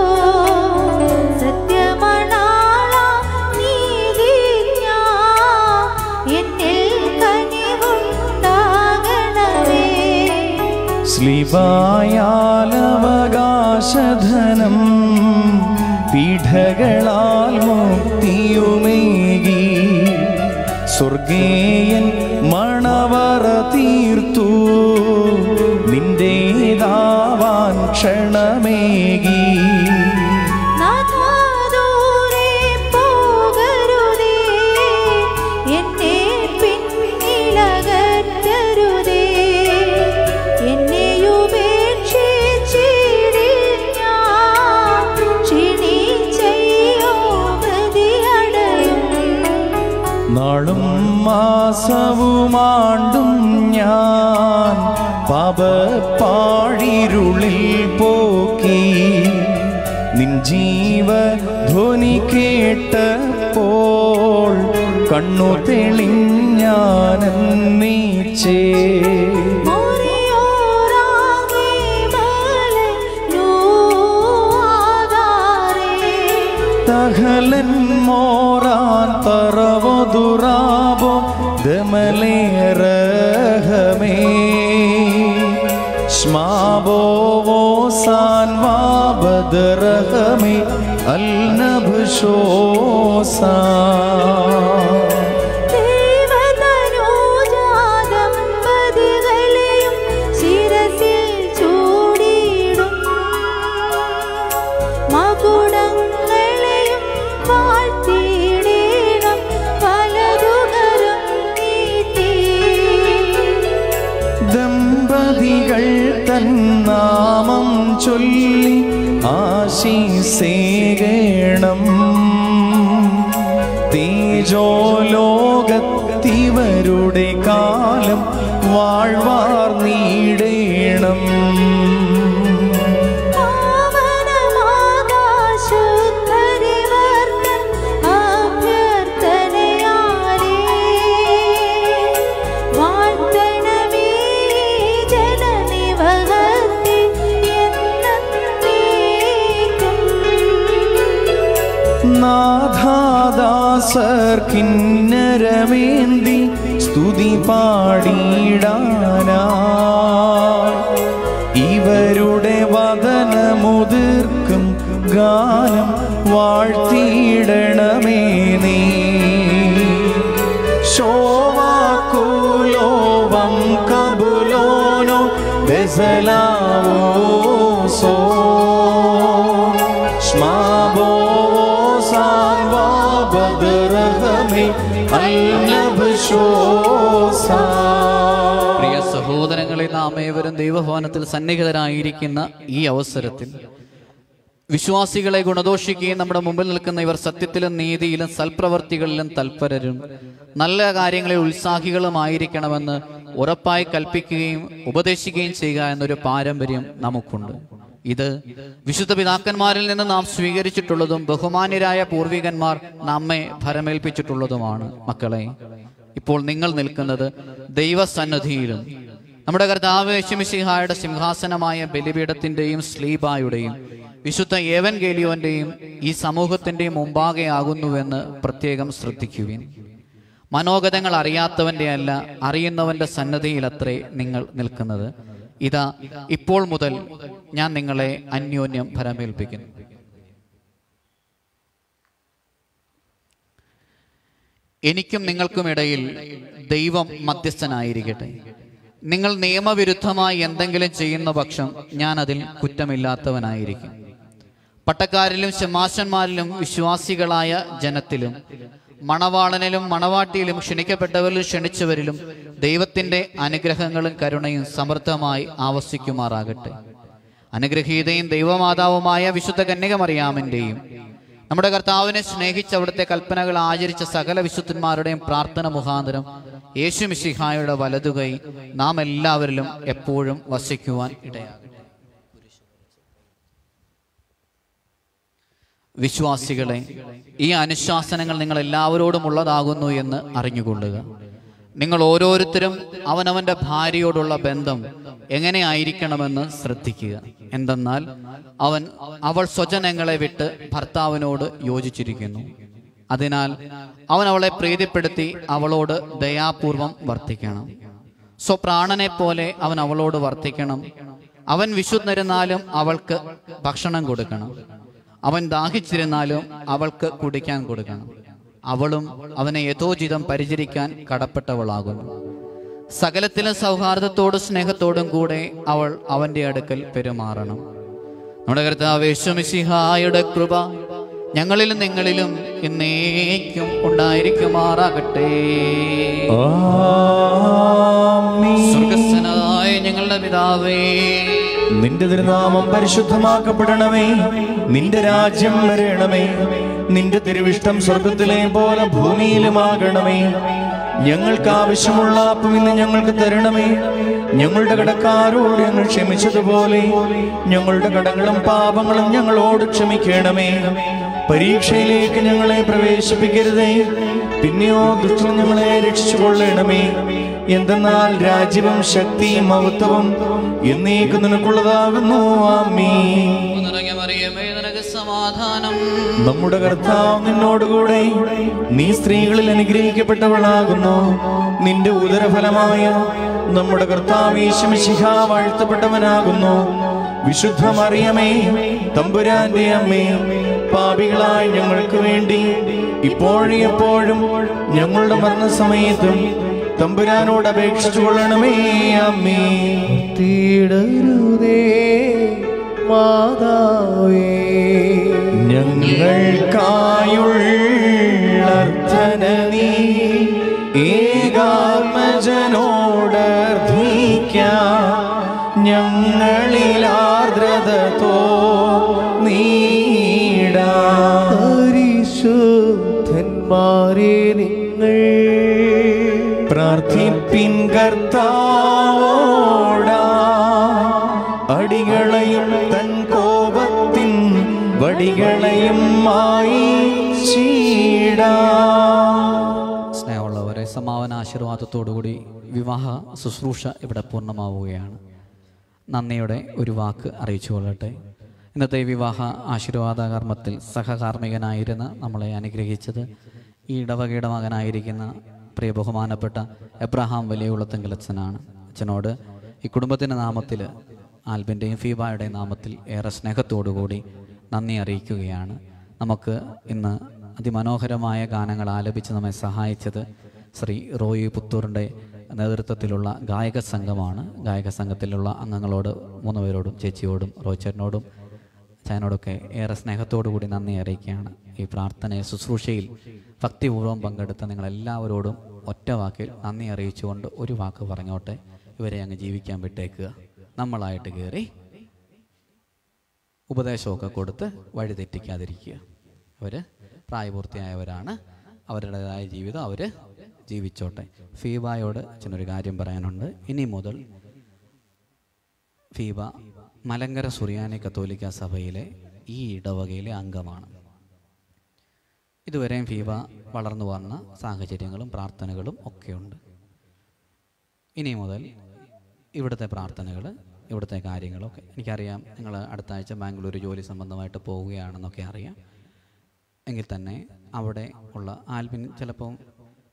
സത്യമണാള നീതിജ്ഞ എന്നിൽ കനിവുണ്ടാകണമേ സ്ലിവായാലവകാശധനം പീഠകളാൽ മുക്തിയുമേകി സ്വർഗേയൻ മണവറ തീർത്തു നിന്റേതാവാൻ ക്ഷണമേകി നാഥാ ദൂരെ പോകരുതേ എന്നെ പിന്നിലകറ്റരുതേ എന്നെ ഉപേക്ഷിച്ചിടില്ല ക്ഷീണിച്ചയ്യോ ഗതിയടയും നാളും മാസവുമാണ്ടും ഞാൻ പാപപ്പാഴിരുളിൽ പോക്കി നിൻ ജീവധ്വനി കേട്ടപ്പോൾ കണ്ണു തെളിഞ്ഞാനീച്ചേ മോറിയോരാകെ ബലനൂആദാരേ തഹലൻ മോറാൻ തറവതുറാബോ ദമലേറഹമേ ശ്മാബോവോസാൻ വാബദറഹമേ അൽനഭുഷോസാ ദേവതനോജാദമ്പതികളെയും ശിരസിൽ ചൂടിയിടും മകുടങ്ങളെയും വാഴ്ത്തിയിടേണം വലതുകരം നീട്ടി ദമ്പതികൾ തന്നാമം ചൊല്ലി ആശീസേകേണം തേജോലോകത്തിവരുടെ കാലം വാഴ്വാർ നീടേണം പാവനമാകാശുദ്ധരിവർത്തൻ അഭ്യർത്ഥനയാലേ വാഴ്ത്തണമേ ജനനിവഹത്തെ എന്നേക്കും നാഥാദാസർ കിന്നരമേന്തി സ്തുതി പാടിയിടാനാ ഇവരുടെ വദനമുതിർക്കും ഗാനം വാഴ്ത്തിയിടണമേ നീ ശോവാക്കുലോവം കബുലോനോ ബെസലാവോ സോ സ്മാബോസാൻവാബദറഹമേ അൽനബ്ശോസാ പ്രിയ സഹോദരങ്ങളെ നാം ഏവരും ദൈവഭവനത്തിൽ സന്നിഹിതരായിരിക്കുന്ന ഈ അവസരത്തിൽ വിശ്വാസികളെ ഗുണദോഷിക്കുകയും നമ്മുടെ മുമ്പിൽ നിൽക്കുന്ന ഇവർ സത്യത്തിലും നീതിയിലും സൽപ്രവർത്തികളിലും തൽപരരും നല്ല കാര്യങ്ങളിൽ ഉത്സാഹികളുമായിരിക്കണമെന്ന് ഉറപ്പായി കൽപ്പിക്കുകയും ഉപദേശിക്കുകയും ചെയ്യുക എന്നൊരു പാരമ്പര്യം നമുക്കുണ്ട് ഇത് വിശുദ്ധ പിതാക്കന്മാരിൽ നിന്ന് നാം സ്വീകരിച്ചിട്ടുള്ളതും ബഹുമാന്യരായ പൂർവികന്മാർ നമ്മെ ഭരമേൽപ്പിച്ചിട്ടുള്ളതുമാണ് മക്കളെ ഇപ്പോൾ നിങ്ങൾ നിൽക്കുന്നത് ദൈവസന്നദ്ധിയിലും നമ്മുടെ കർത്താവ് യേശുമിശിഹായുടെ സിംഹാസനമായ ബലിപീഠത്തിന്റെയും സ്ലീബായുടെയും വിശുദ്ധ ഏവൻ ഗേലിയോന്റെയും ഈ സമൂഹത്തിന്റെയും മുമ്പാകെ ആകുന്നുവെന്ന് പ്രത്യേകം ശ്രദ്ധിക്കുവിൻ മനോഗതങ്ങൾ അറിയാത്തവന്റെ അല്ല അറിയുന്നവന്റെ സന്നദ്ധയിലത്രേ നിങ്ങൾ നിൽക്കുന്നത് ഇതാ ഇപ്പോൾ മുതൽ ഞാൻ നിങ്ങളെ അന്യോന്യം ഫലമേൽപ്പിക്കുന്നു എനിക്കും നിങ്ങൾക്കും ഇടയിൽ ദൈവം മധ്യസ്ഥനായിരിക്കട്ടെ നിങ്ങൾ നിയമവിരുദ്ധമായി എന്തെങ്കിലും ചെയ്യുന്ന പക്ഷം ഞാൻ അതിൽ കുറ്റമില്ലാത്തവനായിരിക്കും പട്ടക്കാരിലും ശമാശന്മാരിലും വിശ്വാസികളായ ജനത്തിലും മണവാളനിലും മണവാട്ടിയിലും ക്ഷണിക്കപ്പെട്ടവരിലും ക്ഷണിച്ചവരിലും ദൈവത്തിന്റെ അനുഗ്രഹങ്ങളും കരുണയും സമൃദ്ധമായി ആവസിക്കുമാറാകട്ടെ അനുഗ്രഹീതയും ദൈവമാതാവുമായ വിശുദ്ധ കന്യകമറിയാമിൻ്റെയും നമ്മുടെ കർത്താവിനെ സ്നേഹിച്ച് അവിടുത്തെ കൽപ്പനകൾ ആചരിച്ച സകല വിശുദ്ധന്മാരുടെയും പ്രാർത്ഥന മുഖാന്തരം യേശു മിശിഹായുടെ വലതുകൈ നാം എല്ലാവരിലും എപ്പോഴും വസിക്കുവാൻ ഇടയാകും വിശ്വാസികളെ ഈ അനുശാസനങ്ങൾ നിങ്ങൾ എല്ലാവരോടും ഉള്ളതാകുന്നു എന്ന് അറിഞ്ഞുകൊള്ളുക നിങ്ങൾ ഓരോരുത്തരും അവനവന്റെ ഭാര്യയോടുള്ള ബന്ധം എങ്ങനെയായിരിക്കണമെന്ന് ശ്രദ്ധിക്കുക എന്തെന്നാൽ അവൻ അവൾ സ്വജനങ്ങളെ വിട്ട് ഭർത്താവിനോട് യോജിച്ചിരിക്കുന്നു അതിനാൽ അവൻ അവളെ പ്രീതിപ്പെടുത്തി അവളോട് ദയാപൂർവം വർത്തിക്കണം സ്വപ്രാണനെ പോലെ അവൻ അവളോട് വർത്തിക്കണം അവൻ വിശുദ്ധരുന്നാലും അവൾക്ക് ഭക്ഷണം കൊടുക്കണം അവൻ ദാഹിച്ചിരുന്നാലും അവൾക്ക് കുടിക്കാൻ കൊടുക്കണം അവളും അവനെ യഥോചിതം പരിചരിക്കാൻ കടപ്പെട്ടവളാകുന്നു സകലത്തിലും സൗഹാർദ്ദത്തോടും സ്നേഹത്തോടും കൂടെ അവൾ അവന്റെ അടുക്കൽ പെരുമാറണം നമ്മുടെ കർത്താവ് യേശുമിശിഹായുടെ കൃപ ഞങ്ങളിലും നിങ്ങളിലും എന്നേക്കും ഉണ്ടായിരിക്കുമാറാകട്ടെ ആമീൻ. സ്വർഗസ്ഥനായ ഞങ്ങളുടെ പിതാവേ നിന്റെ തിരുനാമം പരിശുദ്ധമാക്കപ്പെടണമേ നിന്റെ രാജ്യം വരണമേ നിന്റെ തിരുവിഷ്ടം സ്വർഗത്തിലെ പോലെ ഭൂമിയിലുമാകണമേ ഞങ്ങൾക്ക് ആവശ്യമുള്ള അപ്പം ഇന്ന് ഞങ്ങൾക്ക് തരണമേ ഞങ്ങളുടെ കടക്കാരോട് ഞങ്ങൾ ക്ഷമിച്ചതുപോലെ ഞങ്ങളുടെ കടങ്ങളും പാപങ്ങളും ഞങ്ങളോട് ക്ഷമിക്കണമേ പരീക്ഷയിലേക്ക് ഞങ്ങളെ പ്രവേശിപ്പിക്കരുതേ പിന്നെയോ ദുഷ്ടൻ ഞങ്ങളെ രക്ഷിച്ചു കൊള്ളണമേ എന്തെന്നാൽ രാജ്യവും ശക്തിയും മഹത്വവും എന്നേക്ക് നിനക്കുള്ളതാകുന്നു ആമീ നിറഞ്ഞ മറിയമേ നിനക്ക് സമാധാനം നമ്മുടെ കർത്താവ് നിന്നോടുകൂടെ നീ സ്ത്രീകളിൽ അനുഗ്രഹിക്കപ്പെട്ടവളാകുന്നു നിന്റെ ഉദരഫലമായ നമ്മുടെ കർത്താവ് യേശുമിശിഹ വാഴ്ത്തപ്പെട്ടവനാകുന്നു വിശുദ്ധ മറിയമേ തമ്പുരാന്റെ അമ്മേ പാപികളായ ഞങ്ങൾക്ക് വേണ്ടി ഇപ്പോഴും എപ്പോഴും ഞങ്ങളുടെ മരണസമയത്തും തമ്പുരാനോട് അപേക്ഷിച്ചു കൊള്ളണമേ അമ്മേ തീടരുതേ മാതാവേ ഞങ്ങൾക്കായുള്ളർത്ഥന നീ ഏകാത്മജനോടർദ്ധിക്ക ഞങ്ങളിൽ ആർദ്രത തോ നീടാ പരിശുദ്ധന്മാരെ നിങ്ങൾ പ്രാർത്ഥിപ്പിൻ കർത്താവോടാ അടികളെയും തൻ കോപത്തിൻ വടികളെയും മായി ചീടാ സ്നേഹമുള്ളവരെ സമാപന ആശീർവാദത്തോടുകൂടി വിവാഹ ശുശ്രൂഷ ഇവിടെ പൂർണ്ണമാവുകയാണ് നന്ദിയുടെ ഒരു വാക്ക് അറിയിച്ചു കൊള്ളട്ടെ ഇന്നത്തെ വിവാഹ ആശീർവാദ കർമ്മത്തിൽ സഹകാർമ്മികനായിരുന്ന് നമ്മളെ അനുഗ്രഹിച്ചത് ഈ ഇടവകയുടെ മകനായിരിക്കുന്ന പ്രിയ ബഹുമാനപ്പെട്ട എബ്രഹാം വലിയുളത്തെങ്കിൽ അച്ഛനാണ് അച്ഛനോട് ഈ കുടുംബത്തിൻ്റെ നാമത്തിൽ ആൽബിൻ്റെയും ഫീബായുടെയും നാമത്തിൽ ഏറെ സ്നേഹത്തോടുകൂടി നന്ദി അറിയിക്കുകയാണ് നമുക്ക് ഇന്ന് അതിമനോഹരമായ ഗാനങ്ങൾ ആലപിച്ച് നമ്മെ സഹായിച്ചത് ശ്രീ റോയി പുത്തൂറിൻ്റെ നേതൃത്വത്തിലുള്ള ഗായക സംഘമാണ് ഗായക സംഘത്തിലുള്ള അംഗങ്ങളോട് മൂന്ന് പേരോടും ചേച്ചിയോടും റോച്ചറിനോടും ചായനോടൊക്കെ ഏറെ സ്നേഹത്തോടു കൂടി നന്ദി അറിയിക്കുകയാണ് ഈ പ്രാർത്ഥനയെ ശുശ്രൂഷയിൽ ഭക്തിപൂർവ്വം പങ്കെടുത്ത നിങ്ങളെല്ലാവരോടും ഒറ്റ വാക്കിൽ നന്ദി അറിയിച്ചുകൊണ്ട് ഒരു വാക്ക് പറഞ്ഞോട്ടെ ഇവരെ അങ്ങ് ജീവിക്കാൻ വിട്ടേക്കുക നമ്മളായിട്ട് കയറി ഉപദേശമൊക്കെ കൊടുത്ത് വഴിതെറ്റിക്കാതിരിക്കുക അവർ പ്രായപൂർത്തിയായവരാണ് അവരുടേതായ ജീവിതം അവർ ജീവിച്ചോട്ടെ ഫീബായോട് അച്ഛനൊരു കാര്യം പറയാനുണ്ട് ഇനി മുതൽ ഫീബ മലങ്കര സുറിയാനി കത്തോലിക്ക സഭയിലെ ഈ ഇടവകയിലെ അംഗമാണ് ഇതുവരെയും ഫീബ വളർന്നു വന്ന സാഹചര്യങ്ങളും പ്രാർത്ഥനകളും ഒക്കെയുണ്ട് ഇനി മുതൽ ഇവിടുത്തെ പ്രാർത്ഥനകൾ ഇവിടുത്തെ കാര്യങ്ങളൊക്കെ എനിക്കറിയാം നിങ്ങൾ അടുത്ത ആഴ്ച ബാംഗ്ലൂർ ജോലി സംബന്ധമായിട്ട് പോവുകയാണെന്നൊക്കെ അറിയാം എങ്കിൽ തന്നെ അവിടെ ഉള്ള ആൽബിൻ ചിലപ്പം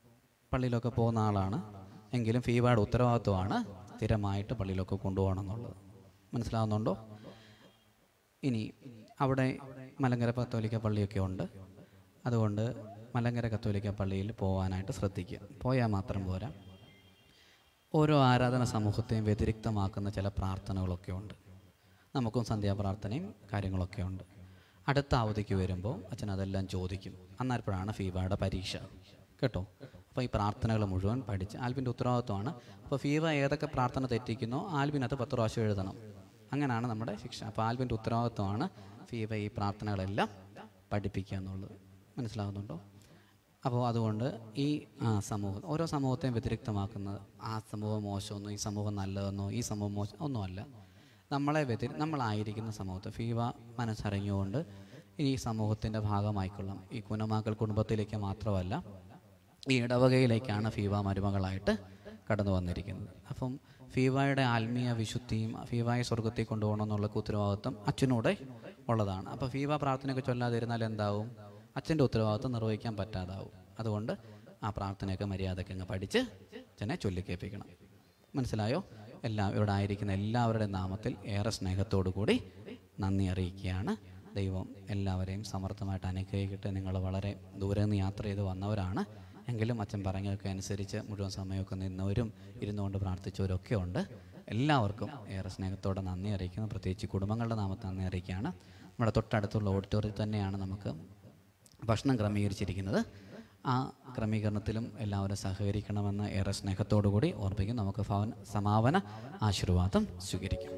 പള്ളിയിലൊക്കെ പോകുന്ന ആളാണ് എങ്കിലും ഫീബയുടെ ഉത്തരവാദിത്വമാണ് സ്ഥിരമായിട്ട് പള്ളിയിലൊക്കെ കൊണ്ടുപോകണം എന്നുള്ളത് മനസ്സിലാവുന്നുണ്ടോ ഇനി അവിടെ മലങ്കര കത്തോലിക്ക പള്ളിയൊക്കെ ഉണ്ട് അതുകൊണ്ട് മലങ്കര കത്തോലിക്ക പള്ളിയിൽ പോകാനായിട്ട് ശ്രദ്ധിക്കുക പോയാൽ മാത്രം പോരാ ഓരോ ആരാധന സമൂഹത്തെയും വ്യതിരിക്തമാക്കുന്ന ചില പ്രാർത്ഥനകളൊക്കെ ഉണ്ട് നമുക്കും സന്ധ്യാപ്രാർത്ഥനയും കാര്യങ്ങളൊക്കെ ഉണ്ട് അടുത്ത അവധിക്ക് വരുമ്പോൾ അച്ഛൻ അതെല്ലാം ചോദിക്കും അന്നേരപ്പോഴാണ് ഫീവയുടെ പരീക്ഷ കേട്ടോ അപ്പോൾ ഈ പ്രാർത്ഥനകൾ മുഴുവൻ പഠിച്ച് ആൽബിൻ്റെ ഉത്തരവാദിത്വമാണ് അപ്പോൾ ഫീവ ഏതൊക്കെ പ്രാർത്ഥന തെറ്റിക്കുന്നോ ആൽബിനകത്ത് പത്ത് പ്രാവശ്യം എഴുതണം അങ്ങനെയാണ് നമ്മുടെ ശിക്ഷ അപ്പോൾ ആൽബിൻ്റെ ഉത്തരവാദിത്വമാണ് ഫീവ ഈ പ്രാർത്ഥനകളെല്ലാം പഠിപ്പിക്കുക എന്നുള്ളത് മനസ്സിലാകുന്നുണ്ടോ അപ്പോൾ അതുകൊണ്ട് ഈ ആ, സമൂഹം ഓരോ സമൂഹത്തെയും വ്യതിരിക്തമാക്കുന്നത് ആ സമൂഹം മോശമെന്നോ ഈ സമൂഹം നല്ലതെന്നോ ഈ സമൂഹം മോശം ഒന്നുമല്ല നമ്മളെ വ്യതിരി നമ്മളായിരിക്കുന്ന സമൂഹത്തെ ഫീവ മനസ്സറിഞ്ഞുകൊണ്ട് ഈ സമൂഹത്തിൻ്റെ ഭാഗമായിക്കൊള്ളാം ഈ കുനമാക്കൽ കുടുംബത്തിലേക്ക് മാത്രമല്ല ഈ ഇടവകയിലേക്കാണ് ഫീവ മരുമകളായിട്ട് കടന്നു വന്നിരിക്കുന്നത് അപ്പം ഫീവയുടെ ആത്മീയ വിശുദ്ധിയും ഫീവയെ സ്വർഗത്തിൽ കൊണ്ടുപോകണം എന്നുള്ള ഉത്തരവാദിത്വം അച്ഛനൂടെ ഉള്ളതാണ് അപ്പോൾ ഫീവ പ്രാർത്ഥനയൊക്കെ ചൊല്ലാതിരുന്നാൽ എന്താവും അച്ഛൻ്റെ ഉത്തരവാദിത്വം നിർവഹിക്കാൻ പറ്റാതാവും അതുകൊണ്ട് ആ പ്രാർത്ഥനയൊക്കെ മര്യാദയ്ക്ക് അങ്ങ് പഠിച്ച് അച്ഛനെ ചൊല്ലിക്കേൽപ്പിക്കണം മനസ്സിലായോ എല്ലാ ഇവിടെ ആയിരിക്കുന്ന എല്ലാവരുടെയും നാമത്തിൽ ഏറെ സ്നേഹത്തോടു കൂടി നന്ദി അറിയിക്കുകയാണ് ദൈവം എല്ലാവരെയും സമർത്ഥമായിട്ട് അനുഗ്രഹിക്കട്ടെ നിങ്ങൾ വളരെ ദൂരെ നിന്ന് യാത്ര ചെയ്ത് വന്നവരാണ് എങ്കിലും അച്ഛൻ പറഞ്ഞതൊക്കെ അനുസരിച്ച് മുഴുവൻ സമയമൊക്കെ നിന്നവരും ഇരുന്നുകൊണ്ട് പ്രാർത്ഥിച്ചവരൊക്കെ ഉണ്ട് എല്ലാവർക്കും ഏറെ സ്നേഹത്തോടെ നന്ദി അറിയിക്കുന്നു പ്രത്യേകിച്ച് കുടുംബങ്ങളുടെ നാമത്തിൽ നന്ദി അറിയിക്കുകയാണ് നമ്മുടെ തൊട്ടടുത്തുള്ള ഓഡിറ്റോറിയത്തിൽ തന്നെയാണ് നമുക്ക് ഭക്ഷണം ക്രമീകരിച്ചിരിക്കുന്നത് ആ ക്രമീകരണത്തിലും എല്ലാവരും സഹകരിക്കണമെന്ന് ഏറെ സ്നേഹത്തോടു കൂടി ഓർമ്മിക്കും നമുക്ക് ഭവൻ സമാപന ആശീർവാദം സ്വീകരിക്കാം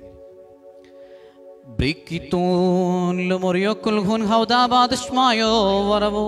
Brikitun lumuriokul hun hauda badishmayo waravo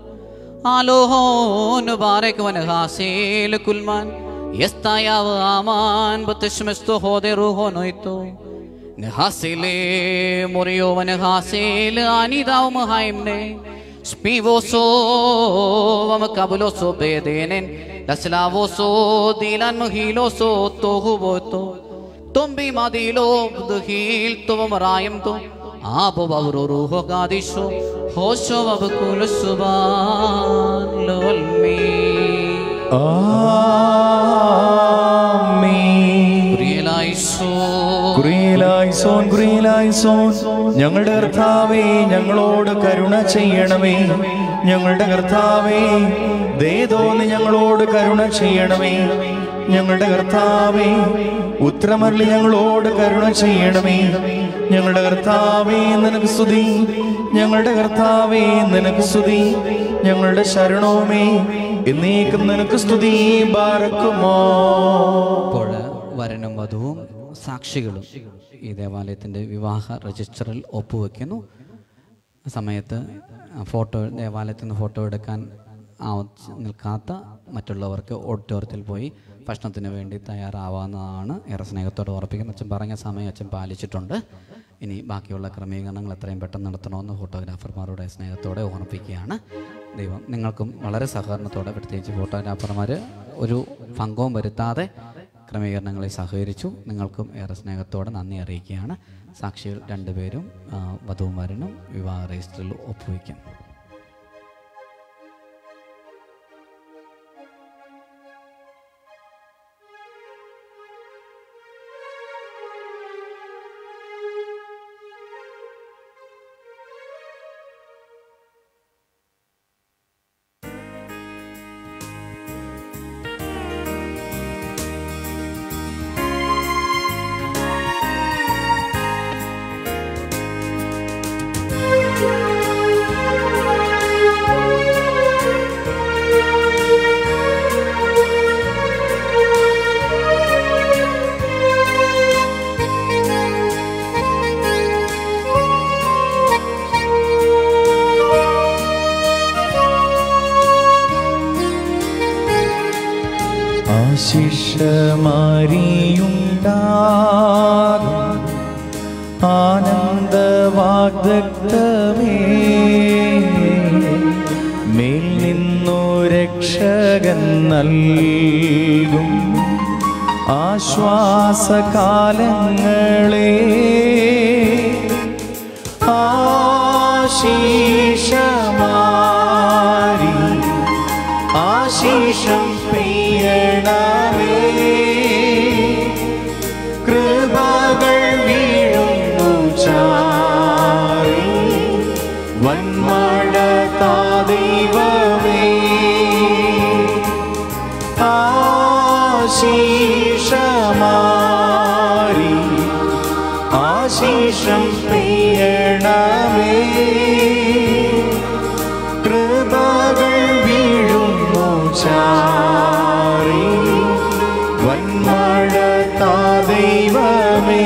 Alohon barek van hasil kulman Yestayav aman batishmesto hode ruho noito Nehasile murio van hasil anidav mahaimne Spivoso vam kabuloso bedenen Laslavoso dilan mahiloso tohu boto तुम भी मादिलो दुखील तुम रायम तो आप बवरो रूह गादिशो होशो अब कुल सुबान लोलमी ആമേൻ. പ്രിയലായിസോ കുറിയലായിസോൻ, കുറിയലായിസോൻ. ഞങ്ങളുടെ കർത്താവേ ഞങ്ങളോട് കരുണ ചെയ്യണമേ ഞങ്ങളുടെ കർത്താവേ ദേതോന്ന് ഞങ്ങളോട് കരുണ ചെയ്യണമേ ഞങ്ങളുടെ കർത്താവേ ഉത്തരമരളി ഞങ്ങളോട് കരുണ ചെയ്യണമേ ഞങ്ങളുടെ കർത്താവേ നിനക്ക് സ്തുതി ഞങ്ങളുടെ കർത്താവേ നിനക്ക് സ്തുതി ഞങ്ങളുടെ ശരണവുമേ എന്നേക്കും നിനക്ക് സ്തുതി ബാരക്കുമോ ഇപ്പോൾ വരനും വധുവും സാക്ഷികളും ഈ ദേവാലയത്തിൻ്റെ വിവാഹ രജിസ്റ്ററിൽ ഒപ്പുവെക്കുന്നു ആ സമയത്ത് ഫോട്ടോ ദേവാലയത്തിൽ നിന്ന് ഫോട്ടോ എടുക്കാൻ ആ- നിൽക്കാത്ത മറ്റുള്ളവർക്ക് ഓഡിറ്റോറിയത്തിൽ പോയി ഭക്ഷണത്തിന് വേണ്ടി തയ്യാറാവാവുന്നതാണ് ഏറെ സ്നേഹത്തോടെ ഓർപ്പിക്കുന്നത് അച്ഛൻ പറഞ്ഞ സമയം അച്ഛൻ പാലിച്ചിട്ടുണ്ട് ഇനി ബാക്കിയുള്ള ക്രമീകരണങ്ങൾ എത്രയും പെട്ടെന്ന് നടത്തണമെന്ന് ഫോട്ടോഗ്രാഫർമാരുടെ സ്നേഹത്തോടെ ഓർമ്മിപ്പിക്കുകയാണ് ദൈവം നിങ്ങൾക്കും വളരെ സഹകരണത്തോടെ പ്രത്യേകിച്ച് ഫോട്ടോഗ്രാഫർമാർ ഒരു ഭംഗവും വരുത്താതെ ക്രമീകരണങ്ങളിൽ സഹകരിച്ചു നിങ്ങൾക്കും ഏറെ സ്നേഹത്തോടെ നന്ദി അറിയിക്കുകയാണ് സാക്ഷികൾ രണ്ടുപേരും ആ, വധുവും വരനും വിവാഹ രജിസ്റ്ററിൽ ഒപ്പുവയ്ക്കും ആശിഷമാരിയുണ്ടാകും ആനന്ദവാഗ്ദത്തമേ മേൽ നിന്നു രക്ഷകൻ നൽകും ആശ്വാസകാലങ്ങളെ ആശീഷമാരി ആശീഷം പേ വന്മഴ താ ദൈവമേ ആശീഷമാരി ആശീഷം പെയ്യണമേ കൃപകൾ വീഴുന്നു ചാറി വന്മഴ താ ദൈവമേ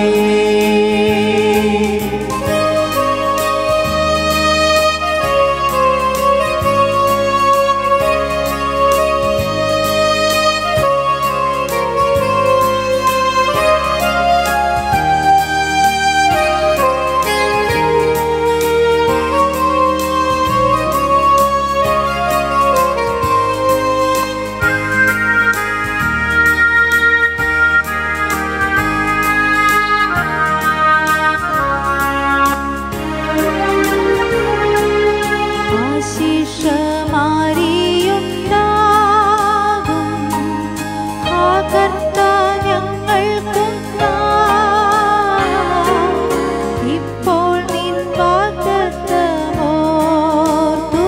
ആശിഷമാരിയുണ്ടാകും ആ കർത്ത ഞങ്ങൾക്കും താ. ഇപ്പോൾ നിൻ വാഗ്ദത്തമോർത്തു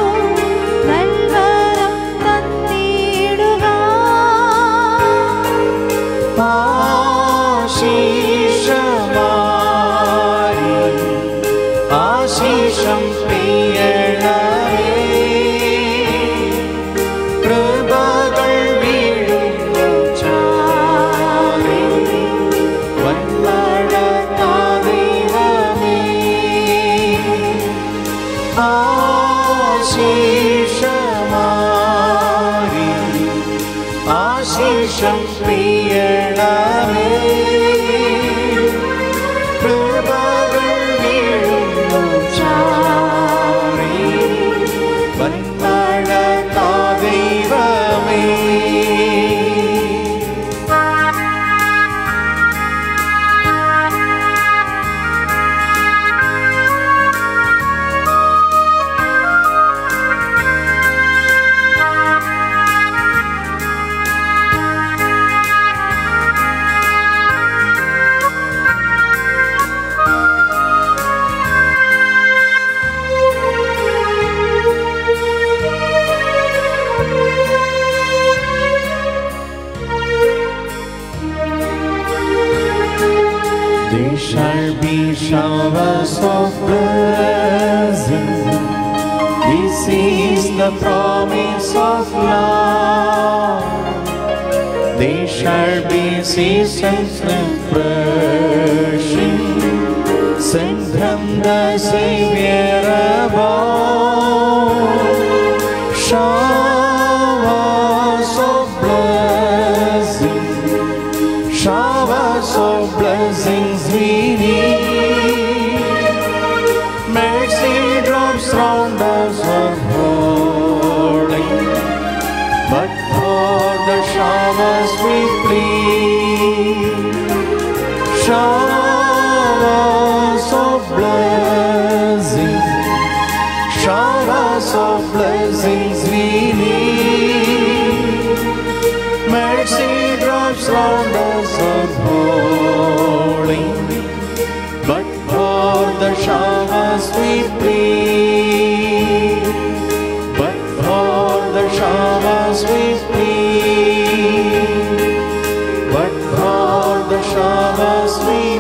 നൽവരം തന്നിടുക ആശീഷമാരി ആശീഷം പെയ്യണമേ കൃപകൾ വീഴുന്നു ചാരി വന്മഴ താ ദൈവമേ ആശീഷമാരി ആശീഷം പ്രിയണമേ കൃപകൾ വീഴുന്നു ചാരി വന്മഴ താ ദൈവമേ There shall be showers of blessing. This is the promise of love. There shall be seasons refreshing. Sent from the Savior above. Showers of blessing showers of blessings we need. Mercy drops round us are falling, but for the showers we plead. Showers of blessings, showers of blessings we need. Mercy drops round us are falling, but for the showers we plead. But for the showers we plead. But for the showers we